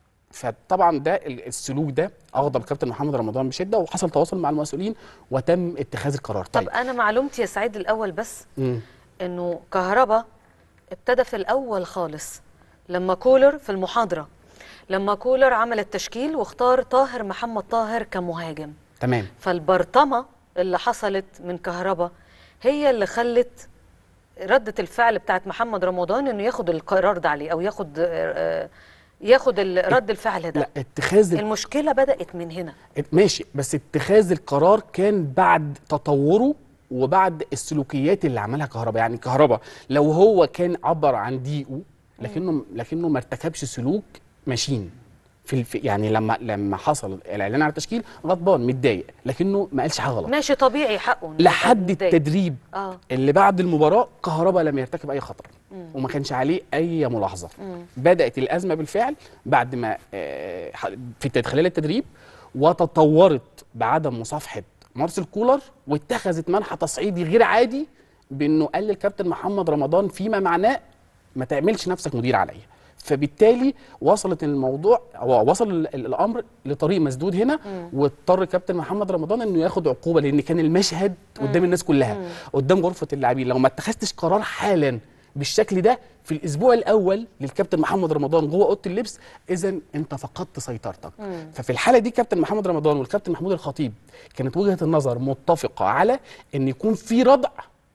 S20: فطبعا ده ال- السلوك ده اغضب كابتن محمد رمضان بشده وحصل تواصل مع المسؤولين وتم اتخاذ القرار
S1: طب
S20: طيب
S1: انا معلومتي يا سعيد الاول بس
S20: مم.
S1: انه كهربا ابتدى في الاول خالص لما كولر في المحاضره لما كولر عمل التشكيل واختار طاهر محمد طاهر كمهاجم
S20: تمام
S1: فالبرطمه اللي حصلت من كهربا هي اللي خلت ردة الفعل بتاعت محمد رمضان انه ياخد القرار ده عليه او ياخد آه، ياخد ال- رد الفعل ده
S20: لا اتخاذ ال-
S1: المشكله بدات من هنا
S20: ماشي بس اتخاذ القرار كان بعد تطوره وبعد السلوكيات اللي عملها كهربا يعني كهربا لو هو كان عبر عن ضيقه لكنه لكنه ما ارتكبش سلوك ماشين في الف... يعني لما لما حصل الاعلان على التشكيل غضبان متضايق لكنه ما قالش حاجه غلط
S1: ماشي طبيعي حقه إنه يبقى
S20: لحد
S1: متضايق.
S20: التدريب
S1: اه
S20: اللي بعد المباراه كهربا لم يرتكب اي خطا
S1: مم.
S20: وما كانش عليه اي ملاحظه
S1: مم.
S20: بدات الازمه بالفعل بعد ما آه، ح- في التد- خلال التدريب وتطورت بعدم مصافحه مارسيل كولر واتخذت منحى تصعيدي غير عادي بانه قال للكابتن محمد رمضان فيما معناه ما تعملش نفسك مدير عليا فبالتالي وصلت الموضوع او وصل ال- ال- الامر لطريق مسدود هنا
S3: مم.
S20: واضطر الكابتن محمد رمضان انه ياخد عقوبه لان كان المشهد قدام الناس كلها
S3: مم.
S20: قدام غرفه اللاعبين لو ما اتخذتش قرار حالا بالشكل ده في الاسبوع الاول للكابتن محمد رمضان جوه اوضه اللبس اذا انت فقدت سيطرتك
S3: مم.
S20: ففي الحاله دي كابتن محمد رمضان والكابتن محمود الخطيب كانت وجهه النظر متفقه على ان يكون في ردع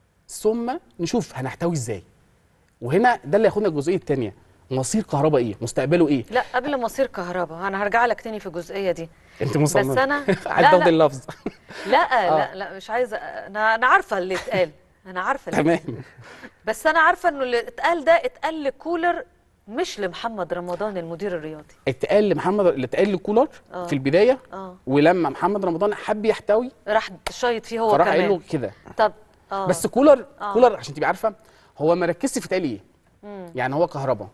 S20: ثم نشوف هنحتوي ازاي وهنا ده اللي ياخدنا الجزئيه الثانيه مصير كهرباء ايه مستقبله ايه
S1: لا قبل مصير كهربا انا هرجع لك تاني في الجزئيه دي
S20: انت مصممه
S1: بس انا
S20: عايز
S1: لا
S20: تاخد
S1: لا
S20: اللفظ
S1: لا
S20: آه.
S1: لا لا مش عايزه انا انا عارفه اللي اتقال انا عارفه اللي
S20: تمام
S1: بس انا عارفه انه اللي اتقال ده اتقال لكولر مش لمحمد رمضان المدير الرياضي
S20: اتقال لمحمد اللي اتقال لكولر
S1: آه.
S20: في البدايه
S1: اه
S20: ولما محمد رمضان حب يحتوي
S1: راح شايط فيه هو
S20: فراح
S1: كمان
S20: قال له كده
S1: طب اه
S20: بس كولر
S1: آه.
S20: كولر عشان تبقي عارفه هو ما ركزش في اتقال ايه
S1: مم.
S20: يعني هو كهربا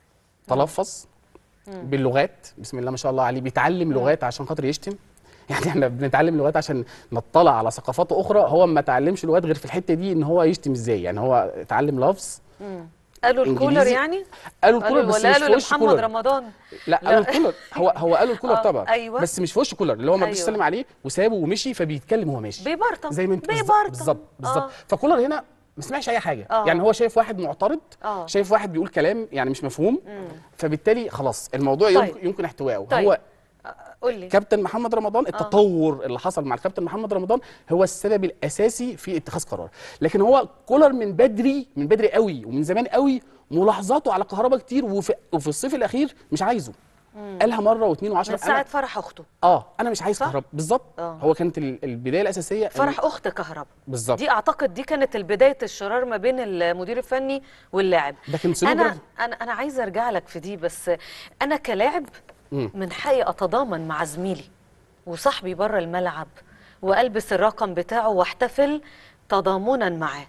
S20: تلفظ باللغات بسم الله ما شاء الله عليه بيتعلم لغات عشان خاطر يشتم يعني احنا بنتعلم لغات عشان نطلع على ثقافات اخرى هو ما اتعلمش لغات غير في الحته دي ان هو يشتم ازاي يعني هو اتعلم لفظ
S1: مم. قالوا الكولر
S20: إنجليزي.
S1: يعني
S20: قالوا الكولر بس
S1: ولا
S20: مش
S1: قالوا
S20: في وش
S1: لمحمد
S20: كولر
S1: رمضان
S20: لا قالوا الكولر هو هو قالوا الكولر
S1: آه،
S20: طبعا
S1: أيوة.
S20: بس مش في وش كولر اللي هو ما رضيش
S1: أيوة.
S20: يسلم عليه وسابه ومشي فبيتكلم وهو ماشي
S1: بيبرطم
S20: زي ما انت بالظبط
S1: بيبرطم
S20: بالظبط بالظبط
S1: آه.
S20: فكولر هنا ما سمعش اي حاجه
S1: آه.
S20: يعني هو شايف واحد معترض
S1: آه.
S20: شايف واحد بيقول كلام يعني مش مفهوم
S1: مم.
S20: فبالتالي خلاص الموضوع
S1: طيب.
S20: يمكن, يمكن احتوائه
S1: طيب.
S20: هو
S1: قول لي
S20: كابتن محمد رمضان التطور اللي حصل مع الكابتن محمد رمضان هو السبب الاساسي في اتخاذ قرار لكن هو كولر من بدري من بدري قوي ومن زمان قوي ملاحظاته على كهربا كتير وفي, وفي الصيف الاخير مش عايزه
S1: مم.
S20: قالها مره واثنين
S1: من
S20: وعشرة
S1: ساعه
S20: أنا
S1: فرح اخته
S20: اه انا مش عايز كهربا بالظبط
S1: آه.
S20: هو كانت ال- البدايه الاساسيه إن-
S1: فرح اخت كهربا
S20: بالظبط
S1: دي اعتقد دي كانت بدايه الشرار ما بين المدير الفني واللاعب
S20: لكن سلوك
S1: انا
S20: رغم-
S1: انا انا عايزه ارجع لك في دي بس انا كلاعب
S20: مم.
S1: من حقي اتضامن مع زميلي وصاحبي بره الملعب والبس الرقم بتاعه واحتفل تضامنا معاه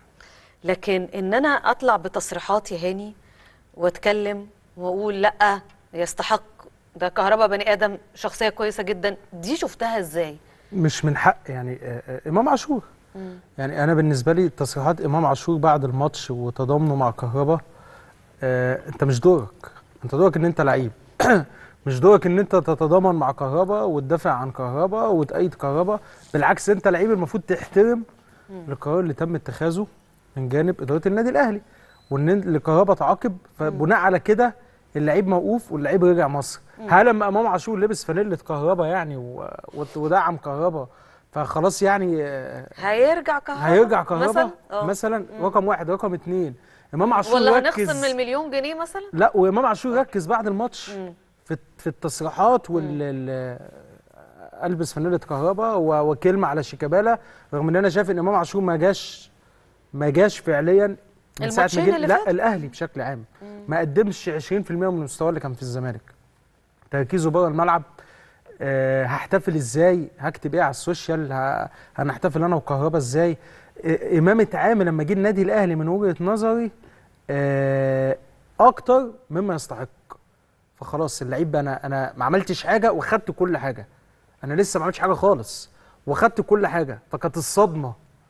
S1: لكن ان انا اطلع بتصريحات يا هاني واتكلم واقول لا يستحق ده كهربا بني ادم شخصيه كويسه جدا دي شفتها ازاي
S21: مش من حق يعني آه، آه، امام عاشور يعني انا بالنسبه لي تصريحات امام عاشور بعد الماتش وتضامنه مع كهربا آه انت مش دورك انت دورك ان انت لعيب مش دورك ان انت تتضامن مع كهربا وتدافع عن كهربا وتأيد كهربا بالعكس انت لعيب المفروض تحترم القرار اللي تم اتخاذه من جانب اداره النادي الاهلي وان اللي كهربا تعاقب فبناء على كده اللعيب موقوف واللعيب رجع مصر
S1: مم.
S21: هل لما امام عاشور لبس فانيله كهربا يعني و- وت- ودعم كهربا فخلاص يعني آه،
S1: هيرجع كهربا
S21: هيرجع كهربا
S1: مثلا, آه.
S21: مثلا رقم واحد رقم اتنين امام عاشور
S1: ولا
S21: ركز
S1: هنخصم من المليون جنيه مثلا
S21: لا وامام عاشور ركز بعد الماتش في في التصريحات وال ال- البس فانيله كهربا و- وكلمه على شيكابالا رغم ان انا شايف ان امام عاشور ما جاش ما جاش فعليا من ساعه ما
S1: الماتشين
S21: جه
S1: اللي
S21: لا
S1: فاتوا؟
S21: الاهلي بشكل عام ما قدمش 20% من المستوى اللي كان في الزمالك تركيزه بره الملعب أه هحتفل ازاي هكتب ايه على السوشيال ه- هنحتفل انا وكهربا ازاي آه، امام اتعامل لما جه النادي الاهلي من وجهه نظري أه اكتر مما يستحق فخلاص اللعيب بقى انا انا ما عملتش حاجه واخدت كل حاجه انا لسه ما عملتش حاجه خالص واخدت كل حاجه فكانت الصدمه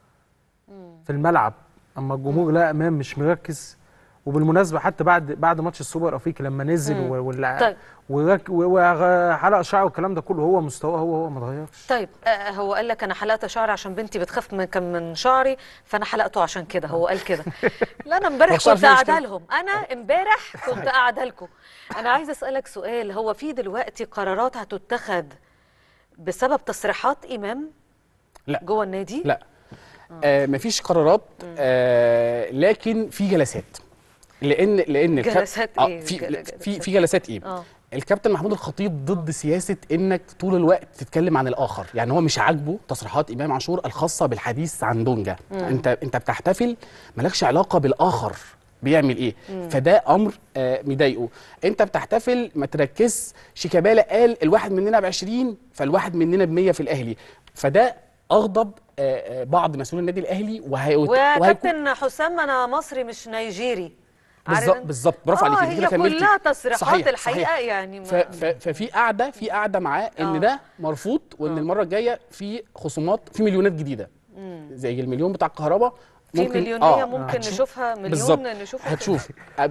S21: في الملعب اما الجمهور لا امام مش مركز وبالمناسبه حتى بعد بعد ماتش السوبر الافريقي لما نزل
S1: مم.
S21: و- واللع...
S1: طيب.
S21: ورك... وحلق شعره والكلام ده كله هو مستواه هو هو ما اتغيرش
S1: طيب آه هو قال لك انا حلقت شعري عشان بنتي بتخاف من كم من شعري فانا حلقته عشان كده هو قال كده لا انا امبارح
S20: هو شعر
S1: كنت
S20: فيه
S1: قاعده
S20: مشكلة.
S1: لهم انا امبارح كنت قاعده لكم انا عايزه اسالك سؤال هو في دلوقتي قرارات هتتخذ بسبب تصريحات امام
S20: لا
S1: جوه النادي
S20: لا آه مفيش قرارات آه لكن في جلسات لان لان الكاب-
S1: جلسات
S20: آه
S1: إيه؟
S20: في
S1: جل-
S20: في في جلسات ايه
S1: اه
S20: الكابتن محمود الخطيب ضد سياسه انك طول الوقت تتكلم عن الاخر يعني هو مش عاجبه تصريحات امام عاشور الخاصه بالحديث عن دونجا
S3: مم.
S20: انت انت بتحتفل مالكش علاقه بالاخر بيعمل ايه
S3: مم.
S20: فده امر آه مضايقه انت بتحتفل ما تركز شيكابالا قال الواحد مننا ب 20 فالواحد مننا ب 100 في الاهلي فده اغضب آه آه، بعض مسؤولي النادي الاهلي وهي وهيكون
S1: وكابتن حسام انا مصري مش نيجيري عارف
S20: بالظبط
S1: أنت؟
S20: بالظبط برافو
S1: آه،
S20: عليك انت
S1: هي
S20: كده كملتي
S1: كلها تصريحات
S20: صحيح
S1: الحقيقه
S20: صحيح.
S1: يعني ما-
S20: ف ف ففي قاعده في قاعده معاه ان
S1: آه.
S20: ده مرفوض وان المره الجايه في خصومات في مليونات جديده
S1: مم.
S20: زي المليون بتاع الكهرباء
S1: في
S20: ممكن
S1: مليونيه ممكن
S20: هتشوف-
S1: نشوفها مليون
S20: بالظبط.
S1: نشوفها
S20: هتشوف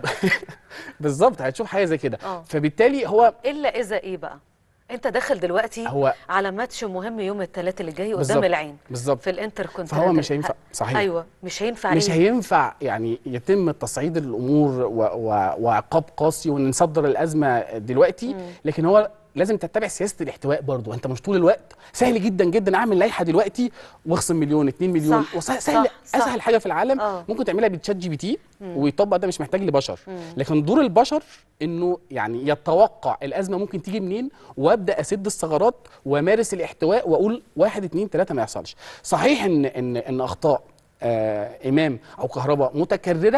S20: بالظبط هتشوف حاجه زي كده
S1: آه.
S20: فبالتالي هو
S1: الا اذا ايه بقى انت داخل دلوقتي
S20: هو-
S1: على ماتش مهم يوم الثلاث اللي جاي قدام
S20: بالظبط.
S1: العين
S20: بالظبط.
S1: في الانتر كونتيننتال
S20: فهو مش هينفع صحيح
S1: ايوه مش هينفع
S20: مش
S1: إيه؟
S20: هينفع يعني يتم تصعيد الامور و... و... وعقاب قاسي ونصدر الازمه دلوقتي
S1: مم.
S20: لكن هو لازم تتبع سياسه الاحتواء برضو انت مش طول الوقت سهل جدا جدا اعمل لائحه دلوقتي واخصم مليون 2 مليون
S1: صح،
S20: وسهل
S1: صح، صح.
S20: اسهل حاجه في العالم
S1: آه.
S20: ممكن تعملها بتشات جي بي تي
S1: مم.
S20: ويطبق ده مش محتاج لبشر
S1: مم.
S20: لكن دور البشر انه يعني يتوقع الازمه ممكن تيجي منين وابدا اسد الثغرات وامارس الاحتواء واقول واحد اتنين تلاته ما يحصلش صحيح ان ان ان اخطاء آه امام او كهرباء متكرره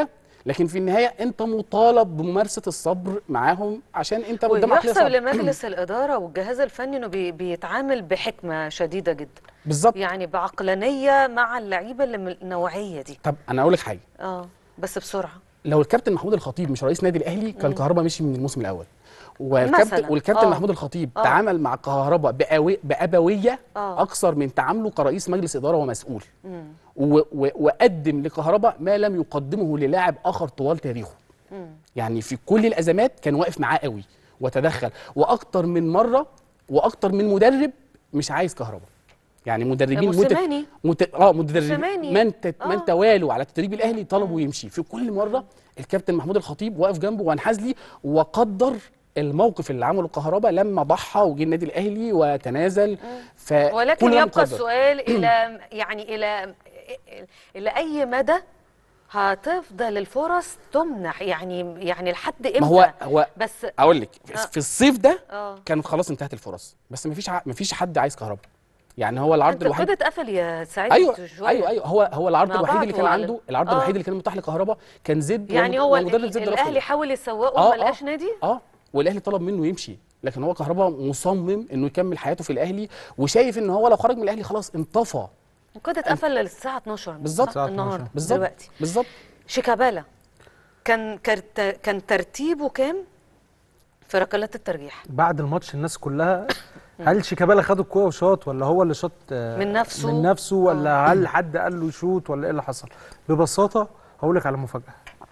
S20: لكن في النهايه انت مطالب بممارسه الصبر معاهم عشان انت قدامك
S1: ويحسب
S20: لصبر.
S1: لمجلس الإدارة والجهاز الفني إنه بي بيتعامل بحكمة شديدة جدا
S20: بالظبط
S1: يعني بعقلانية مع اللعيبة اللي من النوعية دي
S20: طب انا اقول لك حاجه
S1: اه بس بسرعة
S20: لو الكابتن محمود الخطيب مش رئيس نادي الاهلي كان
S1: مم.
S20: كهربا مشي من الموسم الاول
S1: مثلاً.
S20: والكابتن والكابتن
S1: آه.
S20: محمود الخطيب
S1: آه.
S20: تعامل مع كهربا بأوي بأبوية
S1: آه.
S20: أكثر من تعامله كرئيس مجلس إدارة ومسؤول
S1: مم.
S20: و و وقدم لكهربا ما لم يقدمه للاعب آخر طوال تاريخه
S1: مم.
S20: يعني في كل الأزمات كان واقف معاه قوي وتدخل وأكتر من مرة وأكتر من مدرب مش عايز كهربا يعني مدربين
S1: موسيماني.
S20: مت... اه مدربين
S1: موسيماني.
S20: من ت...
S1: آه.
S20: من توالوا على تدريب الاهلي طلبوا يمشي في كل مره الكابتن محمود الخطيب واقف جنبه وانحاز لي وقدر الموقف اللي عمله كهربا لما ضحى وجه النادي الاهلي وتنازل ف
S1: ولكن
S20: كل ده
S1: يبقى
S20: مقدر.
S1: السؤال إلى يعني إلى إلى أي مدى هتفضل الفرص تمنح يعني يعني لحد امتى
S20: ما هو هو
S1: بس
S20: اقول لك
S1: آه.
S20: في الصيف ده
S1: اه
S20: كانت خلاص انتهت الفرص بس مفيش ع... مفيش حد عايز كهربا يعني هو العرض
S1: انت
S20: الوحيد
S1: كده اتقفل يا سعيد
S20: ايوه
S1: شوية.
S20: ايوه ايوه هو هو العرض
S1: مع
S20: الوحيد
S1: بعض
S20: اللي كان
S1: ولا-
S20: عنده العرض
S1: آه.
S20: الوحيد اللي كان متاح لكهربا كان زد
S1: يعني
S20: وم-
S1: هو
S20: ومدرب
S1: ال-
S20: زد رفض.
S1: الاهلي حاول يسوقه
S20: آه،
S1: وما
S20: آه.
S1: لقاش نادي
S20: اه والاهلي طلب منه يمشي لكن هو كهربا مصمم انه يكمل حياته في الاهلي وشايف ان هو لو خرج من الاهلي خلاص انطفى
S1: كده اتقفل الساعه 12
S20: بالظبط
S1: صح؟ النهارده
S20: بالظبط
S1: دلوقتي
S20: بالظبط
S1: شيكابالا كان كرت كان ترتيبه كام في ركلات الترجيح
S21: بعد الماتش الناس كلها هل شيكابالا خد الكوره وشاط ولا هو اللي شاط آه،
S1: من نفسه؟
S21: من نفسه ولا هل حد قال له شوت ولا ايه اللي حصل ببساطه هقول لك على مفاجاه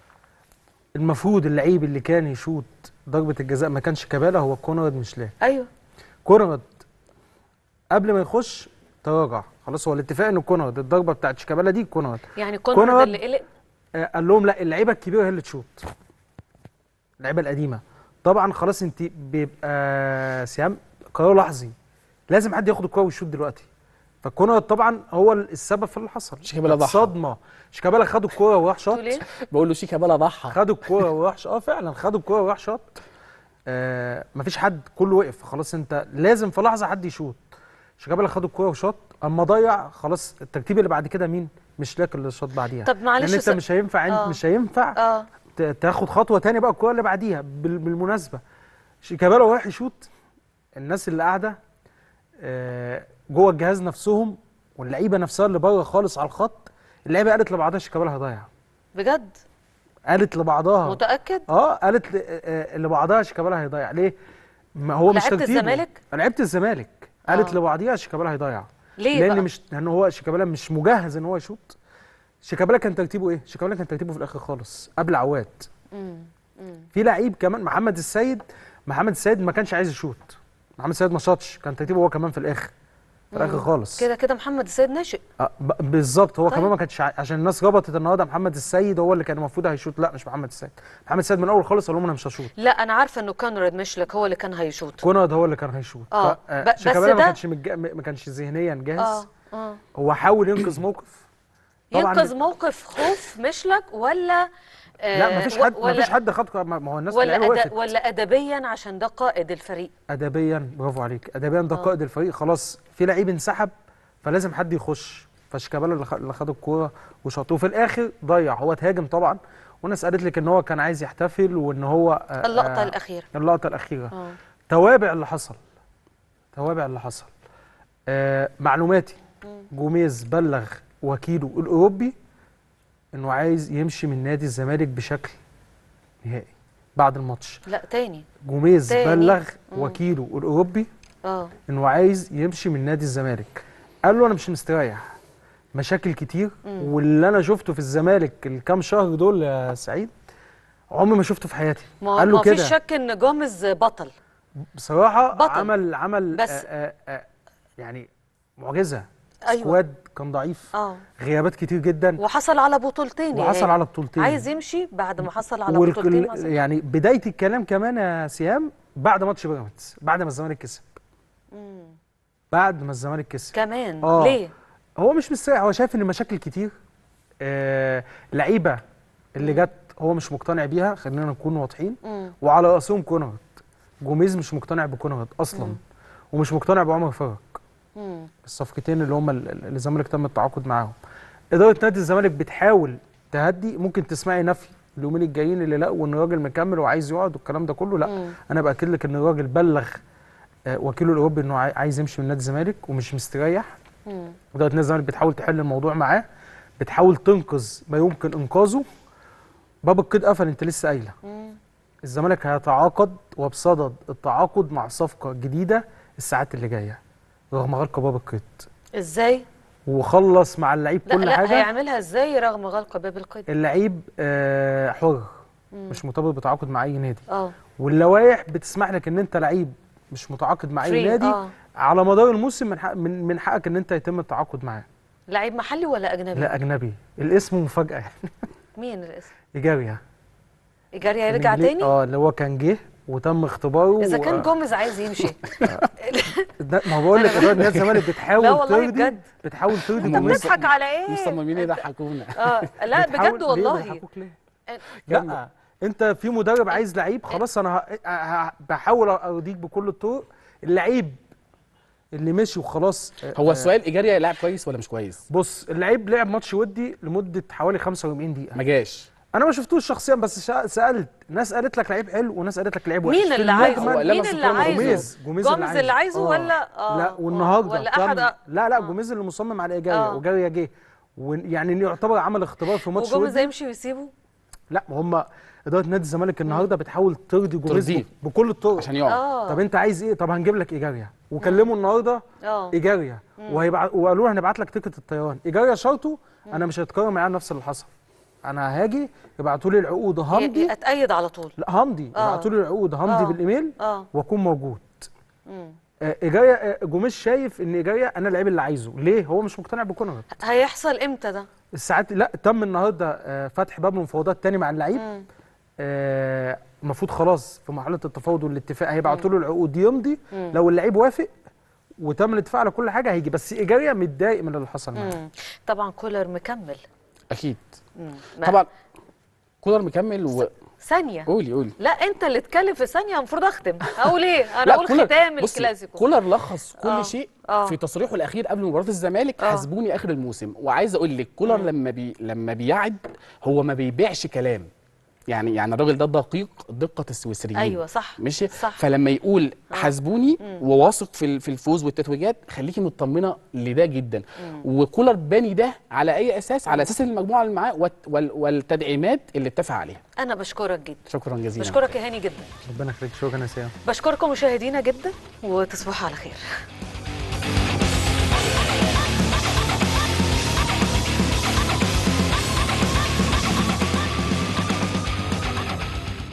S21: المفروض اللعيب اللي كان يشوط ضربه الجزاء ما كانش شيكابالا هو كونراد مشلاه
S1: ايوه
S21: كونراد قبل ما يخش تراجع خلاص هو الاتفاق ان كونراد الضربه بتاعت شيكابالا دي كونراد
S1: يعني كونراد اللي قلق
S21: آه، قال لهم لا اللعيبه الكبيره هي اللي تشوط اللعيبه القديمه طبعا خلاص انت بيبقى سيام قرار لحظي لازم حد ياخد الكوره ويشوط دلوقتي فكونراد طبعا هو السبب في اللي حصل
S20: شيكابالا ضحى.
S21: صدمه شيكابالا خد الكوره وراح شاط
S1: تقول ايه؟
S20: بقول له شيكابالا ضحى
S21: خد الكوره وراح ش- اه فعلا خد الكوره وراح شاط آه مفيش حد كله وقف خلاص انت لازم في لحظه حد يشوط شيكابالا خد الكوره وشاط اما ضيع خلاص الترتيب اللي بعد كده مين مش لاك اللي شاط بعديها
S1: طب معلش
S21: لان انت
S1: س-
S21: مش هينفع
S1: آه.
S21: آه. مش هينفع
S1: اه
S21: ت- تاخد خطوه تانية بقى الكوره اللي بعديها بال- بالمناسبه شيكابالا وهو رايح يشوط الناس اللي قاعده آه، جوه الجهاز نفسهم واللعيبه نفسها اللي بره خالص على الخط اللعيبه قالت لبعضها شيكابالا هيضيع
S1: بجد
S21: قالت لبعضها
S1: متاكد
S21: اه قالت ل- آه، لبعضها شيكابالا هيضيع ليه ما هو مش
S1: لعيبة
S21: ترتيبه
S1: الزمالك؟
S21: لعيبه الزمالك قالت
S1: آه.
S21: لبعضيها شيكابالا هيضيع
S1: ليه
S21: لان
S1: بقى؟
S21: مش لان هو شيكابالا مش مجهز ان هو يشوط شيكابالا كان ترتيبه ايه شيكابالا كان ترتيبه في الاخر خالص قبل عواد
S1: مم. مم.
S21: في لعيب كمان محمد السيد محمد السيد ما كانش عايز يشوط محمد السيد ما شاطش كان ترتيبه هو كمان في الاخر في الاخر
S1: مم.
S21: خالص
S1: كده كده محمد السيد ناشئ
S21: آه، ب- بالظبط هو
S1: طيب.
S21: كمان ما كانش ع- عشان الناس ربطت النهارده محمد السيد هو اللي كان المفروض هيشوط لا مش محمد السيد محمد السيد من الاول خالص قال لهم انا مش هشوط
S1: لا انا عارفه انه كونراد مشلك هو اللي كان هيشوط
S21: كونراد هو اللي كان هيشوط
S1: آه،
S21: ف- آه،
S1: ب- بس
S21: شيكابالا ما
S1: ده-
S21: كانش متج... ما كانش ذهنيا جاهز
S1: اه اه
S21: هو حاول ينقذ موقف طبعاً
S1: ينقذ موقف خوف مشلك ولا آه
S21: لا مفيش
S1: و-
S21: حد
S1: ولا
S21: مفيش حد خد ما ما هو الناس
S1: ولا
S21: اللعيبه
S1: أد...
S21: وقفت
S1: ولا ادبيا عشان ده قائد الفريق
S21: ادبيا برافو عليك ادبيا ده
S1: آه.
S21: قائد الفريق خلاص في لعيب انسحب فلازم حد يخش فشيكابالا اللي خ- اللي خد الكوره وشاطه وفي الاخر ضيع هو اتهاجم طبعا والناس قالت لك ان هو كان عايز يحتفل وان هو آه،
S1: اللقطه
S21: آه،
S1: الاخيره
S21: اللقطه الاخيره
S1: اه
S21: توابع اللي حصل توابع اللي حصل آه معلوماتي جوميز بلغ وكيله الاوروبي انه عايز يمشي من نادي الزمالك بشكل نهائي بعد الماتش
S1: لا تاني
S21: جوميز
S1: تاني.
S21: بلغ
S1: مم.
S21: وكيله الاوروبي
S1: اه
S21: انه عايز يمشي من نادي الزمالك قال له انا مش مستريح مشاكل كتير
S1: مم.
S21: واللي انا شفته في الزمالك الكام شهر دول يا سعيد عمري ما شفته في حياتي
S1: ما
S21: قال له
S1: ما فيش
S21: كده
S1: شك ان جوميز بطل
S21: بصراحه
S1: بطل.
S21: عمل عمل
S1: بس-
S21: آآ آآ آآ يعني معجزه
S1: أيوة.
S21: سكواد كان ضعيف
S1: اه
S21: غيابات كتير جدا
S1: وحصل على بطولتين يا
S21: وحصل
S1: هاني.
S21: على بطولتين.
S1: عايز يمشي بعد ما حصل على
S21: والكل-
S1: بطولتين مثلا
S21: يعني بدايه الكلام كمان يا سيام بعد ماتش بيراميدز بعد ما الزمالك كسب
S1: مم.
S21: بعد ما الزمالك كسب
S1: كمان
S21: آه.
S1: ليه
S21: هو مش مستريح هو شايف ان مشاكل كتير آه لعيبه اللي جت هو مش مقتنع بيها خلينا نكون واضحين
S1: مم.
S21: وعلى راسهم كونراد جوميز مش مقتنع بكونراد اصلا
S1: مم.
S21: ومش مقتنع بعمر فرج
S1: مم.
S21: الصفقتين اللي هم ال- اللي الزمالك تم التعاقد معاهم اداره نادي الزمالك بتحاول تهدي ممكن تسمعي نفي اليومين الجايين اللي لقوا ان الراجل مكمل وعايز يقعد والكلام ده كله لا
S1: مم.
S21: انا باكد لك ان الراجل بلغ آه، وكيله الاوروبي انه عاي- عايز يمشي من نادي الزمالك ومش مستريح
S1: مم.
S21: اداره نادي الزمالك بتحاول تحل الموضوع معاه بتحاول تنقذ ما يمكن انقاذه باب القيد قفل انت لسه قايله
S1: مم.
S21: الزمالك هيتعاقد وبصدد التعاقد مع صفقه جديده الساعات اللي جايه رغم غلق باب القيد
S1: ازاي
S21: وخلص مع اللعيب
S1: لا
S21: كل
S1: لا
S21: حاجه
S1: هيعملها ازاي رغم غلق باب القيد
S21: اللعيب آه، حر
S1: مم.
S21: مش مرتبط بتعاقد مع اي نادي
S1: اه
S21: واللوائح بتسمح لك ان انت لعيب مش متعاقد مع اي
S1: Free،
S21: نادي
S1: آه.
S21: على مدار الموسم من حق من, من حقك ان انت يتم التعاقد معاه
S1: لعيب محلي ولا اجنبي
S21: لا اجنبي الاسم مفاجاه يعني
S1: مين الاسم
S21: ايجاريا
S1: ايجاري هيرجع
S21: الإنجلي-
S1: تاني
S21: اه اللي هو كان جه وتم اختباره
S1: اذا كان
S21: و-
S1: جوميز عايز يمشي
S21: ده ما هو بقول لك اداره نادي الزمالك بتحاول
S1: لا والله
S21: ترضي
S1: بجد.
S21: بتحاول ترضي
S1: انت
S21: جمهور-
S1: بتضحك على ايه
S20: مصممين يضحكونا
S1: اه لا
S21: بتحاول-
S1: بجد
S21: ليه
S1: والله
S21: بيضحكوك ليه؟ لا انت في مدرب عايز لعيب خلاص انا ه- ه- بحاول ارضيك بكل الطرق اللعيب اللي مشي وخلاص
S20: هو
S21: آه،
S20: السؤال ايجاريا لاعب كويس ولا مش كويس
S21: بص اللعيب لعب ماتش ودي لمده حوالي 45 دقيقه
S20: ما جاش
S21: انا ما شفتوش شخصيا بس شا- سالت ناس قالت لك لعيب حلو وناس قالت لك لعيب وحش
S1: مين
S21: في
S1: اللي عايزه
S21: المجمل-
S1: مين اللي عايزه
S21: جوميز جوميز
S1: جوميز اللي عايزه
S21: آه.
S1: ولا اه
S21: لا والنهارده
S1: ولا
S21: كان-
S1: احد
S21: لا لا جوميز اللي مصمم على ايجاريا
S1: آه.
S21: وجاريا جه ويعني يعتبر عمل اختبار في ماتش
S1: وجوميز
S21: ودي
S1: هيمشي ويسيبه
S21: لا ما هم اداره نادي الزمالك النهارده بتحاول ترضي جوميز
S20: ترضيه.
S21: بكل الطرق
S20: عشان يقعد.
S1: آه.
S21: طب انت عايز ايه طب هنجيب لك ايجاريا وكلموا النهارده
S1: اه
S21: ايجاريا وهيبع... وقالوا له هنبعت لك تيكت الطيران ايجاريا شرطه انا مش هتكرر معاه نفس اللي حصل انا هاجي يبعتوا لي العقود همضي
S1: اتأيد على طول
S21: لا همضي
S1: آه.
S21: يبعتوا لي العقود همضي
S1: آه.
S21: بالايميل
S1: اه
S21: واكون موجود
S1: مم.
S21: آه، ايجاريا آه، جوميز شايف ان ايجاريا انا اللعيب اللي عايزه ليه هو مش مقتنع بكونر
S1: هيحصل امتى ده
S21: الساعات لا تم النهارده آه، فتح باب المفاوضات تاني مع اللعيب
S1: مم.
S21: آه، المفروض خلاص في مرحله التفاوض والاتفاق هيبعتوا له العقود يمضي
S1: مم.
S21: لو اللعيب وافق وتم الاتفاق على كل حاجه هيجي بس ايجاريا متضايق من اللي حصل معاه
S1: مم. طبعا كولر مكمل
S20: اكيد
S1: مم. ما-
S20: طبعا كولر مكمل و...
S1: ثانية
S20: قولي قولي
S1: لا انت اللي اتكلم في ثانية المفروض اختم اقول ايه انا
S20: لا،
S1: اقول
S20: كولر-
S1: ختام
S20: بصي،
S1: الكلاسيكو
S20: كولر لخص كل
S1: آه.
S20: شيء
S1: آه.
S20: في تصريحه الاخير قبل مباراه الزمالك
S1: آه.
S20: حاسبوني اخر الموسم وعايز اقول لك كولر لما بي لما بيعد هو ما بيبيعش كلام يعني يعني الراجل ده دقيق دقه السويسريين
S1: ايوه صح
S20: ماشي
S1: صح.
S20: فلما يقول حاسبوني
S1: مم.
S20: وواثق في ال- في الفوز والتتويجات خليكي مطمنه لده جدا وكولر باني ده على اي اساس على اساس المجموعه اللي معاه والت- وال- والتدعيمات اللي اتفق عليها
S1: انا بشكرك جدا
S20: شكرا جزيلا
S1: بشكرك يا هاني جدا
S21: ربنا يخليك شكرا يا سيام
S1: بشكركم مشاهدينا جدا وتصبحوا على خير